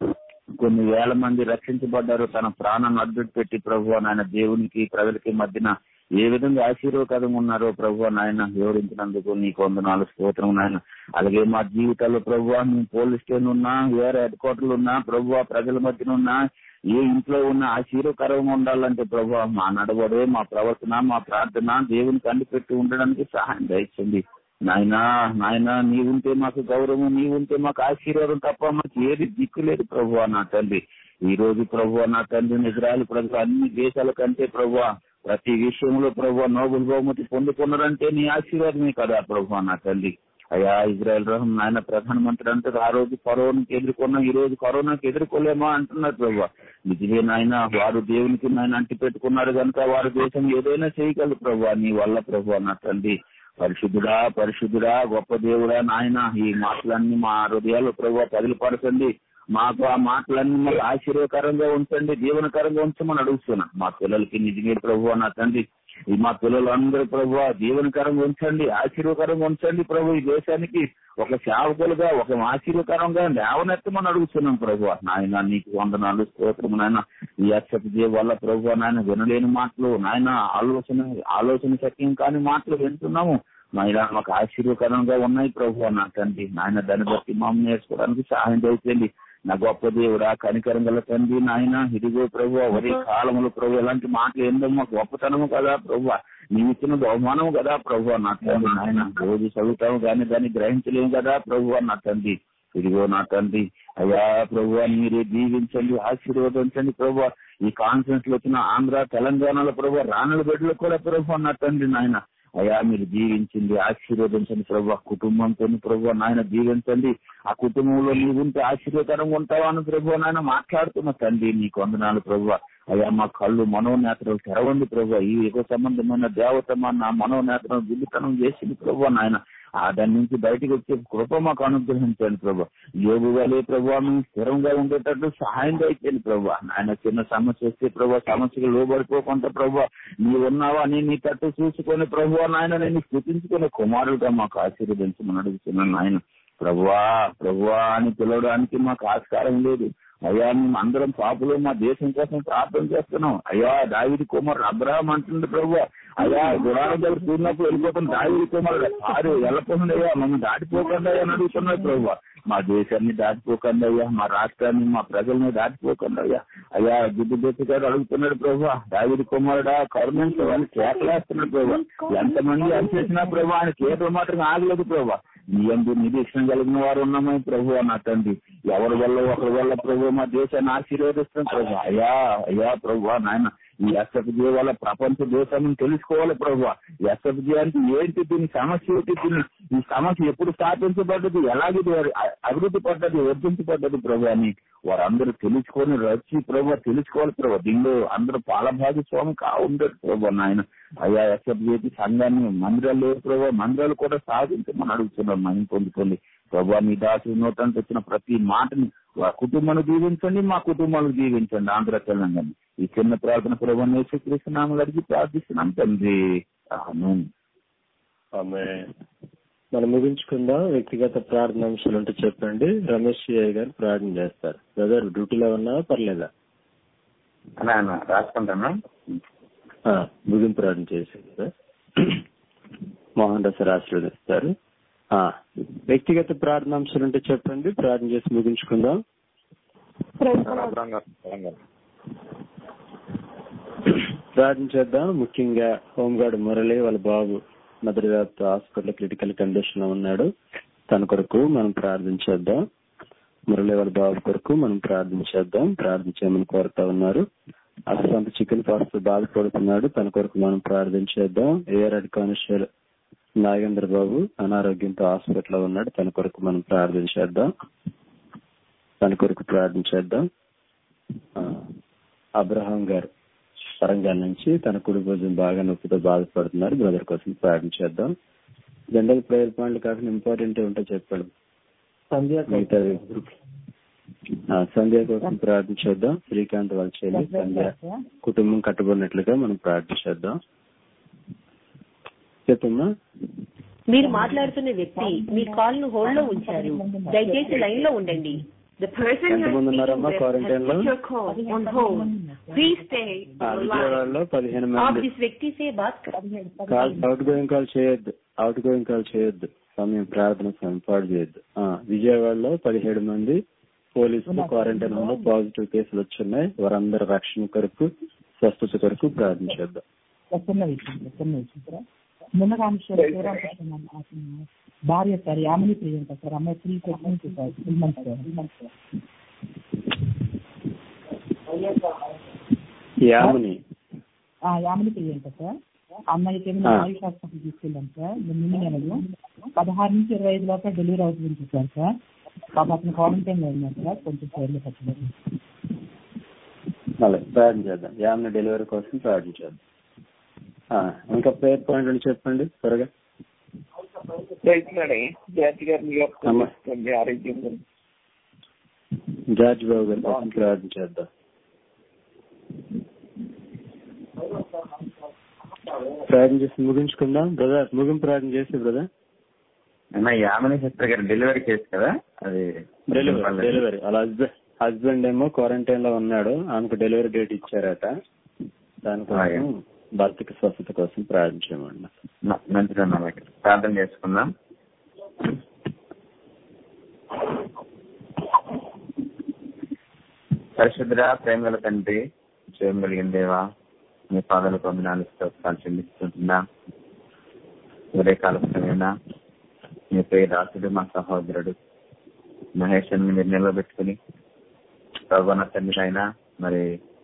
కొన్ని వేల మంది రక్షించబడ్డారు తన ప్రాణాన్ని అడ్డు పెట్టి ప్రభు నాయన దేవునికి ప్రజలకి మధ్యన ఏ విధంగా ఆశీర్వాదంగా ఉన్నారో ప్రభు నాయన వివరించినందుకు నీకు వందనాలు స్తోత్రం నాయన అలాగే మా జీవితాల్లో ప్రభు మేము పోలీస్ స్టేషన్ ఉన్నా వేరే హెడ్ క్వార్టర్లు ఉన్నా ప్రభు ప్రజల మధ్యన ఉన్నా ఏ ఇంట్లో ఉన్న ఆశీర్వకరంగా ఉండాలంటే ప్రభు మా నడవడే మా ప్రవర్తన మా ప్రార్థన దేవునికి అండిపెట్టి ఉండడానికి సహాయం దయచండి నాయనా నాయన నీవుంటే మాకు గౌరవం నీవుంటే మాకు ఆశీర్వాదం తప్ప మాకు ఏది దిక్కు లేదు ప్రభు నా తండ్రి ఈ రోజు ప్రభు నా తండ్రి ఇజ్రాయల్ ప్రజలు అన్ని దేశాల కంటే ప్రభు ప్రతి విషయంలో ప్రభు నోబుల్ బహుమతి పొందుకున్నారంటే నీ ఆశీర్వాదమే కదా ప్రభు నా తండ్రి అయ్యా ఇజ్రాయల్ రహం నాయన ప్రధానమంత్రి అంటే ఆ రోజు కరోనాకి ఎదుర్కొన్నాం ఈ రోజు కరోనాకి ఎదుర్కోలేమా అంటున్నారు ప్రభు నిజమే నాయన వారు దేవునికి నాయన అంటి పెట్టుకున్నారు కనుక వారి దేశం ఏదైనా చేయగలరు ప్రభు నీ వల్ల ప్రభు నా తండ్రి పరిశుద్ధుడా పరిశుద్ధుడా గొప్ప దేవుడా నాయన ఈ మాటలన్నీ మా హృదయాలు ప్రభు పదిలిపరచండి మాకు ఆ మాటలన్నీ మాకు ఆశ్చర్యకరంగా ఉంచండి జీవనకరంగా ఉంచమని అడుగుతున్నా మా పిల్లలకి నిజమే ప్రభు నా తండ్రి ఈ మా పిల్లలు అందరూ ప్రభు జీవనకరంగా ఉంచండి ఆశీర్వకరంగా ఉంచండి ప్రభు ఈ దేశానికి ఒక సేవకులుగా ఒక ఆశీర్వకరంగా లేవనెత్తమని అడుగుతున్నాం ప్రభు నాయన నీకు వందనాలు స్తోత్రం నాయన ఈ అక్షజీ వల్ల ప్రభు నాయన వినలేని మాటలు నాయన ఆలోచన ఆలోచన శక్యం కాని మాటలు వింటున్నాము నాయన మాకు ఆశీర్వకరంగా ఉన్నాయి ప్రభు నా తండ్రి నాయన దాన్ని బట్టి మమ్మల్ని నేర్చుకోవడానికి సహాయం చేయండి నా గొప్ప దేవుడా కనికరం గల తండ్రి నాయన ఇదిగో ప్రభు ఒరే కాలంలో ప్రభు ఇలాంటి మాటలు ఏందో మాకు గొప్పతనము కదా ప్రభు నీవు ఇచ్చిన బహుమానము కదా ప్రభు నా తండ్రి నాయన రోజు చదువుతాము కానీ దాన్ని గ్రహించలేము కదా ప్రభు నా తండ్రి ఇదిగో నా తండ్రి అయ్యా ప్రభు మీరే దీవించండి ఆశీర్వదించండి ప్రభు ఈ కాన్ఫరెన్స్ లో వచ్చిన ఆంధ్ర తెలంగాణలో ప్రభు రానుల బిడ్డలు కూడా ప్రభు నా తండ్రి నాయన అయ్యా మీరు జీవించింది ఆశీర్వదించండి ప్రభు కుటుంబంతో ప్రభు నాయన జీవించండి ఆ కుటుంబంలో నీవుంటే ఆశీర్వకరంగా ఉంటావా అని ప్రభు నాయన మాట్లాడుతున్న తండ్రి నీకు వందనాలు ప్రభు అయ్యా మా కళ్ళు మనోనేత్రాలు తెరవండి ప్రభు ఈ యుగ సంబంధమైన దేవతమ నా మనోనేత్రం దిల్లితనం చేసింది ప్రభు నాయన ఆ దాని నుంచి బయటకు వచ్చే కృప మాకు అనుగ్రహించండి ప్రభు యోగు వలే ప్రభు మేము స్థిరంగా ఉండేటట్టు సహాయం దయచేయండి ప్రభు ఆయన చిన్న సమస్య వస్తే ప్రభు సమస్యకు లోబడిపోకుండా ప్రభు నీ ఉన్నావా అని నీ తట్టు చూసుకొని ప్రభు నాయన నేను స్థుతించుకునే కుమారుడుగా మాకు ఆశీర్వదించమని అడుగుతున్నాను ఆయన ప్రభువా ప్రభువా అని పిలవడానికి మాకు ఆస్కారం లేదు అయ్యా మేము అందరం పాపులు మా దేశం కోసం ప్రార్థన చేస్తున్నాం అయ్యా దావిడి కుమార్ అబ్రహం అంటుంది ప్రభు అయ్యా గుడారం దగ్గర చూడినప్పుడు వెళ్ళిపోతాం దావిడి కుమార్ సారు వెళ్ళకుండా అయ్యా మమ్మల్ని దాటిపోకుండా అయ్యా అని అడుగుతున్నారు ప్రభు మా దేశాన్ని దాటిపోకండి అయ్యా మా రాష్ట్రాన్ని మా ప్రజల్ని దాటిపోకండి అయ్యా అయ్యా గుడ్డు దెత్తి గారు అడుగుతున్నాడు ప్రభు దావిడి కుమారుడా కరుణించమని కేకలేస్తున్నాడు ప్రభు ఎంతమంది చేసినా ప్రభు ఆయన కేకలు మాత్రం ఆగలేదు ప్రభు నీ అందు నిరీక్షణ కలిగిన వారు ఉన్నామని ప్రభు నా తండ్రి ఎవరి వల్ల ఒకరి వల్ల ప్రభు మా దేశాన్ని ఆశీర్వదిస్తాం ప్రభు అయ్యా అయ్యా ప్రభు నాయన ఈ ఎస్ఎఫ్జే వల్ల ప్రపంచ దేశాన్ని తెలుసుకోవాలి ప్రభు ఎస్ఎఫ్జే అంటే ఏంటి దీని సమస్య ఏంటి దీని ఈ సమస్య ఎప్పుడు స్థాపించబడ్డది ఎలాగే అభివృద్ధి పడ్డది వర్ధించబడ్డది ప్రభు అని వారందరూ తెలుసుకొని రచ్చి ప్రభు తెలుసుకోవాలి ప్రభు దీనిలో అందరూ పాలభాగస్వామి కా ఉండదు ప్రభు నాయన అయ్యా ఎస్ఎఫ్జేకి సంఘాన్ని మందిరాలు లేవు ప్రభు మందిరాలు కూడా సాధించమని అడుగుతున్నాం మనం పొందుకోండి ప్రభు మీ దాసు నోటంటే వచ్చిన ప్రతి మాటని ఆ కుటుంబాన్ని దీవించండి మా కుటుంబాలను దీవించండి ఆంధ్ర తెలంగాణ ఈ చిన్న ప్రార్థన ప్రభు యేసుక్రీస్తునామం అడిగి ప్రార్థిస్తున్నాం తండ్రి ఆమేన్. ఆమె మనం ముగించుకుందాం వ్యక్తిగత ప్రార్థన అంశాలు ఉంటే చెప్పండి రమేష్ అయ్య గారు ప్రార్థన చేస్తారు బ్రదర్ డ్యూటీలో ఉన్నా పర్లేదా అన్నా అన్నా రాసుకుంటాను ఆ, ముగింపు ప్రార్థన చేసేది సార్ మోహన్ దాస్ ఆశీర్వదిస్తారు ఆ, వ్యక్తిగత ప్రార్థన అంశాలు ఉంటే చెప్పండి ప్రార్థన చేసి ముగించుకుందాం ప్రార్థన చేద్దాం ముఖ్యంగా హోంగార్డ్ మురళి వాళ్ళ బాబు మధురవ్యాప్త హాస్పిటల్ క్రిటికల్ కండిషన్ లో ఉన్నాడు తన కొరకు మనం ప్రార్థన చేద్దాం మురళి వాళ్ళ బాబు కొరకు మనం ప్రార్థన చేద్దాం ప్రార్థన చేయమని కోరుతా ఉన్నారు అసంత చికెన్ పాస్ బాధపడుతున్నాడు తన కొరకు మనం ప్రార్థన చేద్దాం AR head constable Nagendra Babu అనారోగ్యంతో హాస్పిటల్ లో ఉన్నాడు తన కొరకు మనం ప్రార్థన చేద్దాం తన కొరకు ప్రార్థన చేద్దాం ఆ, అబ్రహాం గారు వరంగల్ నుంచి తన కుడి భుజం బాగా నొప్పితో బాధపడుతున్నారు బ్రదర్ కోసం ప్రార్థన చేద్దాం జనరల్ ప్రేయర్ పాయింట్లు కాకుండా ఇంపార్టెంట్ ఉంటే చెప్పాడు మిగతావి ఆ, సంధ్య కోసం ప్రార్థన చేద్దాం శ్రీకాంత్ వాళ్ళ చెల్లి సంధ్య కుటుంబం కట్టబడినట్లుగా మనం ప్రార్థన చేద్దాం చెప్పమ్మా మీరు మాట్లాడుతున్న వ్యక్తి మీ కాల్ ను హోల్డ్ లో ఉంచారు దయచేసి లైన్ లో ఉండండి The person you're ఎంతమంది speaking ఉన్నారమ్మా with has quarantine లో? put your call on hold. Please stay ఆ, on the line. విజయవాడలో పదిహేను आप మంది जिस व्यक्ति से बात कर కాల్ అవుట్ గోయింగ్ కాల్ చేయొద్దు అవుట్ గోయింగ్ కాల్ చేయొద్దు సమయం ప్రార్థన సమయం పాడు చేయొద్దు ఆ, విజయవాడలో పదిహేడు మంది పోలీసులు క్వారంటైన్ లో పాజిటివ్ కేసులు వచ్చున్నాయి వారందరి రక్షణ కొరకు స్వస్థత కొరకు ప్రార్థన చేద్దాం చిన్న విషయం చిన్న విషయం సార్ నిన్న కానిస్టర్ శివరామకృష్ణ భార్య సార్ యామిని ప్రియాంక సార్ అమ్మాయి three seconds sir three months sir three months sir Yamuni ఆ, యామిని ప్రియాంక సార్ అమ్మాయికి ఏమైనా ఆ. ఆయుష్ హాస్పిటల్ తీసుకెళ్ళాం సార్ నిన్న నెలలో పదహారు నుంచి ఇరవై ఐదు లోపల డెలివరీ అవుతుంది సార్ సార్ పాప అతను క్వారంటైన్ లో ఉన్నారు సార్ కొంచెం సైడ్లో పెట్టలేదు మళ్ళీ ప్రార్థన చేద్దాం యాముని డెలివరీ కోసం ప్రార్థన చేద్దాం ఆ, ఇంకా ప్రేయర్ పాయింట్ అని చెప్పండి త్వరగా ప్రయత్నాడే జాతి గారిని అమ్మా. జ్ఞాపకం ఆరోగ్యం జార్జ్ బాబు గారి కోసం ప్రార్థన చేద్దాం ప్రార్థన చేసి ముగించుకుందాం బ్రదర్ ముగింపు ప్రార్థన చేసి బ్రదర్ అన్న యామిని సిస్టర్ గారి డెలివరీ కేసు కదా అది డెలివరీ డెలివరీ వాళ్ళ హస్బెండ్ హస్బెండ్ ఏమో క్వారంటైన్ లో ఉన్నాడు ఆమెకు డెలివరీ డేట్ ఇచ్చారట దానికోసం భర్తకి స్వస్థత కోసం ప్రార్థించమండి మ- మంచిదన్న మీకు ప్రార్థన చేసుకుందాం పరిశుద్ధ ప్రేమల తండ్రి జయం కలిగిన దేవా మీ పాదాలు పొందినాలు స్తోత్రాలు చెల్లిస్తుంటున్నా ఉదయ కాల సమయన మీ పేరు రాసుడు మా సహోదరుడు మహేష్ అని మీరు నిలబెట్టుకుని ప్రభాన తండ్రి అయినా మరి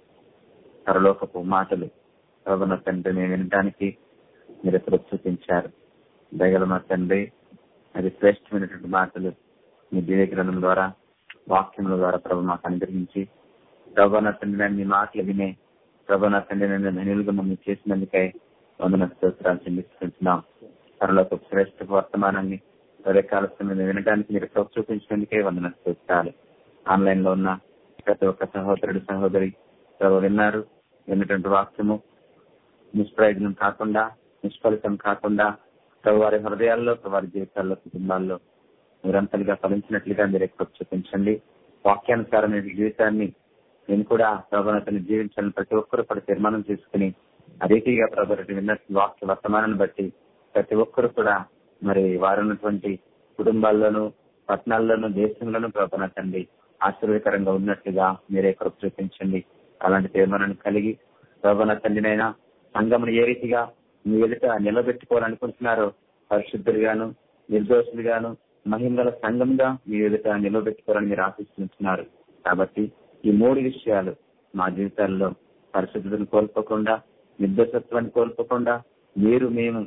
పరలోకపు మాటలు ప్రభాన తండ్రి మేము వినడానికి మీరు ఎప్పుడు చూపించారు దయగల మా తండ్రి అది శ్రేష్టమైనటువంటి మాటలు మీ దివ్య గ్రంథం ద్వారా వాక్యముల ద్వారా ప్రభు మాకు అనుగ్రహించి ప్రభు నా తండ్రి నేను మీ మాటలు వినే ప్రభు నా తండ్రి నేను ధనులుగా మమ్మల్ని చేసినందుకై వందన స్తోత్రాలు చెల్లిస్తుంటున్నాం త్వరలోకి శ్రేష్ఠ వర్తమానాన్ని త్వరకాల సమయం వినడానికి మీరు కృప చూపించినందుకే వందన స్తోత్రాలు ఆన్లైన్ లో ఉన్న ప్రతి ఒక్క సహోదరుడు సహోదరి ప్రభు విన్నారు విన్నటువంటి వాక్యము నిష్ప్రయోజనం కాకుండా నిష్ఫలితం కాకుండా ప్రభు వారి హృదయాల్లో ప్రభు వారి జీవితాల్లో కుటుంబాల్లో నిరంతరంగా ఫలించినట్లుగా మీరు ఎక్కువ చూపించండి వాక్యానుసారమైన జీవితాన్ని నేను కూడా ప్రభావితాన్ని జీవించాలని ప్రతి ఒక్కరు కూడా తీర్మానం చేసుకుని అదేటీగా ప్రభావితం విన్న వాక్య వర్తమానాన్ని బట్టి ప్రతి ఒక్కరు కూడా మరి వారు ఉన్నటువంటి కుటుంబాల్లోనూ పట్టణాల్లోనూ దేశంలోనూ ప్రభావితండి ఆశ్చర్యకరంగా ఉన్నట్లుగా మీరే కృప చూపించండి అలాంటి తీర్మానాన్ని కలిగి ప్రభాన తండ్రినైనా సంఘమును ఏ రీతిగా మీ ఎదుట నిలబెట్టుకోవాలనుకుంటున్నారో పరిశుద్ధులుగాను నిర్దోషులుగాను మహిమగల సంఘంగా మీ ఎదుట నిలబెట్టుకోవాలని మీరు ఆశిస్తున్నారు కాబట్టి ఈ మూడు విషయాలు మా జీవితాల్లో పరిశుద్ధతను కోల్పోకుండా నిర్దోషత్వాన్ని కోల్పోకుండా మీరు మేము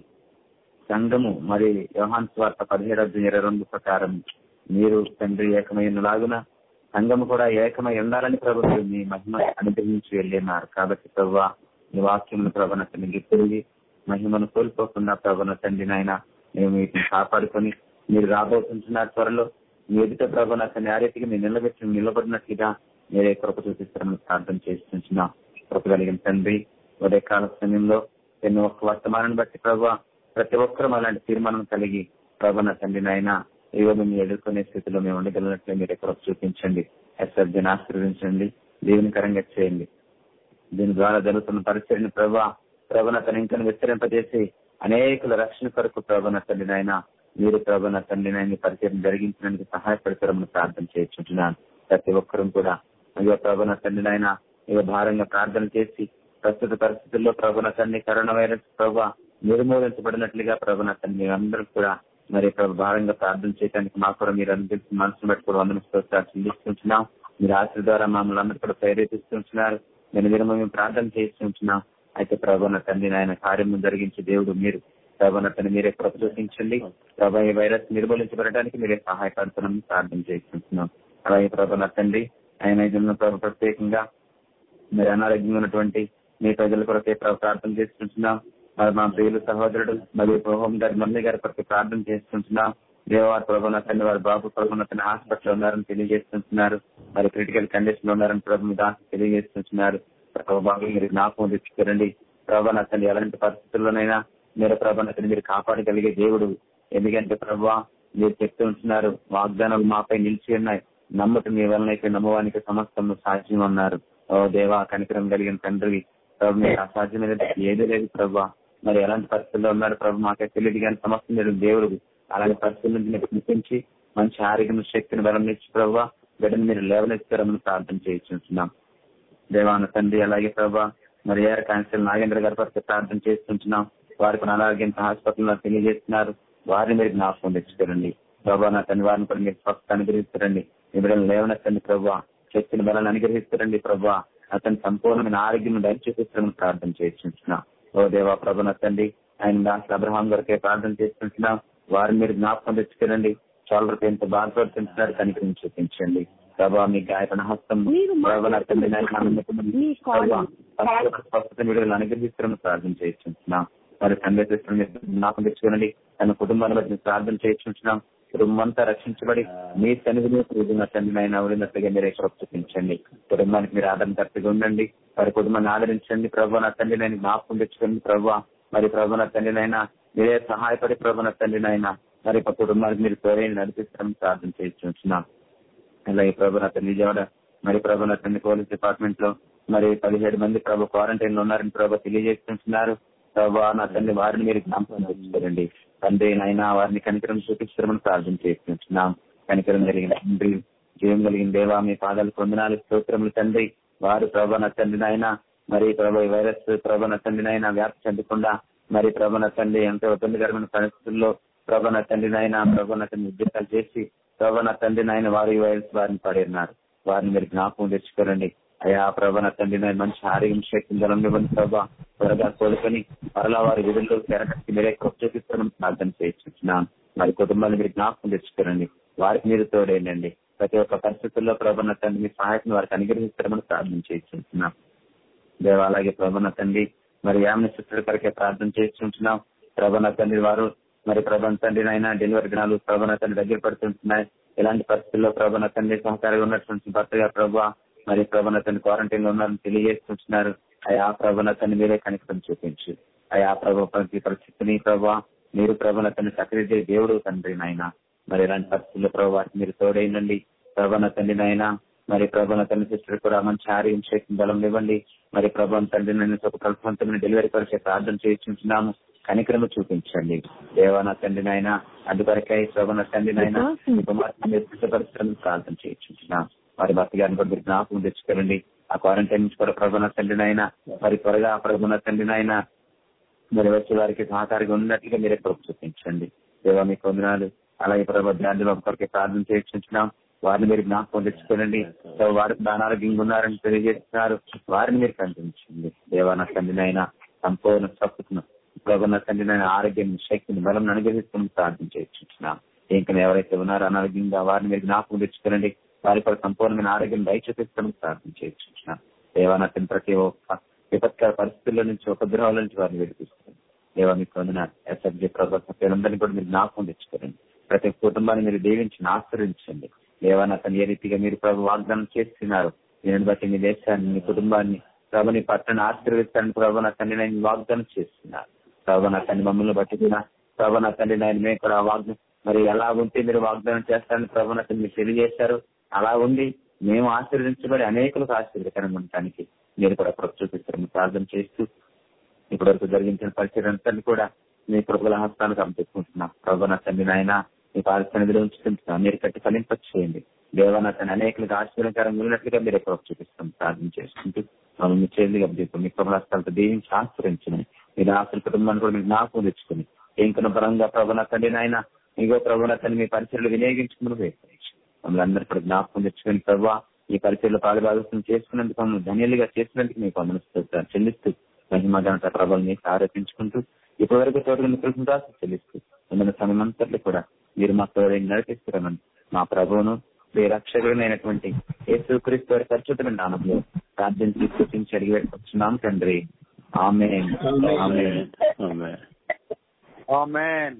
సంఘము మరి యోహాన్ స్వార్థ పదిహేడు అధ్యాయం ఇరవై రెండు ప్రకారం మీరు తండ్రి ఏకమైన లాగున సంఘము కూడా ఏకమై ఉండాలని ప్రభుత్వం మీ మహిమ అనుగ్రహించి వెళ్ళినారు కాబట్టి ప్రభు మీ వాక్యముల ప్రవణతని తిరిగి మహిమను కోల్పోకుండా ప్రవణ తండ్రి నాయన మేము వీటిని కాపాడుకొని మీరు రాబోతుంటున్నారు త్వరలో మీ ఎదుట ప్రవణతని ఆ రీతిగా మీరు నిలబెట్టి నిలబడినట్లుగా మీరే కృప చూపిస్తారని ప్రార్థన చేస్తుంటున్నాం కృప కలిగిన తండ్రి ఉదయకాల సమయంలో ఎన్నో ఒక్క వర్తమానాన్ని బట్టి ప్రభు ప్రతి ఒక్కరూ అలాంటి తీర్మానం కలిగి ప్రభు నా తండ్రి నాయన ఇవ్వ మేము ఎదుర్కొనే స్థితిలో మేము ఉండగలిగినట్లు మీరు కృప చూపించండి ఎస్ఆర్జీని ఆశీర్వదించండి దీవెనకరంగా చేయండి దీని ద్వారా జరుగుతున్న పరిచయని ప్రభా ప్రభన తన ఇంకా విస్తరింపజేసి అనేకుల రక్షణ కొరకు ప్రభన తండ్రి నాయన మీరు ప్రభన తండ్రి నాయన పరిచయం జరిగించడానికి సహాయపడతారని ప్రార్థన చేయించుంటున్నాను ప్రతి ఒక్కరూ కూడా అయ్యో ప్రభన తండ్రి నాయన ఇక భారంగా ప్రార్థన చేసి ప్రస్తుత పరిస్థితుల్లో ప్రభన తండ్రి కరోనా వైరస్ ప్రభా నిర్మూలించబడినట్లుగా ప్రభన తండ్రి అందరూ కూడా మరి ప్రభు భారంగా ప్రార్థన చేయడానికి మాకు కూడా మీరు అనుగ్రహించి మనసును బట్టి కూడా వందన స్తోత్రాలు చెల్లిస్తుంటున్నాం మీరు ఆశ ద్వారా మమ్మల్ని అందరూ కూడా ప్రేరేపిస్తుంటున్నారు నేను మీరు మేము ప్రార్థన చేస్తుంటున్నాం అయితే ప్రభు తండ్రి నాయన కార్యము జరిగించే దేవుడు మీరు ప్రభు తను మీరే కృప చూపించండి ప్రభు ఈ వైరస్ నిర్మూలించబడడానికి మీరే సహాయపడుతున్నాం ప్రార్థన చేస్తుంటున్నాం అలాగే ప్రభు తండ్రి ఆయన ఇదిన్న ప్రభు ప్రత్యేకంగా మరి అనారోగ్యంగా ఉన్నటువంటి మీ ప్రజల కొరకే ప్ర- ప్రార్థన చేసుకుంటున్నాం మరి మా ప్రియులు సహోదరుడు మరియు హోమ్ గారి మమ్మీ గారి కొరకు ప్రార్థన చేసుకుంటున్నాం దేవవారి ప్రభుత్వ తండ్రి వారి బాబు ప్రభుత్వ తన హాస్పిటల్ ఉన్నారని తెలియజేస్తుంటున్నారు మరి క్రిటికల్ కండిషన్ లో ఉన్నారని ప్రభు మీ దానికి తెలియజేస్తుంటున్నారు ప్రభు బాబు మీరు జ్ఞాపకం తెచ్చుకోరండి ప్రభా నా తండ్రి ఎలాంటి పరిస్థితుల్లోనైనా మీరు ప్రభా నా తండ్రి మీరు కాపాడగలిగే దేవుడు ఎందుకంటే ప్రభా మీరు చెప్తూ ఉంటున్నారు వాగ్దానాలు మాపై నిలిచి ఉన్నాయి నమ్మటం మీ వలనైతే నమ్మవానికి సమస్తం సాధ్యం అన్నారు ఓ దేవా కనికరం కలిగిన తండ్రి ప్రభు మీరు అసాధ్యమైనది ఏది లేదు ప్రభా మరి ఎలాంటి పరిస్థితుల్లో ఉన్నారు ప్రభు మాకే తెలియదు కానీ సమస్తం మీరు దేవుడు అలాంటి పరిస్థితుల నుంచి మీరు పిలిపించి మంచి ఆరోగ్యం శక్తిని బలం ఇచ్చి ప్రభావ బిడ్డను మీరు లేవనెత్తారని ప్రార్థన చేయించుంటున్నాం దేవాన తండ్రి అలాగే ప్రభా మరి ఏఆర్ కాన్సల్ నాగేంద్ర గారి కొరకు ప్రార్థన చేస్తుంటున్నాం వారికి అనారోగ్యం హాస్పిటల్లో తెలియజేస్తున్నారు వారిని మీరు జ్ఞాపకం తెచ్చుకోరండి ప్రభా నా తండ్రి వారిని కూడా మీరు స్వస్థ అనుగ్రహిస్తారండి మీ బిడ్డలు లేవనెత్తండి ప్రభా శక్తిని బలాన్ని అనుగ్రహిస్తారండి ప్రభా అతని సంపూర్ణమైన ఆరోగ్యం దయచేపిస్తారని ప్రార్థన చేయించుంటున్నాం ఓ దేవా ప్రభు నా తండ్రి ఆయన దాస్ అబ్రహాం గారికి ప్రార్థన చేస్తుంటున్నాం వారిని మీరు జ్ఞాపకం తెచ్చుకోరండి చాలా ఎంత బాధపడుతుంటున్నారు కనికరించి చూపించండి ప్రభా మీ గాయపన హస్తం మీరు ప్రభు నా తండ్రి నాయన ఆనందపడి మీ కాల్ ప్రభా, సంపూర్ణ స్వస్థత విడుదల అనుగ్రహిస్తారని ప్రార్థన చేయించుంటున్నాం మరి తండ్రి సిస్టర్ మీరు జ్ఞాపకం తెచ్చుకోనండి తన కుటుంబాన్ని బట్టి మేము ప్రార్థన చేయించుంటున్నాం కుటుంబం అంతా రక్షించబడి మీ సన్నిధిని కూడిన తండ్రి నాయన ఉండినట్లుగా మీరే కృప చూపించండి కుటుంబానికి మీరు ఆదరణకర్తగా ఉండండి వారి కుటుంబాన్ని ఆదరించండి ప్రభు నా తండ్రి నేను జ్ఞాపకం తెచ్చుకోండి ప్రభు మరి ప్రభు నా తండ్రి నాయన మీరే సహాయపడి ప్రభు నా తండ్రి నాయన మరి ఒక కుటుంబానికి మీరు తోడైన నడిపిస్తారని ప్రార్థన చేయించుంటున్నాం అలాగే ప్రభు నా తండ్రి విజయవాడ మరి ప్రభు నా తండ్రి పోలీస్ డిపార్ట్మెంట్ లో మరి పదిహేడు మంది ప్రభు క్వారంటైన్ లో ఉన్నారని ప్రభు తెలియజేస్తుంటున్నారు ప్రభా నా తండ్రి వారిని మీరు జ్ఞాపకం తెచ్చుకోరండి తండ్రి నాయన వారిని కనికరం చూపిస్తారని ప్రార్థన చేస్తున్నాం కనికరం కలిగిన తండ్రి జీవం కలిగిన దేవా మీ పాదాలు పొందనాలు స్తోత్రములు తండ్రి వారు ప్రభా నా తండ్రి నాయన మరి ప్రభు ఈ వైరస్ ప్రభా నా తండ్రి నాయన వ్యాప్తి చెందకుండా మరి ప్రభా నా తండ్రి ఎంతో ఇబ్బందికరమైన పరిస్థితుల్లో ప్రభా నా తండ్రి నాయన ప్రభా నా తండ్రి ఉద్యోగాలు చేసి ప్రభా నా తండ్రి నాయన వారు ఈ వైరస్ వారిని పడిన్నారు వారిని మీరు జ్ఞాపకం తెచ్చుకోరండి అయ్యా ప్రభా నా తండ్రి నాయన మంచి ఆరోగ్యం శక్తి బలం ఇవ్వండి ప్రభా త్వరగా కోలుకొని మరలా వారి విధుల్లో తెరగట్టి మీరే కృప చూపిస్తారని ప్రార్థన చేయించున్నాను మరి కుటుంబాన్ని మీరు జ్ఞాపకం తెచ్చుకోరండి వారికి మీరు తోడేయండి ప్రతి ఒక్క పరిస్థితుల్లో ప్రభా నా తండ్రి మీ సహాయకుని వారికి అనుగ్రహిస్తారని ప్రార్థన చేయించున్నాం దేవా అలాగే ప్రభన తండ్రి మరి యామిని శిష్యుడి కొరకే ప్రార్థన చేస్తుంటున్నాం ప్రభన తండ్రి వారు మరి ప్రభన తండ్రి అయినా డెలివరీ దినాలు ప్రభన తండ్రి దగ్గర పడుతుంటున్నాయి ఇలాంటి పరిస్థితుల్లో ప్రభన తండ్రి సహకారంగా ఉన్నటువంటి భర్తగా ప్రభా మరి ప్రభన తండ్రి క్వారంటైన్ లో ఉన్నారని తెలియజేస్తుంటున్నారు అయా ప్రభన తండ్రి మీరే కనికరం చూపించు అయా ప్రభు ప్రతి పరిస్థితిని ప్రభా మీరు ప్రభన తండ్రి సక్రియ దేవుడు తండ్రి నాయన మరి ఇలాంటి పరిస్థితుల్లో ప్రభు వారికి మీరు తోడైనండి ప్రభన తండ్రి నాయన మరి ప్రభాన తండ్రి సిస్టర్ కూడా మంచి ఆరోగ్యం శక్తి బలం ఇవ్వండి మరి ప్రభావం తండ్రి నేను ఒక కల్పవంతమైన డెలివరీ కొరకే ప్రార్థన చేయించున్నాము కనికరము చూపించండి దేవాన తండ్రి నాయన అందుకొరకై ప్రభాన తండ్రి నాయన పరిస్థితులను ప్రార్థన చేయించున్నాం మరి భర్త గారిని కూడా మీరు జ్ఞాపకం తెచ్చుకోరండి ఆ క్వారంటైన్ నుంచి కూడా ప్రభాన తండ్రి నాయన మరి త్వరగా ప్రభాన తండ్రి నాయన మరి వచ్చే వారికి సహకారిగా ఉన్నట్లుగా మీరే కృప చూపించండి దేవా మీకు వందనాలు అలాగే ప్రభావ ధ్యాన బాబు కొరకే ప్రార్థన చేయించున్నాం వారిని మీరు జ్ఞాపకం తెచ్చుకోనండి సో వారు అనారోగ్యంగా ఉన్నారని తెలియజేస్తున్నారు వారిని మీరు కనిపించండి దేవాన తండ్రినైనా సంపూర్ణ స్వస్థతను ప్రభుత్వ తండ్రినైనా ఆరోగ్యం శక్తిని బలం అనుగ్రహిస్తున్న ప్రార్థన చేయించున్నాం ఇంకా ఎవరైతే ఉన్నారో అనారోగ్యంగా వారిని మీరు జ్ఞాపకం తెచ్చుకోనండి వారి కూడా సంపూర్ణమైన ఆరోగ్యం దయచేపిస్తామని ప్రార్థన చేయించున్నాం దేవాన తండ్రి ప్రతి ఒక్క విపత్కర పరిస్థితుల నుంచి ఉపద్రవాల నుంచి వారిని విడిపిస్తుంది దేవా మీకు వందనాలు ఎస్ఎఫ్జి ప్రభుత్వ పేరందరినీ కూడా మీరు జ్ఞాపకం తెచ్చుకోరండి ప్రతి ఒక్క కుటుంబాన్ని మీరు దీవించి ఆశ్రయించండి దేవాన్ని అతను ఏ రీతిగా మీరు ప్రభు వాగ్దానం చేస్తున్నారు దీనిని బట్టి మీ దేశాన్ని మీ కుటుంబాన్ని ప్రభు నీ పట్టణాన్ని ఆశీర్వదిస్తారని ప్రభు నా తండ్రి నేను వాగ్దానం చేస్తున్నారు ప్రభు నా తండ్రి మమ్మల్ని బట్టి కూడా ప్రభు నా తండ్రి నేను మేము కూడా వాగ్దానం మరి ఎలా ఉంటే మీరు వాగ్దానం చేస్తారని ప్రభు నా తండ్రి మీరు తెలియజేశారు అలా ఉండి మేము ఆశీర్వదించబడి అనేకులకు ఆశీర్వదకరంగా ఉండటానికి మీరు కూడా కృప చూపిస్తారని ప్రార్థన చేస్తూ ఇప్పటి వరకు జరిగించిన పరిచయం అంతా కూడా మీ కృపల హస్తానికి అప్పచెప్పుకుంటున్నాం ప్రభు నా తండ్రి నాయన మీ పారిశ్రామికలో ఉంచుకుంటున్నాం మీరు కట్టి ఫలింప చేయండి దేవనాథన్ అనేకలకు ఆశ్చర్యకరంగా ఉన్నట్లుగా మీరు ఎక్కువ చూపిస్తాం ప్రార్థన చేసుకుంటూ మమ్మల్ని చేయండి అభిజీతం మీ కమలాస్థలతో దీవించి ఆశ్రయించండి మీరు ఆస్తుల కుటుంబాన్ని కూడా మీరు జ్ఞాపకం తెచ్చుకుని ఇంకన పరంగా ప్రభునతండి నాయన ఇంకో ప్రభునతని మీ పరిచయలు వినియోగించుకుని వేయించు మమ్మల్ని అందరూ కూడా జ్ఞాపకం తెచ్చుకుని ప్రభావ ఈ పరిచయలో పాలుభాగస్తం చేసుకున్నందుకు మమ్మల్ని ధన్యులుగా చేసినందుకు మీకు అమలుస్తూ చెల్లిస్తూ మహిమ ఘనత ప్రభావం మీకు ఆరోపించుకుంటూ ఇప్పటి వరకు తోటగా కృష్ణదాసు చెల్లిస్తూ ఉన్న సమయం అంతట్లో కూడా మీరు మా తోడని నడిపిస్తున్నామని మా ప్రభువును మీ రక్షకుడైనటువంటి యేసు క్రీస్తు వారి పరిశుద్ధమైన నామంలో ప్రార్థించి స్థుతించి అడిగి వచ్చినాం తండ్రి ఆమె ఆమె ఆమె ఆమెన్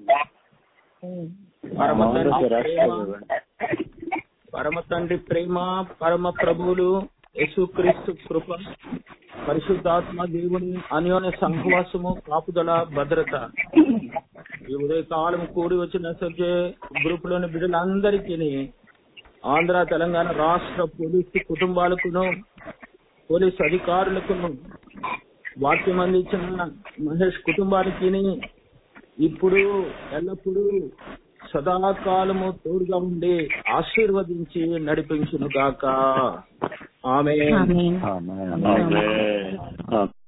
పరమ తండ్రి ప్రేమ, పరమ తండ్రి ప్రేమ పరమ ప్రభువులు యేసుక్రీస్తు కృప పరిశుద్ధాత్మ దేవుని అన్యోన్య సహవాసము కాపుదల భద్రత ఈ ఉదయకాలం కూడి వచ్చిన సబ్జే గ్రూప్ లోని బిడ్డలందరికీ ఆంధ్ర తెలంగాణ రాష్ట్ర పోలీసు కుటుంబాలకును పోలీసు అధికారులకును వాక్యం అందించిన మహేష్ కుటుంబానికి ఇప్పుడు ఎల్లప్పుడూ సదాకాలము తోడుగా ఉండి ఆశీర్వదించి నడిపించును గాక ఆమె ఆమె ఆమె